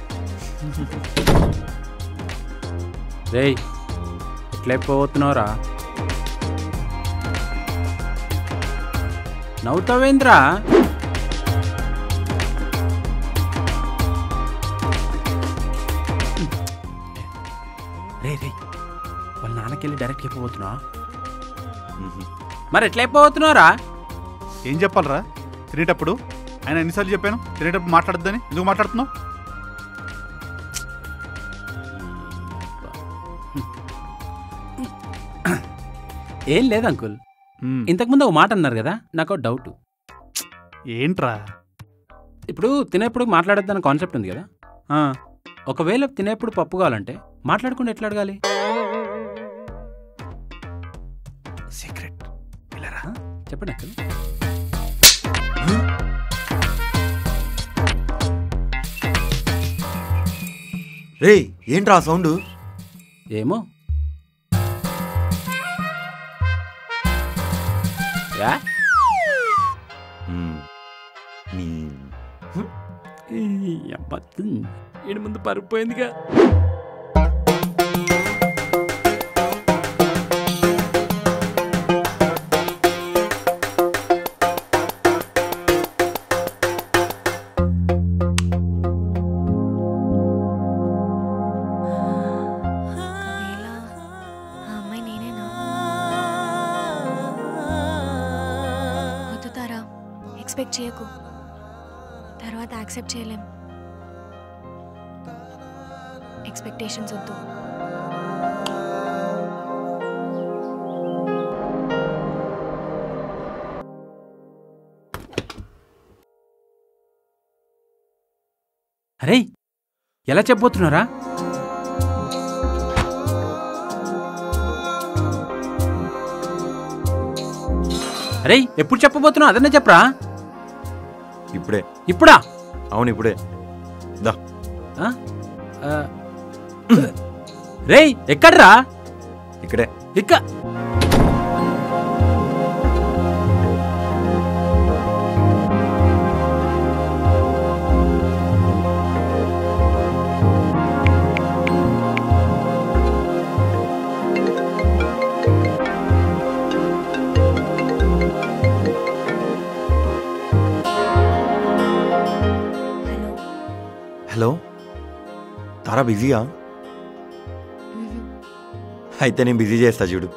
S5: రేయ్ ఎట్లయిపోతున్నావురా నవ్వుతావేంద్రా రే రే వాళ్ళ నాన్నకెళ్ళి డైరెక్ట్ చెప్పబోతున్నా మరి ఎట్లయిపోతున్నావురా
S9: ఏం చెప్పాలరా తినేటప్పుడు ఆయన ఎన్నిసార్లు చెప్పాను తినేటప్పుడు మాట్లాడద్దని ఎందుకు మాట్లాడుతున్నావు
S5: ఏం లేదు అంకుల్ ఇంతకుముందు ఒక మాట అన్నారు కదా నాకు ఒక డౌట్
S9: ఏంట్రా
S5: ఇప్పుడు తినేప్పుడు మాట్లాడొద్దన్న కాన్సెప్ట్ ఉంది కదా ఒకవేళ తినేప్పుడు పప్పు కావాలంటే మాట్లాడకుండా ఎట్లా అడగాలి
S9: సీక్రెట్
S5: చెప్పండి అంకుల్
S8: రే ఏంట్రా సౌండ్
S5: ఏమో యా?
S8: మ్మ్. నీ
S5: ఈ అబ్బా, ఈడి ముందు పరిపోయిందిగా
S2: ఒకవేళ ఆ అమ్మాయి నేనేనా వద్దు తారా ఎక్స్పెక్ట్ చేయకు తర్వాత యాక్సెప్ట్ చేయలేం ఎక్స్పెక్టేషన్స్ వద్దు
S5: అరే ఎలా చెప్పబోతున్నారా అరే ఎప్పుడు చెప్పబోతున్నావు అదన్నా చెప్పరా
S8: ఇప్పుడే
S5: ఇప్పుడా
S8: అవును ఇప్పుడే దా
S5: ఆ? ఆ, రేయ్ ఎక్కడ్రా
S8: ఇక్కడే
S5: ఇక్క
S8: హలో తారా బిజీయా అయితే నేను బిజీ చేస్తా చూడు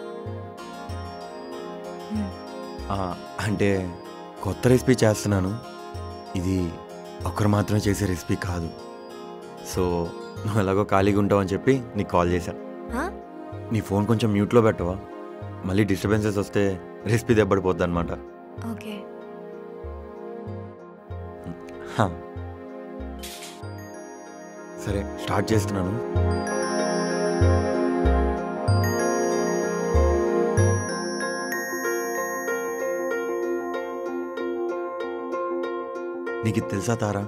S8: ఆ, అంటే కొత్త రెసిపీ చేస్తున్నాను ఇది ఒక్కరు మాత్రమే చేసే రెసిపీ కాదు సో నువ్వు ఎలాగో ఖాళీగా ఉంటావు అని చెప్పి నీకు కాల్ చేశా
S2: ఆ?
S8: నీ ఫోన్ కొంచెం మ్యూట్లో పెట్టవా మళ్ళీ డిస్టర్బెన్సెస్ వస్తే రెసిపీ దెబ్బడిపోద్ది అనమాట
S2: ఓకే
S8: సరే స్టార్ట్ చేస్తున్నాను నీకు ఇది తెలుసా తారా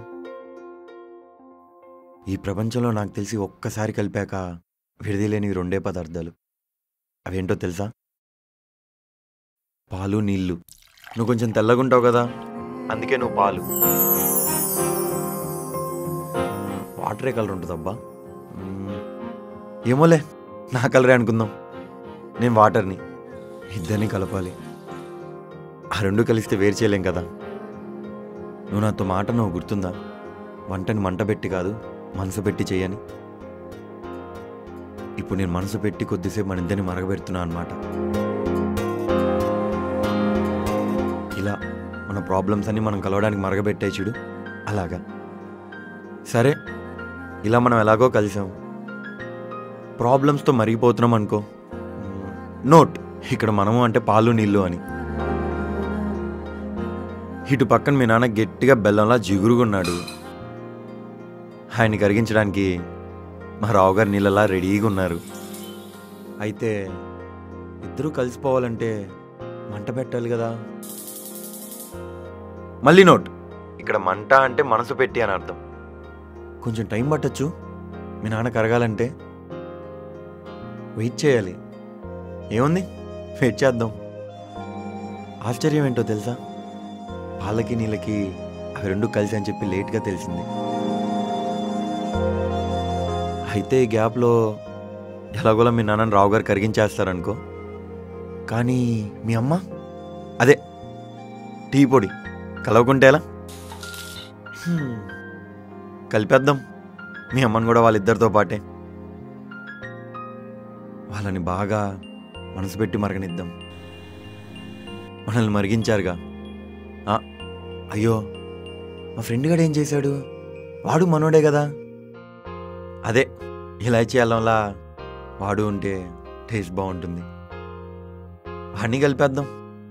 S8: ఈ ప్రపంచంలో నాకు తెలిసి ఒక్కసారి కలిపాక విడదీలేని రెండే పదార్థాలు అవేంటో తెలుసా పాలు నీళ్ళు నువ్వు కొంచెం తెల్లగుంటావు కదా అందుకే నువ్వు పాలు వాటరే కలర్ ఉంటుందబ్బా మ్మ్. ఏమోలే నా కలరే అనుకుందాం నేను వాటర్ని ఇద్దరిని కలపాలి ఆ రెండు కలిస్తే వేరు చేయలేం కదా నువ్వు నాతో మాట నువ్వు గుర్తుందా వంటని మంట పెట్టి కాదు మనసు పెట్టి చెయ్యని ఇప్పుడు నేను మనసు పెట్టి కొద్దిసేపు మన ఇద్దరిని మరగబెడుతున్నా అనమాట ఇలా మన ప్రాబ్లమ్స్ అన్ని మనం కలవడానికి మరగబెట్టే చూడు అలాగా సరే ఇలా మనం ఎలాగో కలిసాం ప్రాబ్లమ్స్తో మరిగిపోతున్నాం అనుకో నోట్ ఇక్కడ మనము అంటే పాలు నీళ్ళు అని ఇటు పక్కన మీ నాన్న గట్టిగా బెల్లంలా జిగురుగున్నాడు ఆయన్ని కరిగించడానికి మా రావుగారు నీళ్ళలా రెడీగా ఉన్నారు అయితే ఇద్దరూ కలిసిపోవాలంటే మంట పెట్టాలి కదా మళ్ళీ నోట్ ఇక్కడ మంట అంటే మనసు పెట్టి అని అర్థం కొంచెం టైం పట్టచ్చు మీ నాన్న కరగాలంటే వెయిట్ చేయాలి ఏముంది వెయిట్ చేద్దాం ఆశ్చర్యం ఏంటో తెలుసా పాలకి నీళ్ళకి అవి రెండు కలిసి అని చెప్పి లేట్గా తెలిసింది అయితే ఈ గ్యాప్లో ఎలాగోలా మీ నాన్నని రావు గారు కరిగించేస్తారనుకో కానీ మీ అమ్మ అదే టీ పొడి కలవకుంటే ఎలా హ్మ్. కలిపేద్దాం మీ అమ్మని కూడా వాళ్ళిద్దరితో పాటే వాళ్ళని బాగా మనసు పెట్టి మరగనిద్దాం మనల్ని మరిగించారుగా ఆ, అయ్యో మా ఫ్రెండ్ గడు ఏం చేశాడు వాడు మనోడే కదా అదే ఇలాచీ అల్లంలా వాడు ఉంటే టేస్ట్ బాగుంటుంది వాడిని కలిపేద్దాం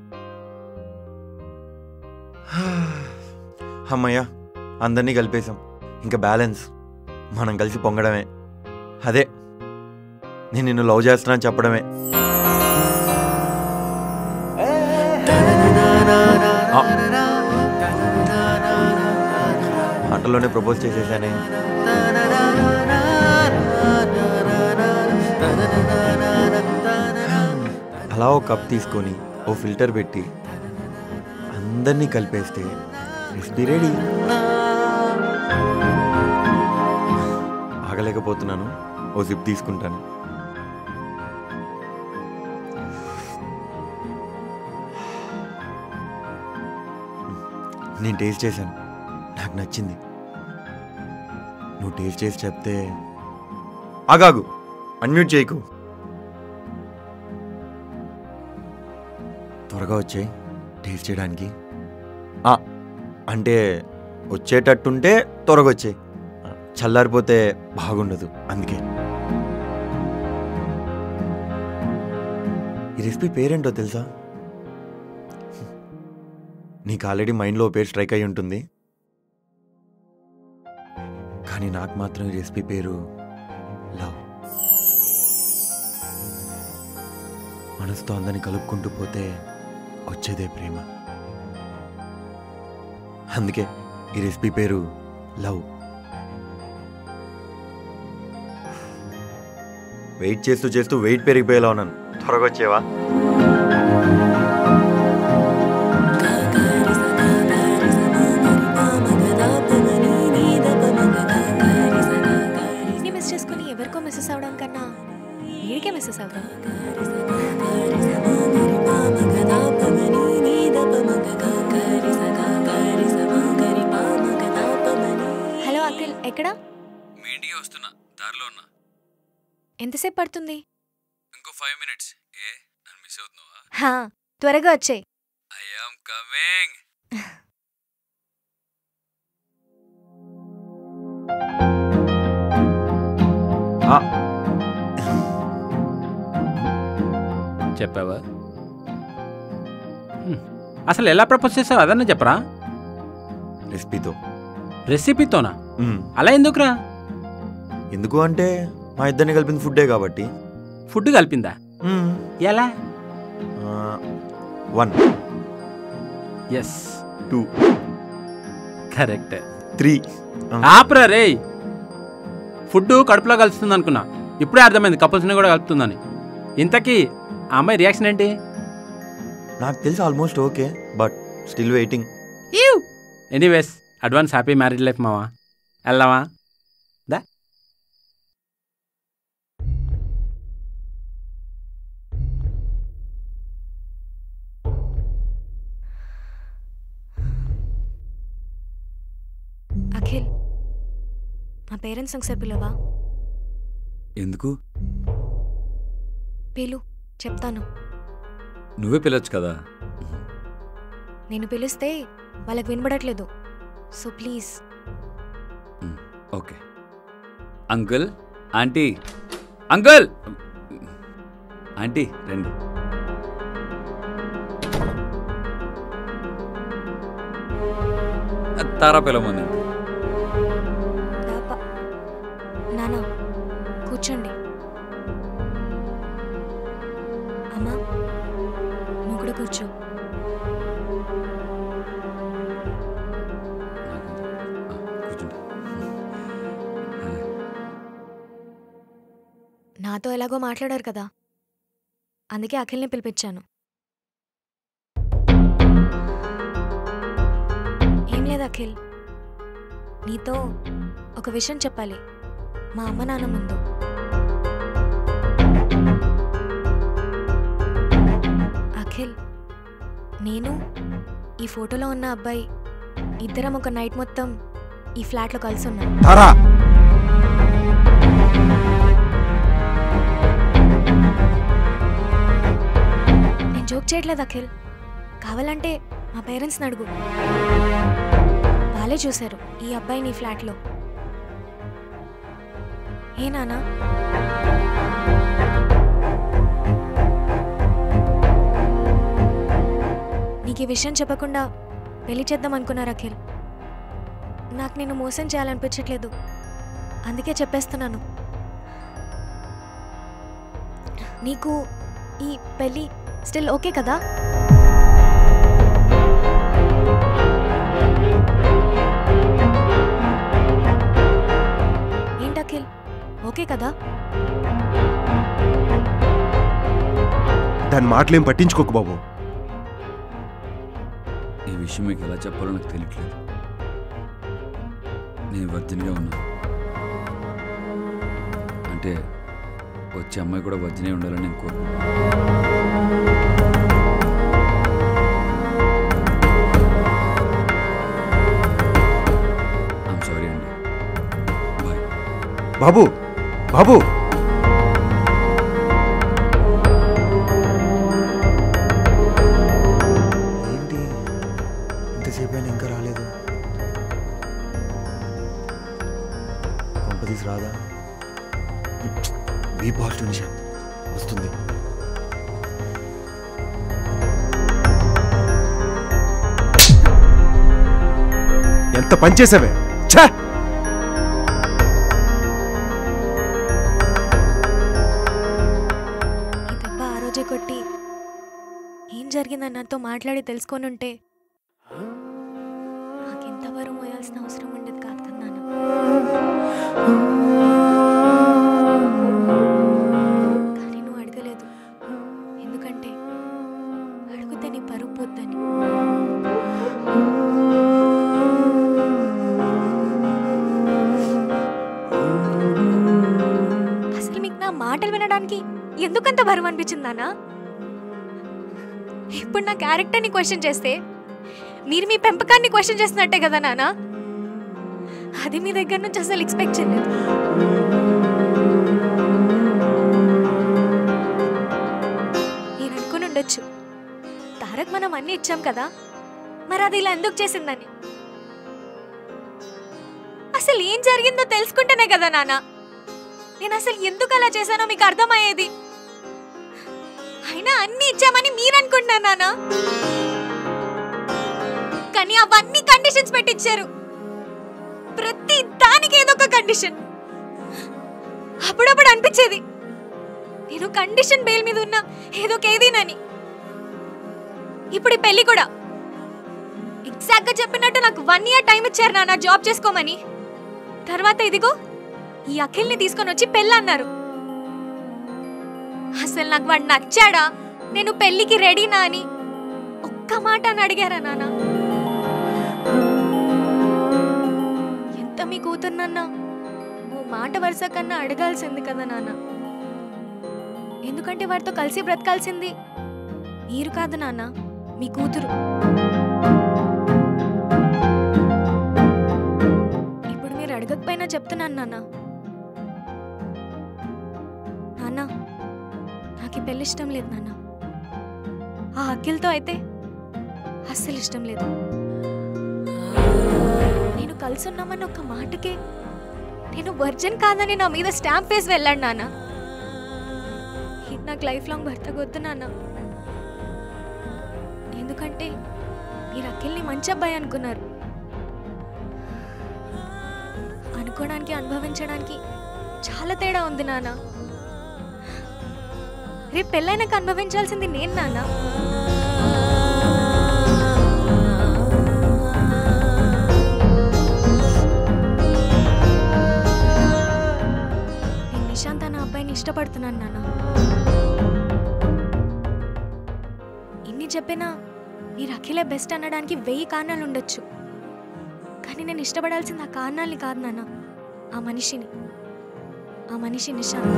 S8: అమ్మయ్యా అందరినీ కలిపేశాం ఇంకా బ్యాలెన్స్ మనం కలిసి పొంగడమే అదే నేను నిన్ను లవ్ చేస్తున్నాను చెప్పడమే ఆ. మాటల్లోనే ప్రపోజ్ చేసేసానే అలా ఒక కప్ తీసుకొని ఓ ఫిల్టర్ పెట్టి అందరినీ కలిపేస్తే రెసిపీ రెడీ ఆగలేకపోతున్నాను ఓ సిప్ తీసుకుంటాను నేను టేస్ట్ చేశాను నాకు నచ్చింది నువ్వు టేస్ట్ చేసి చెప్తే ఆగాగు అన్మ్యూట్ చేయకు త్వరగా వచ్చాయి టేస్ట్ చేయడానికి ఆ, అంటే వచ్చేటట్టుంటే త్వరగా వచ్చాయి చల్లారిపోతే బాగుండదు అందుకే ఈ రెసిపీ పేరేంటో తెలుసా నీకు ఆల్రెడీ మైండ్లో ఓ పేరు స్ట్రైక్ అయి ఉంటుంది కానీ నాకు మాత్రం ఈ రెసిపీ పేరు లవ్ మనసుతో అందరిని కలుపుకుంటూ పోతే వచ్చేదే ప్రేమ అందుకే ఈ రెసిపీ పేరు లవ్ వెయిట్ చేస్తూ చేస్తూ వెయిట్ పెరిగిపోయేలా ఉన్నాను త్వరగా వచ్చేవా
S2: ని మిస్ చేసుకుని ఎవరికో మిస్సెస్ అవడం కన్నా వీడికే మిస్సెస్ అవుదాం హలో అఖిల్ ఎక్కడ
S6: మీ ఇంటికి వస్తున్నా దారిలో ఉన్నా
S2: ఎంతసేపు పడుతుంది
S6: ఇంకో ఫైవ్ మినిట్స్ ఏ నన్ను మిస్ అవుతున్నావా
S2: హా త్వరగా వచ్చేయ్
S6: ఐ ఆమ్ కమింగ్
S5: చెప్పావా హ్మ్. అసలు ఎలా ప్రపోజ్ చేసావు అదన్నా చెప్పరా
S8: రెసిపీతో
S5: రెసిపీతోనా
S8: మ్మ్.
S5: అలా ఎందుకురా
S8: ఎందుకు అంటే మా ఇద్దరిని కలిపింది ఫుడ్డే కాబట్టి
S5: ఫుడ్ కలిపిందా ఎలా
S8: one
S5: yes
S8: two
S5: correct
S8: three
S5: ఆపరా రే ఫుడ్ కడుపులో కలుస్తుంది అనుకున్నా ఇప్పుడే అర్థమైంది కపుల్స్ని కూడా కలుపుతుందని ఇంతకీ ఆ అమ్మాయి రియాక్షన్ ఏంటి
S8: నాకు తెలిసి almost okay but still waiting
S5: anyways advance happy marriage life మావా వెళ్దామా దా
S2: అఖిల్ మా పేరెంట్స్ ఒకసారి పిలవా
S6: ఎందుకు
S2: పిలు చెప్తాను
S6: నువ్వే పిలవచ్చు కదా
S2: నేను పిలిస్తే వాళ్ళకి వినబడట్లేదు so please
S6: okay uncle aunty uncle aunty రండి తారా పిలవమంది
S2: దాపా నానా కూర్చోండి అమ్మా నువ్వు కూడా కూర్చో నాతో ఎలాగో మాట్లాడారు కదా అందుకే అఖిల్ని పిలిపించాను ఏం లేదు అఖిల్ నీతో ఒక విషయం చెప్పాలి మా అమ్మ నాన్న ముందు అఖిల్ నేను ఈ ఫోటోలో ఉన్న అబ్బాయి ఇద్దరం ఒక నైట్ మొత్తం ఈ ఫ్లాట్లో కలిసి ఉన్నాం
S17: తారా
S2: నేను జోక్ చేయట్లేదు అఖిల్ కావాలంటే మా పేరెంట్స్ని అడుగు వాళ్ళే చూశారు ఈ అబ్బాయిని ఈ ఫ్లాట్లో ఏ నానా నీకు ఈ విషయం చెప్పకుండా పెళ్లి చేద్దాం అనుకున్నారు అఖిల్ నాకు నేను మోసం చేయాలనిపించట్లేదు అందుకే చెప్పేస్తున్నాను నీకు ఈ పెళ్ళి స్టిల్ ఓకే కదా ఏంటి అఖిల్ ఓకే కదా
S17: దాని మాటలేం పట్టించుకోకు బాబు
S6: ఈ విషయం మీకు ఎలా చెప్పాలో నాకు తెలియట్లేదు నేను వర్జిన్గా ఉన్నా అంటే వచ్చే అమ్మాయి కూడా వర్జినే ఉండాలని నేను కోరుకుంటున్నాను ఐమ్ సారీ అండి
S17: బాబు బాబు
S18: ఏంటి ఇంతసేపు అయినా ఇంకా రాలేదు కొంపదీసి రాదా బీ పాజిటివ్ నిషాంత్ వస్తుంది
S17: ఎంత పనిచేసావే ఛా
S2: ఈ దెబ్బ ఆ రోజే కొట్టి ఏం జరిగిందని నాతో మాట్లాడి తెలుసుకొని ఉంటే నాకెంత బరువు మోయాల్సిన అవసరం ఉండేది కాదు కదా నాన్న కానీ నువ్వు అడగలేదు ఎందుకంటే అడిగితే నీ పరువు పోద్దని అసలు మీకు నా మాటలు వినడానికి ఎందుకంత బరువు అనిపించింది నాన్న ఇప్పుడు నా క్యారెక్టర్ని క్వశ్చన్ చేస్తే మీరు మీ పెంపకాన్ని క్వశ్చన్ చేస్తున్నట్టే కదా నాన్న అది మీ దగ్గర నుంచి అసలు ఎక్స్పెక్ట్ చేయలేదు నేను అనుకుని ఉండొచ్చు తారక్ మనం అన్ని ఇచ్చాం కదా మరి అది ఇలా ఎందుకు చేసిందని అసలు ఏం జరిగిందో తెలుసుకుంటేనే కదా నాన్న నేను అసలు ఎందుకు అలా చేశానో మీకు అర్థమయ్యేది అయినా అన్ని ఇచ్చామని మీరు అనుకుంటున్నారు నాన్న కానీ అవన్నీ కండిషన్స్ పెట్టించారు ప్రతి దానికి ఏదో ఒక కండిషన్ అప్పుడప్పుడు అనిపించేది నేను కండిషన్ బెయిల్ మీద ఉన్నా ఏదో ఒక ఏదీనని ఇప్పుడు ఈ పెళ్లి కూడా ఎగ్జాక్ట్ గా చెప్పినట్టు నాకు వన్ ఇయర్ టైం ఇచ్చారు నాన్న జాబ్ చేసుకోమని తర్వాత ఇదిగో ఈ అఖిల్ని తీసుకొని వచ్చి పెళ్ళి అన్నారు అసలు నాకు వాడు నచ్చాడా నేను పెళ్ళికి రెడీనా అని ఒక్క మాట అని అడిగారా నాన్న ఎంత మీ కూతుర్నన్నా ఓ మాట వరుస కన్నా అడగాల్సింది కదా నాన్న ఎందుకంటే వాడితో కలిసి బ్రతకాల్సింది మీరు కాదు నాన్న మీ కూతురు ఇప్పుడు మీరు అడగకపోయినా చెప్తున్నాను నాన్న నాన్న నాకు ఈ పెళ్లి ఇష్టం లేదు నాన్న ఆ అఖిల్తో అయితే అస్సలు ఇష్టం లేదు నేను కలిసి ఉన్నామని ఒక మాటకే నేను వర్జన్ కాదని నా మీద స్టాంప్ వేసి వెళ్ళాడు నాన్న ఇది నాకు లైఫ్ లాంగ్ భర్త వద్దు నాన్న ఎందుకంటే మీరు అఖిల్ని మంచి అబ్బాయి అనుకున్నారు అనుకోవడానికి అనుభవించడానికి చాలా తేడా ఉంది నాన్న రేపు పెళ్ళైనాక అనుభవించాల్సింది నేను నాన్న నేను నిశాంత్ అన్న అబ్బాయిని ఇష్టపడుతున్నాను నాన్న ఇన్ని చెప్పినా మీరు అఖిలే బెస్ట్ అనడానికి వెయ్యి కారణాలు ఉండొచ్చు కానీ నేను ఇష్టపడాల్సింది ఆ కారణాలని కాదు నాన్న ఆ మనిషిని ఆ మనిషి నిశాంత్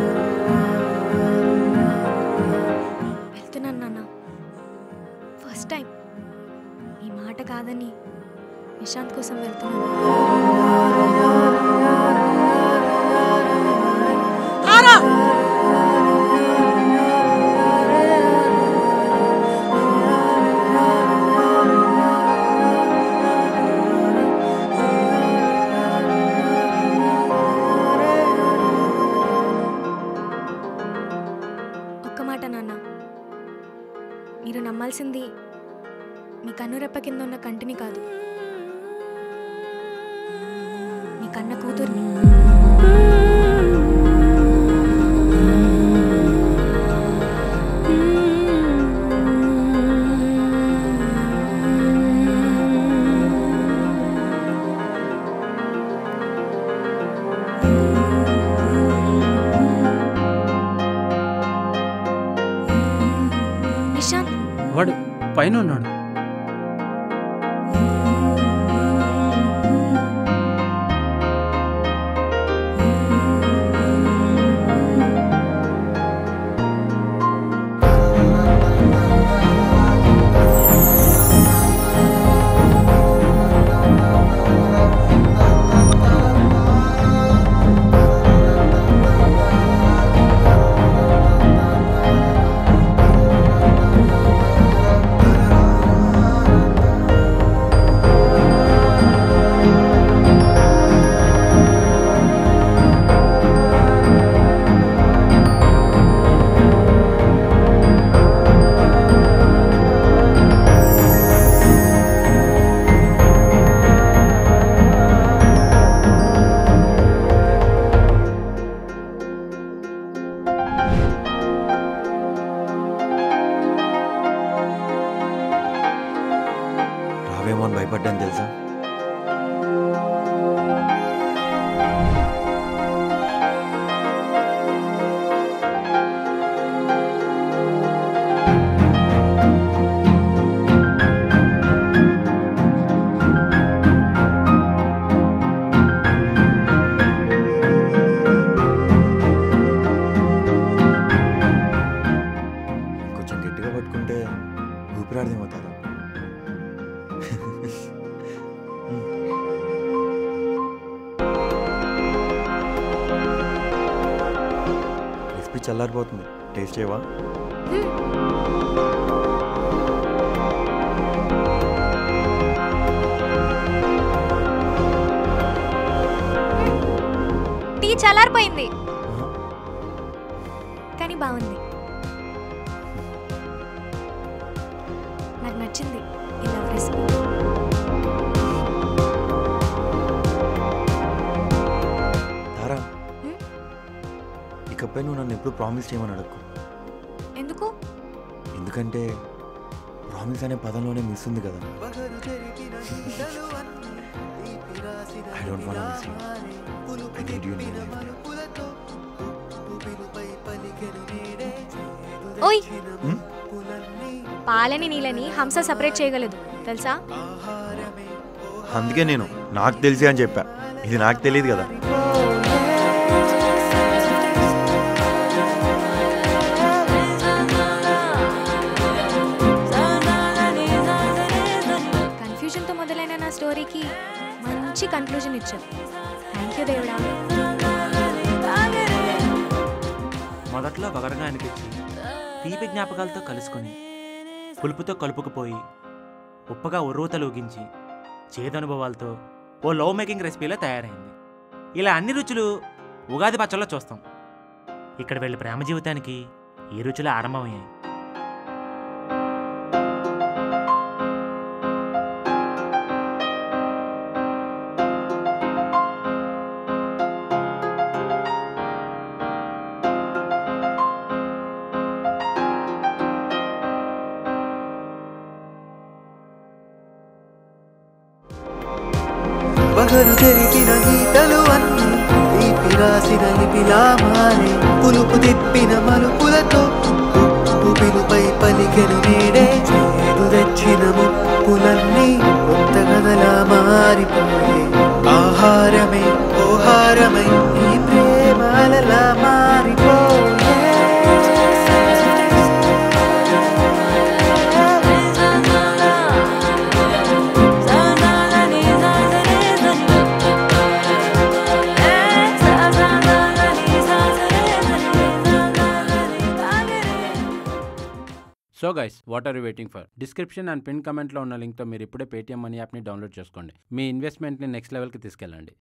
S2: వెళ్తున్నాను నాన్న ఫస్ట్ టైం ఈ మాట కాదని నిశాంత్ కోసం వెళ్తున్నాను ఒక్క మాట నాన్న మీరు నమ్మాల్సింది మీ కన్నురెప్ప కింద ఉన్న కంటిని కాదు మీ కన్న కూతుర్ని నిశాంత్
S5: వాడు పైన ఉన్నాడు
S8: నువ్వేమో అని భయపడ్డాను తెలుసా కొంచెం గట్టిగా పట్టుకుంటే ఊపిరాడదేమవుతారా రెసిపీ చల్లారిపోతుంది టేస్ట్ చేయవా
S2: టీ చల్లారిపోయింది కానీ బాగుంది నాకు నచ్చింది ఈ లవ్ రెసిపీ
S8: తారా ఇకపై నువ్వు నన్ను ఎప్పుడు ప్రామిస్ చేయమని అడగకు
S2: ఎందుకు
S8: ఎందుకంటే ప్రామిస్ అనే పదంలోనే మిస్ ఉంది కదా I don't want miss you I need you in my life
S2: ఓయ్ పాలని నీళ్ళని హంస సపరేట్ చేయగలదు తెలుసా
S8: అందుకే నేను నాకు తెలిసి అని చెప్పా ఇది నాకు తెలియదు కదా
S2: కన్ఫ్యూజన్తో మొదలైన నా స్టోరీకి మంచి కన్క్లూజన్ ఇచ్చావు థ్యాంక్ యూ దేవుడా
S19: మొదట్లో వగరగా అనిపించి తీపి జ్ఞాపకాలతో కలుసుకొని పులుపుతో కలుపుకుపోయి ఉప్పగా ఉర్రూతలూగించి చేదనుభవాలతో ఓ లవ్ మేకింగ్ రెసిపీలో తయారైంది ఇలా అన్ని రుచులు ఉగాది పచ్చల్లో చూస్తాం ఇక్కడ వెళ్ళి ప్రేమ జీవితానికి ఈ రుచులు ఆరంభమయ్యాయి
S16: బగరు జరిగిన గీతలు అన్ని తీపి రాసిన లిపిలా మారే పులుపు తిప్పిన మలుపులతో ఉప్పు పిలుపై పలికెను నేడే చేదు తెచ్చిన ముప్పులన్నీ కొత్త కథలా మారిపోయే ఆహారమే ఓహారమై ఈ ప్రేమాలలా మారిపోయే
S5: so guys what are you waiting for description and pin కమెంట్లో ఉన్న లింక్తో మీరు ఇప్పుడే పేటీఎం మనీ యాప్ని డౌన్లోడ్ చేసుకోండి మీ ఇన్వెస్ట్మెంట్ని నెక్స్ట్ లెవెల్కి తీసుకెళ్ళండి